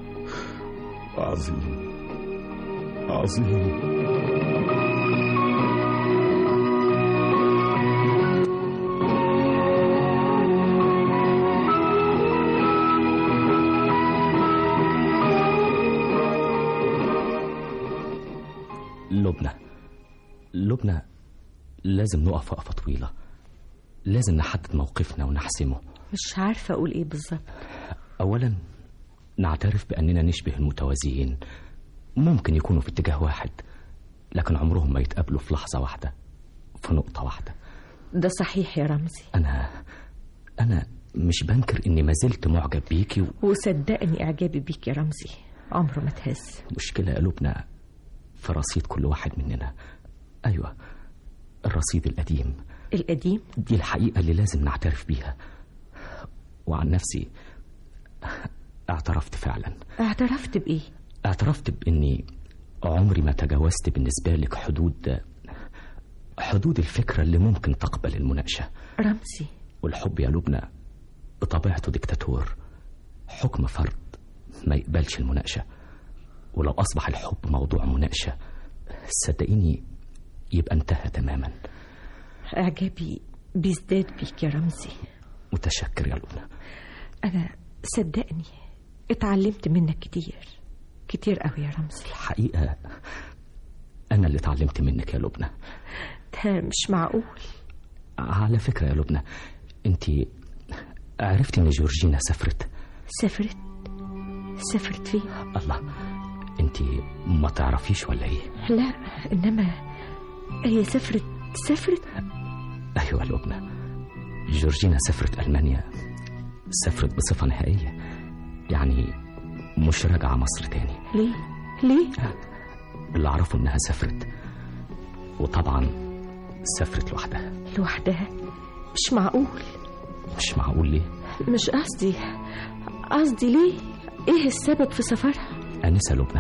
عظيمة عظيمة لبنى لبنى لازم نقف وقفة طويلة لازم نحدد موقفنا ونحسمه مش عارفة أقول إيه بالظبط أولا نعترف بأننا نشبه المتوازيين ممكن يكونوا في اتجاه واحد لكن عمرهم ما يتقابلوا في لحظة واحدة في نقطة واحدة ده صحيح يا رمزي أنا أنا مش بنكر إني ما زلت معجب بيكي و... وصدقني إعجابي بيك يا رمزي عمره ما تهز مشكلة يا لبنى في رصيد كل واحد مننا أيوة الرصيد القديم القديم دي الحقيقة اللي لازم نعترف بيها وعن نفسي اعترفت فعلا اعترفت بإيه اعترفت بإني عمري ما تجاوزت بالنسبة لك حدود حدود الفكرة اللي ممكن تقبل المناقشة رمزي والحب يا لبنى بطبيعته ديكتاتور حكم فرد ما يقبلش المناقشة ولو أصبح الحب موضوع مناقشة صدقيني يبقى انتهى تماما إعجابي بيزداد بيك يا رمزي متشكر يا لبنى أنا صدقني اتعلمت منك كتير كتير قوي يا رمزي الحقيقة أنا اللي اتعلمت منك يا لبنى ده مش معقول على فكرة يا لبنى أنت عرفتي إن جورجينا سافرت سافرت سافرت فين الله أنت ما تعرفيش ولا إيه لا إنما هي سافرت سافرت أيوة لبنى جورجينا سافرت ألمانيا سافرت بصفة نهائية يعني مش راجعة مصر تاني ليه ليه اللي أعرفه إنها سافرت وطبعا سافرت لوحدها لوحدها مش معقول مش معقول ليه مش قصدي قصدي ليه ايه السبب في سفرها أنسة لبنى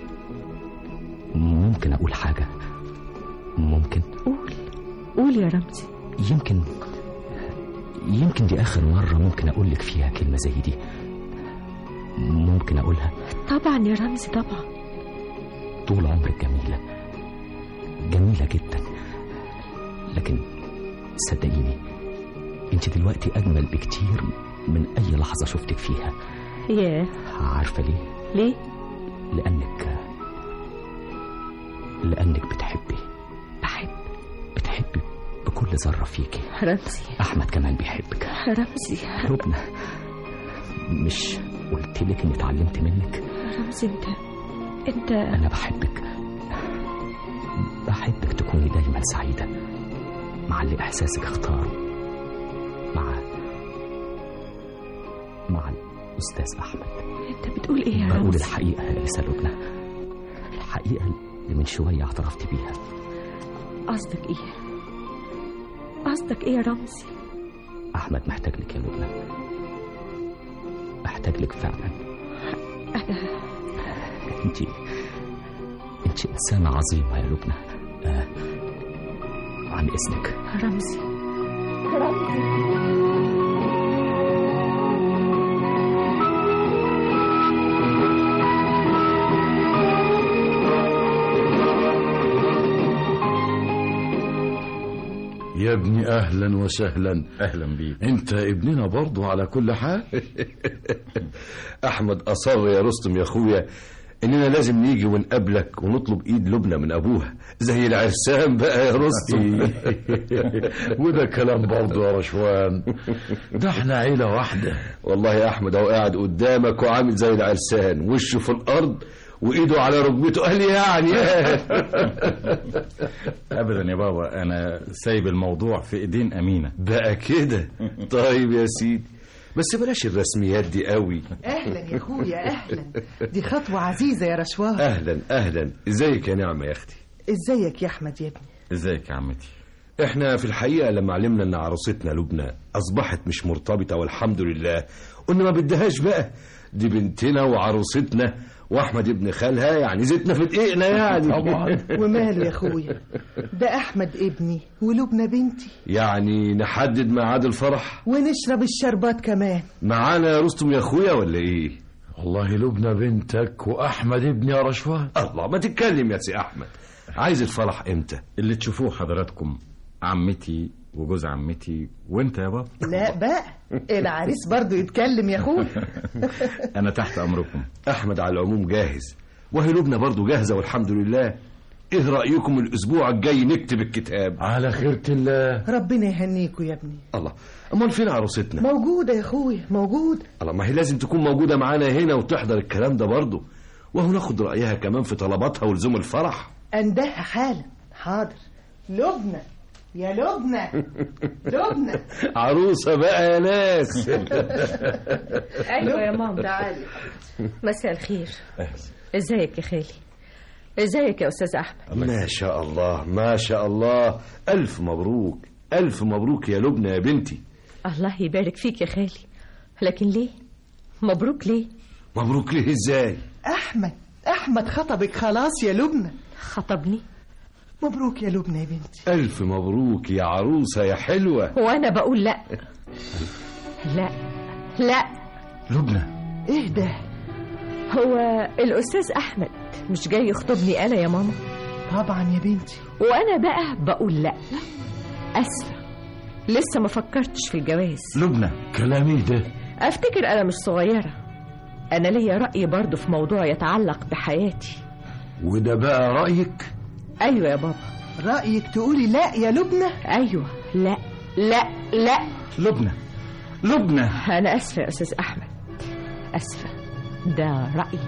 ممكن أقول حاجة ممكن قول قول يا رمزي يمكن يمكن دي آخر مرة ممكن أقول لك فيها كلمة زي دي ممكن أقولها طبعا يا رمزي طبعا طول عمرك جميلة جميلة جدا لكن صدقيني انت دلوقتي أجمل بكتير من أي لحظة شفتك فيها ياه عارفة ليه؟ ليه؟ لأنك لأنك بتحبي بحب بتحبي بكل ذرة فيكي رمزي أحمد كمان بيحبك رمزي لبنى مش قلت لك إني اتعلمت منك رمزي انت انت أنا بحبك بحبك تكوني دايما سعيدة مع اللي إحساسك اختاره مع مع الأستاذ أحمد انت بتقول ايه يا بقول رمزي الحقيقة يا لسه لبنى الحقيقة اللي من شوية اعترفت بيها قصدك ايه قصدك ايه يا رمزي أحمد محتاج لك يا لبنى محتاج لك فعلا انا انت انت إنسانة عظيمة يا لبنى آه. عن إذنك رمزي رمزي يا ابني اهلا وسهلا اهلا بيك انت ابننا برضو على كل حال احمد اصر يا رستم يا اخويا اننا لازم نيجي ونقابلك ونطلب ايد لبنى من ابوها زي العرسان بقى يا رستم وده كلام برضه يا رشوان ده احنا عيلة واحدة والله يا احمد اهو قاعد قدامك وعامل زي العرسان وشه في الارض وايده على ركبته قال يعني ابدا يا بابا انا سايب الموضوع في ايدين امينه بقى كده طيب يا سيدي بس بلاش الرسميات دي قوي اهلا يا اخويا اهلا دي خطوه عزيزه يا رشوان اهلا اهلا ازيك يا نعمه يا اختي ازيك يا احمد يا ابني ازيك يا عمتي احنا في الحقيقه لما علمنا ان عروستنا لبنى اصبحت مش مرتبطه والحمد لله قلنا ما بدهاش بقى دي بنتنا وعروستنا واحمد ابن خالها يعني زيتنا في دقيقنا يعني طبعا وماله يا اخويا ده احمد ابني ولبنى بنتي يعني نحدد ميعاد الفرح ونشرب الشربات كمان معانا يا رستم يا اخويا ولا ايه والله لبنى بنتك واحمد ابني يا رشوان الله ما تتكلم يا سي احمد عايز الفرح امتى اللي تشوفوه حضراتكم عمتي وجوز عمتي وانت يا بابا لا بقى العريس برضو يتكلم يا اخويا انا تحت امركم احمد على العموم جاهز وهي لبنى برضو جاهزه والحمد لله ايه رايكم الاسبوع الجاي نكتب الكتاب على خيرة الله ربنا يهنيكوا يا ابني الله امال فين عروستنا موجوده يا اخويا موجوده الله ما هي لازم تكون موجوده معانا هنا وتحضر الكلام ده برضو وهو ناخد رايها كمان في طلباتها ولزوم الفرح اندهها حالا حاضر لبنى يا لبنى لبنى عروسه بقى يا ناس ايوه يا ماما تعالي مساء الخير ازيك يا خالي ازيك يا استاذ احمد ما شاء الله ما شاء الله الف مبروك الف مبروك يا لبنى يا بنتي الله يبارك فيك يا خالي لكن ليه مبروك ليه مبروك ليه ازاي احمد احمد خطبك خلاص يا لبنى خطبني مبروك يا لبنى يا بنتي الف مبروك يا عروسه يا حلوه وانا بقول لا لا لا لبنى ايه ده هو الاستاذ احمد مش جاي يخطبني انا يا ماما طبعا يا بنتي وانا بقى بقول لا اسفه لسه ما فكرتش في الجواز لبنى كلامي ده افتكر انا مش صغيره انا ليا راي برضه في موضوع يتعلق بحياتي وده بقى رأيك ايوه يا بابا رايك تقولي لا يا لبنى ايوه لا لا لا لبنى لبنى انا اسفه يا استاذ احمد اسفه ده رايي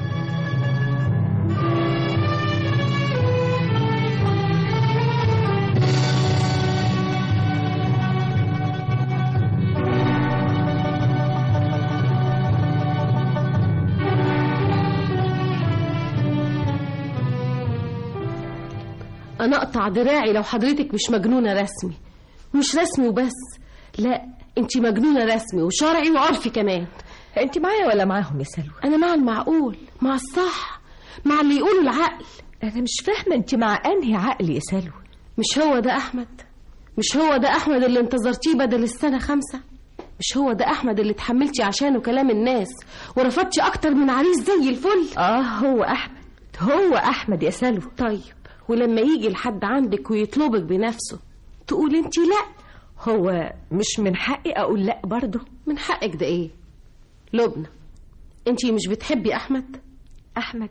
انا اقطع دراعي لو حضرتك مش مجنونه رسمي مش رسمي وبس لا انت مجنونه رسمي وشرعي وعرفي كمان انت معايا ولا معاهم يا سلوى انا مع المعقول مع الصح مع اللي يقوله العقل انا مش فاهمه انت مع انهي عقل يا سلوى مش هو ده احمد مش هو ده احمد اللي انتظرتيه بدل السنه خمسة مش هو ده احمد اللي اتحملتي عشانه كلام الناس ورفضتي اكتر من عريس زي الفل اه هو احمد هو احمد يا سلوى طيب ولما يجي لحد عندك ويطلبك بنفسه تقول انت لا هو مش من حقي اقول لا برضه من حقك ده ايه لبنى انت مش بتحبي احمد احمد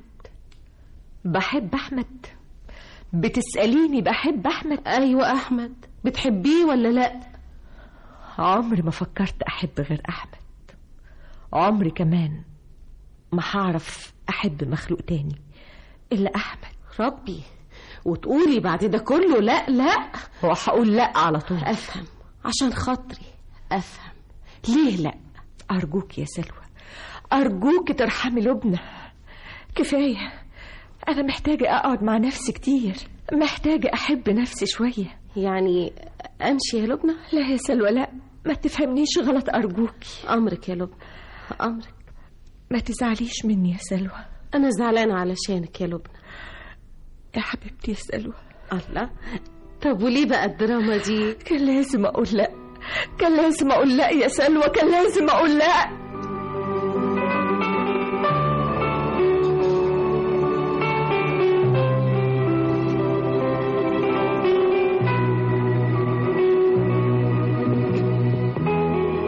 بحب احمد بتساليني بحب احمد ايوه احمد بتحبيه ولا لا عمري ما فكرت احب غير احمد عمري كمان ما هعرف احب مخلوق تاني الا احمد ربي وتقولي بعد ده كله لا لا وهقول لا على طول افهم عشان خاطري افهم ليه لا ارجوك يا سلوى ارجوك ترحمي لبنى كفايه انا محتاجه اقعد مع نفسي كتير محتاجه احب نفسي شويه يعني امشي يا لبنى لا يا سلوى لا ما تفهمنيش غلط ارجوكي امرك يا لبنى امرك ما تزعليش مني يا سلوى انا زعلانه علشانك يا لبنى يا حبيبتي يا سلوى الله طب وليه بقى الدراما دي كان لازم اقول لا كان لازم اقول لا يا سلوى كان لازم اقول لا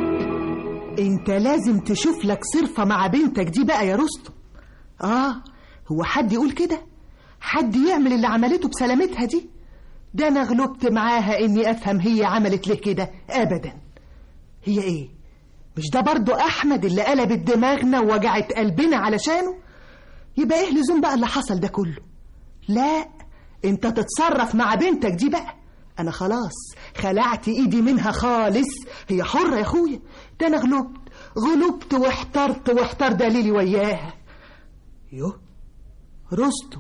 انت لازم تشوف لك صرفة مع بنتك دي بقى يا رستم اه هو حد يقول كده حد يعمل اللي عملته بسلامتها دي ده انا غلبت معاها اني افهم هي عملت ليه كده ابدا هي ايه مش ده برضو احمد اللي قلبت دماغنا ووجعت قلبنا علشانه يبقى ايه لزوم بقى اللي حصل ده كله لا انت تتصرف مع بنتك دي بقى انا خلاص خلعت ايدي منها خالص هي حرة يا اخويا ده انا غلبت غلبت واحترت واحتر دليلي وياها يوه رستم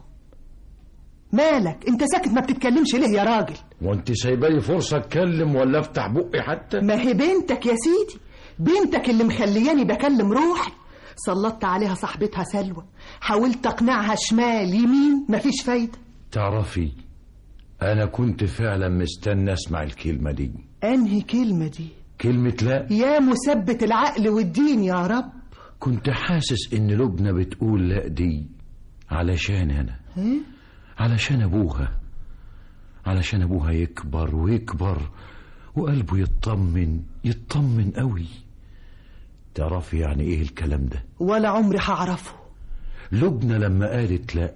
مالك انت ساكت ما بتتكلمش ليه يا راجل وانت سايبالي فرصة اتكلم ولا افتح بقي حتى ما هي بنتك يا سيدي بنتك اللي مخلياني بكلم روحي سلطت عليها صاحبتها سلوى حاولت اقنعها شمال يمين مفيش فايدة تعرفي انا كنت فعلا مستني اسمع الكلمة دي انهي كلمة دي كلمة لا يا مثبت العقل والدين يا رب كنت حاسس ان لبنى بتقول لا دي علشان انا ها؟ علشان ابوها علشان ابوها يكبر ويكبر وقلبه يطمن يطمن قوي تعرفي يعني ايه الكلام ده ولا عمري هعرفه لبنى لما قالت لا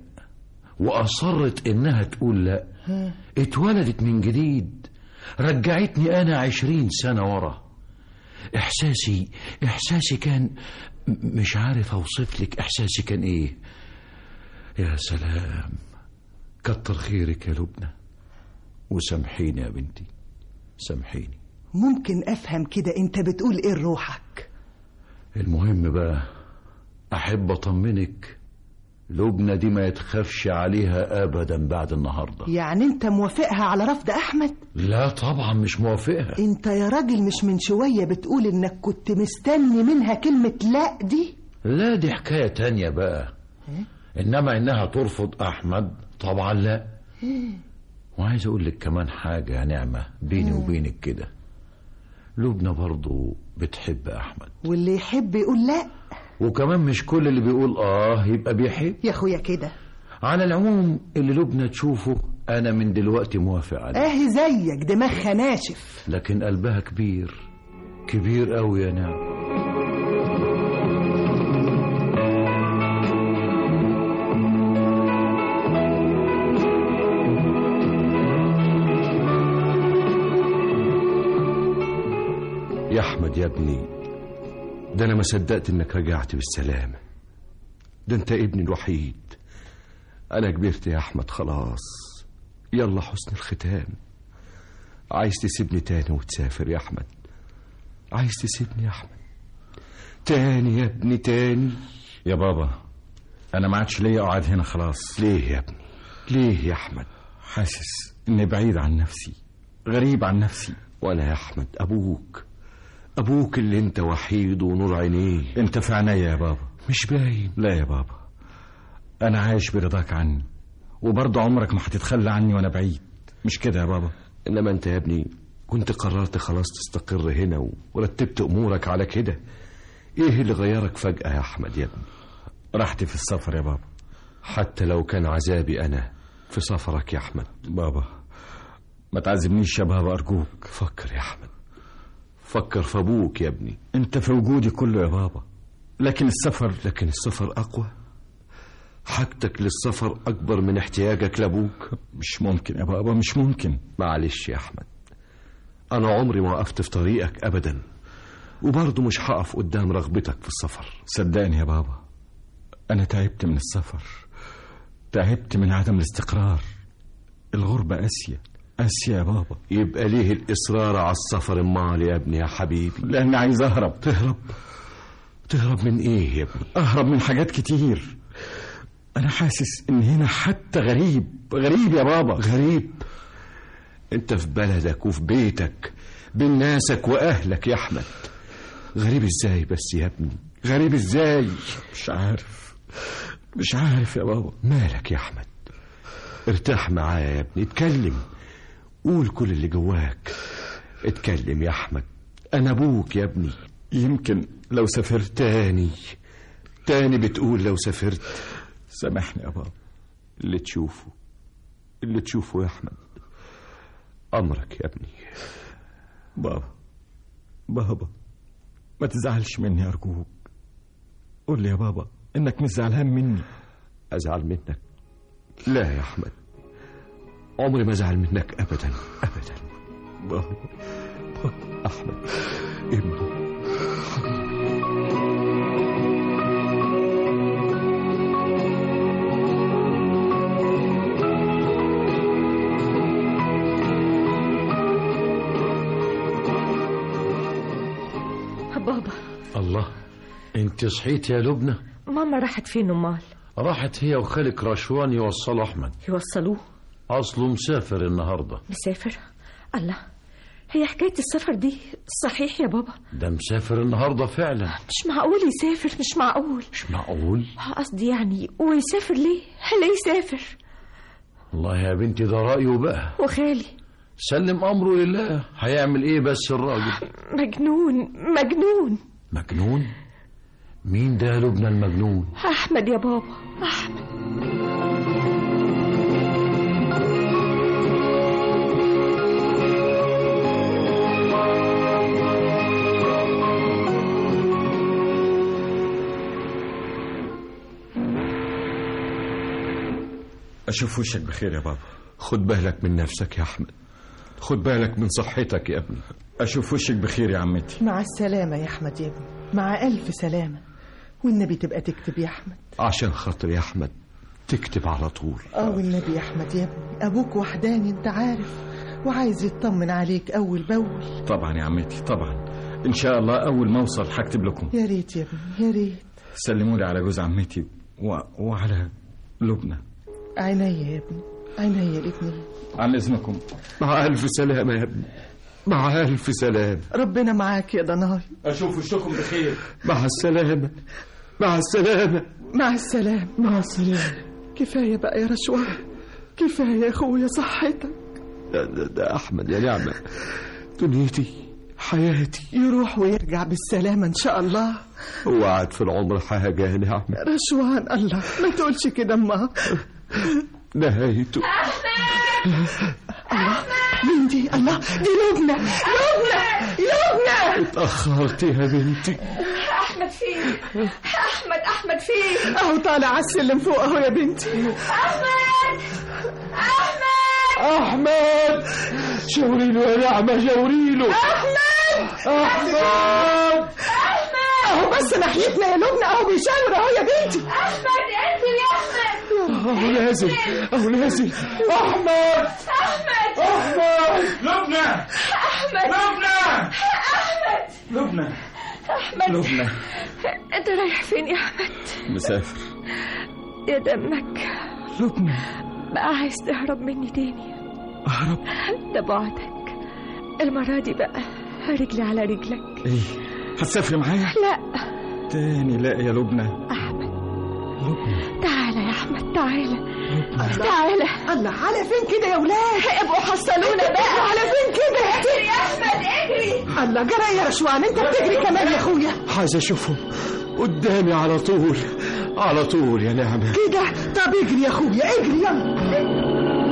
واصرت انها تقول لا ها؟ اتولدت من جديد رجعتني انا عشرين سنة ورا احساسي احساسي كان م- مش عارف اوصف لك احساسي كان ايه يا سلام كتر خيرك يا لبنى وسامحيني يا بنتي سامحيني ممكن افهم كده انت بتقول ايه لروحك المهم بقى احب اطمنك لبنى دي ما يتخافش عليها ابدا بعد النهارده يعني انت موافقها على رفض احمد لا طبعا مش موافقها انت يا راجل مش من شوية بتقول انك كنت مستني منها كلمة لا دي لا دي حكاية تانية بقى إنما إنها ترفض أحمد طبعا لا وعايز أقول لك كمان حاجة يا نعمة بيني وبينك كده لبنى برضو بتحب أحمد واللي يحب يقول لا وكمان مش كل اللي بيقول آه يبقى بيحب يا اخويا كده على العموم اللي لبنى تشوفه أنا من دلوقتي موافق عليه اهي زيك دماغها ناشف لكن قلبها كبير كبير قوي يا نعم يا احمد يا ابني ده انا ما صدقت انك رجعت بالسلامه ده انت ابني الوحيد انا كبرت يا احمد خلاص يلا حسن الختام عايز تسيبني تاني وتسافر يا احمد عايز تسيبني يا احمد تاني يا ابني تاني يا بابا انا ما عادش ليا اقعد هنا خلاص ليه يا ابني ليه يا احمد حاسس اني بعيد عن نفسي غريب عن نفسي وانا يا احمد ابوك ابوك اللي انت وحيد ونور عينيه انت في عينيا يا بابا مش باين لا يا بابا انا عايش برضاك عني وبرضه عمرك ما هتتخلى عني وانا بعيد مش كده يا بابا انما انت يا ابني كنت قررت خلاص تستقر هنا و- ورتبت امورك على كده ايه اللي غيرك فجأة يا احمد يا ابني راحتي في السفر يا بابا حتى لو كان عذابي انا في سفرك يا احمد بابا ما تعذبنيش يا بابا ارجوك فكر يا احمد فكر في ابوك يا ابني انت في وجودي كله يا بابا لكن السفر لكن السفر اقوى حاجتك للسفر اكبر من احتياجك لابوك مش ممكن يا بابا مش ممكن معلش يا احمد انا عمري ما وقفت في طريقك ابدا وبرضه مش هقف قدام رغبتك في السفر صدقني يا بابا انا تعبت من السفر تعبت من عدم الاستقرار الغربة قاسية قاسية يا بابا يبقى ليه الاصرار على السفر امال يا ابني يا حبيبي لاني عايز اهرب تهرب تهرب من ايه يا ابني اهرب من حاجات كتير انا حاسس ان هنا حتى غريب غريب يا بابا غريب انت في بلدك وفي بيتك بين ناسك واهلك يا احمد غريب ازاي بس يا ابني غريب ازاي مش عارف مش عارف يا بابا مالك يا احمد ارتاح معايا يا ابني اتكلم قول كل اللي جواك اتكلم يا احمد انا ابوك يا ابني يمكن لو سافرت تاني تاني بتقول لو سافرت سامحني يا بابا اللي تشوفه اللي تشوفه يا احمد امرك يا ابني بابا بابا ما تزعلش مني أرجوك قول لي يا بابا إنك مش زعلان مني أزعل منك لا يا أحمد عمري ما أزعل منك أبدا أبدا بابا بابا أحمد ابني بابا الله انت صحيت يا لبنى ماما راحت فين امال راحت هي وخالك رشوان يوصلوا احمد يوصلوه اصله مسافر النهارده مسافر الله هي حكاية السفر دي صحيح يا بابا ده مسافر النهارده فعلا مش معقول يسافر مش معقول مش معقول قصدي يعني ويسافر ليه ليه يسافر والله يا بنتي ده رايه بقى وخالي سلم امره لله هيعمل ايه بس الراجل مجنون مجنون مجنون مين ده يا لبنى المجنون احمد يا بابا احمد أشوف وشك بخير يا بابا خد بالك من نفسك يا أحمد خد بالك من صحتك يا ابني أشوف وشك بخير يا عمتي مع السلامة يا أحمد يا ابني مع ألف سلامة والنبي تبقى تكتب يا أحمد عشان خاطر يا أحمد تكتب على طول اه والنبي يا أحمد يا ابني أبوك وحداني أنت عارف وعايز يطمن عليك أول بأول طبعا يا عمتي طبعا إن شاء الله أول ما أوصل هكتب لكم يا ريت يا ابني يا ريت سلموا لي على جوز عمتي و... وعلى لبنى عينيا يا ابني عينيا الاتنين عن إذنكم مع ألف سلامة يا ابني مع ألف سلامة ربنا معاك يا ضناي أشوف وشكم بخير مع السلامة مع السلامة مع السلامة مع السلامة كفاية بقى يا رشوان كفاية يا أخويا صحتك ده, ده, ده أحمد يا نعمة دنيتي حياتي يروح ويرجع بالسلامة إن شاء الله وعد في العمر حاجة يا نعمة رشوان الله ما تقولش كده أما نهايته الله مين دي الله دي لبنى لبنى لبنى اتأخرت يا بنتي احمد فين احمد احمد فين اهو طالع على السلم فوق اهو يا بنتي احمد احمد أحمد شاوري له يا نعمة شاوري له احمد أحمد اهو بس ناحيتنا يا لبنى اهو بيشاور اهو يا بنتي احمد انزل يا احمد أهو نازل أهو نازل أحمد احمد أحمد لبنى احمد لبنى احمد لبنى احمد لبنى انت رايح فين يا احمد مسافر يا دمك لبنى بقى عايز تهرب مني تاني أهرب ده بعدك المرة دي بقى رجلي على رجلك إيه هتسافري معايا لا تاني لا يا لبنى أحمد لبنى تعالى يا أحمد تعالى تعالى الله على فين كده يا ولاد ابقوا حصلونا بقى على فين كده اجري يا أحمد اجري الله جرى يا رشوان انت بتجري كمان يا اخويا عايز أشوفهم قدامي على طول على طول يا نعمة كده طب اجري يا اخويا اجري يلا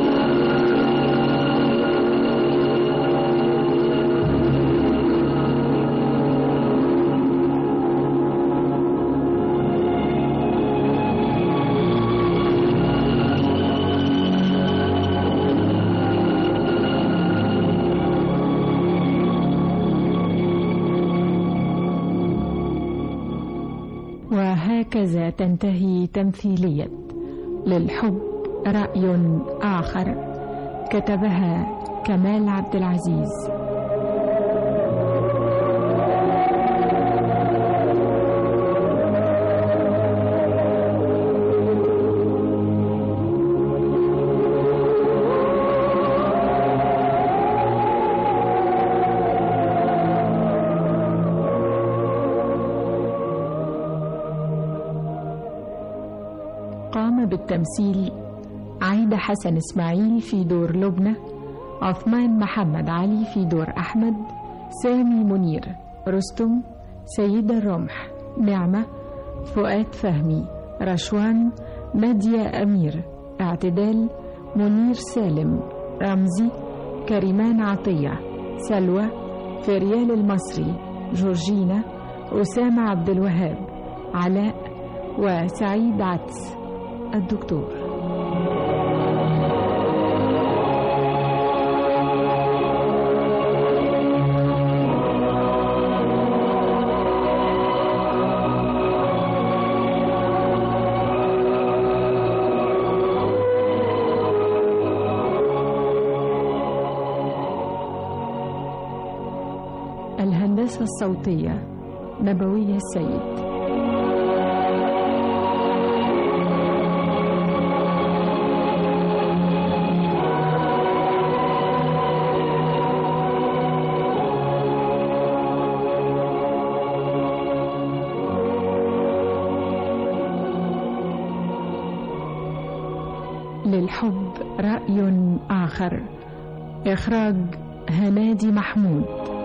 وهكذا تنتهي تمثيلية للحب رأي آخر كتبها كمال عبد العزيز قام بالتمثيل عايدة حسن إسماعيل في دور لبنى عثمان محمد علي في دور أحمد سامي منير رستم سيدة الرمح نعمة فؤاد فهمي رشوان نادية أمير اعتدال منير سالم رمزي كريمان عطية سلوى فريال المصري جورجينا أسامة عبد الوهاب علاء وسعيد عدس الدكتور الهندسة الصوتية نبوية السيد للحب رأي آخر إخراج هنادي محمود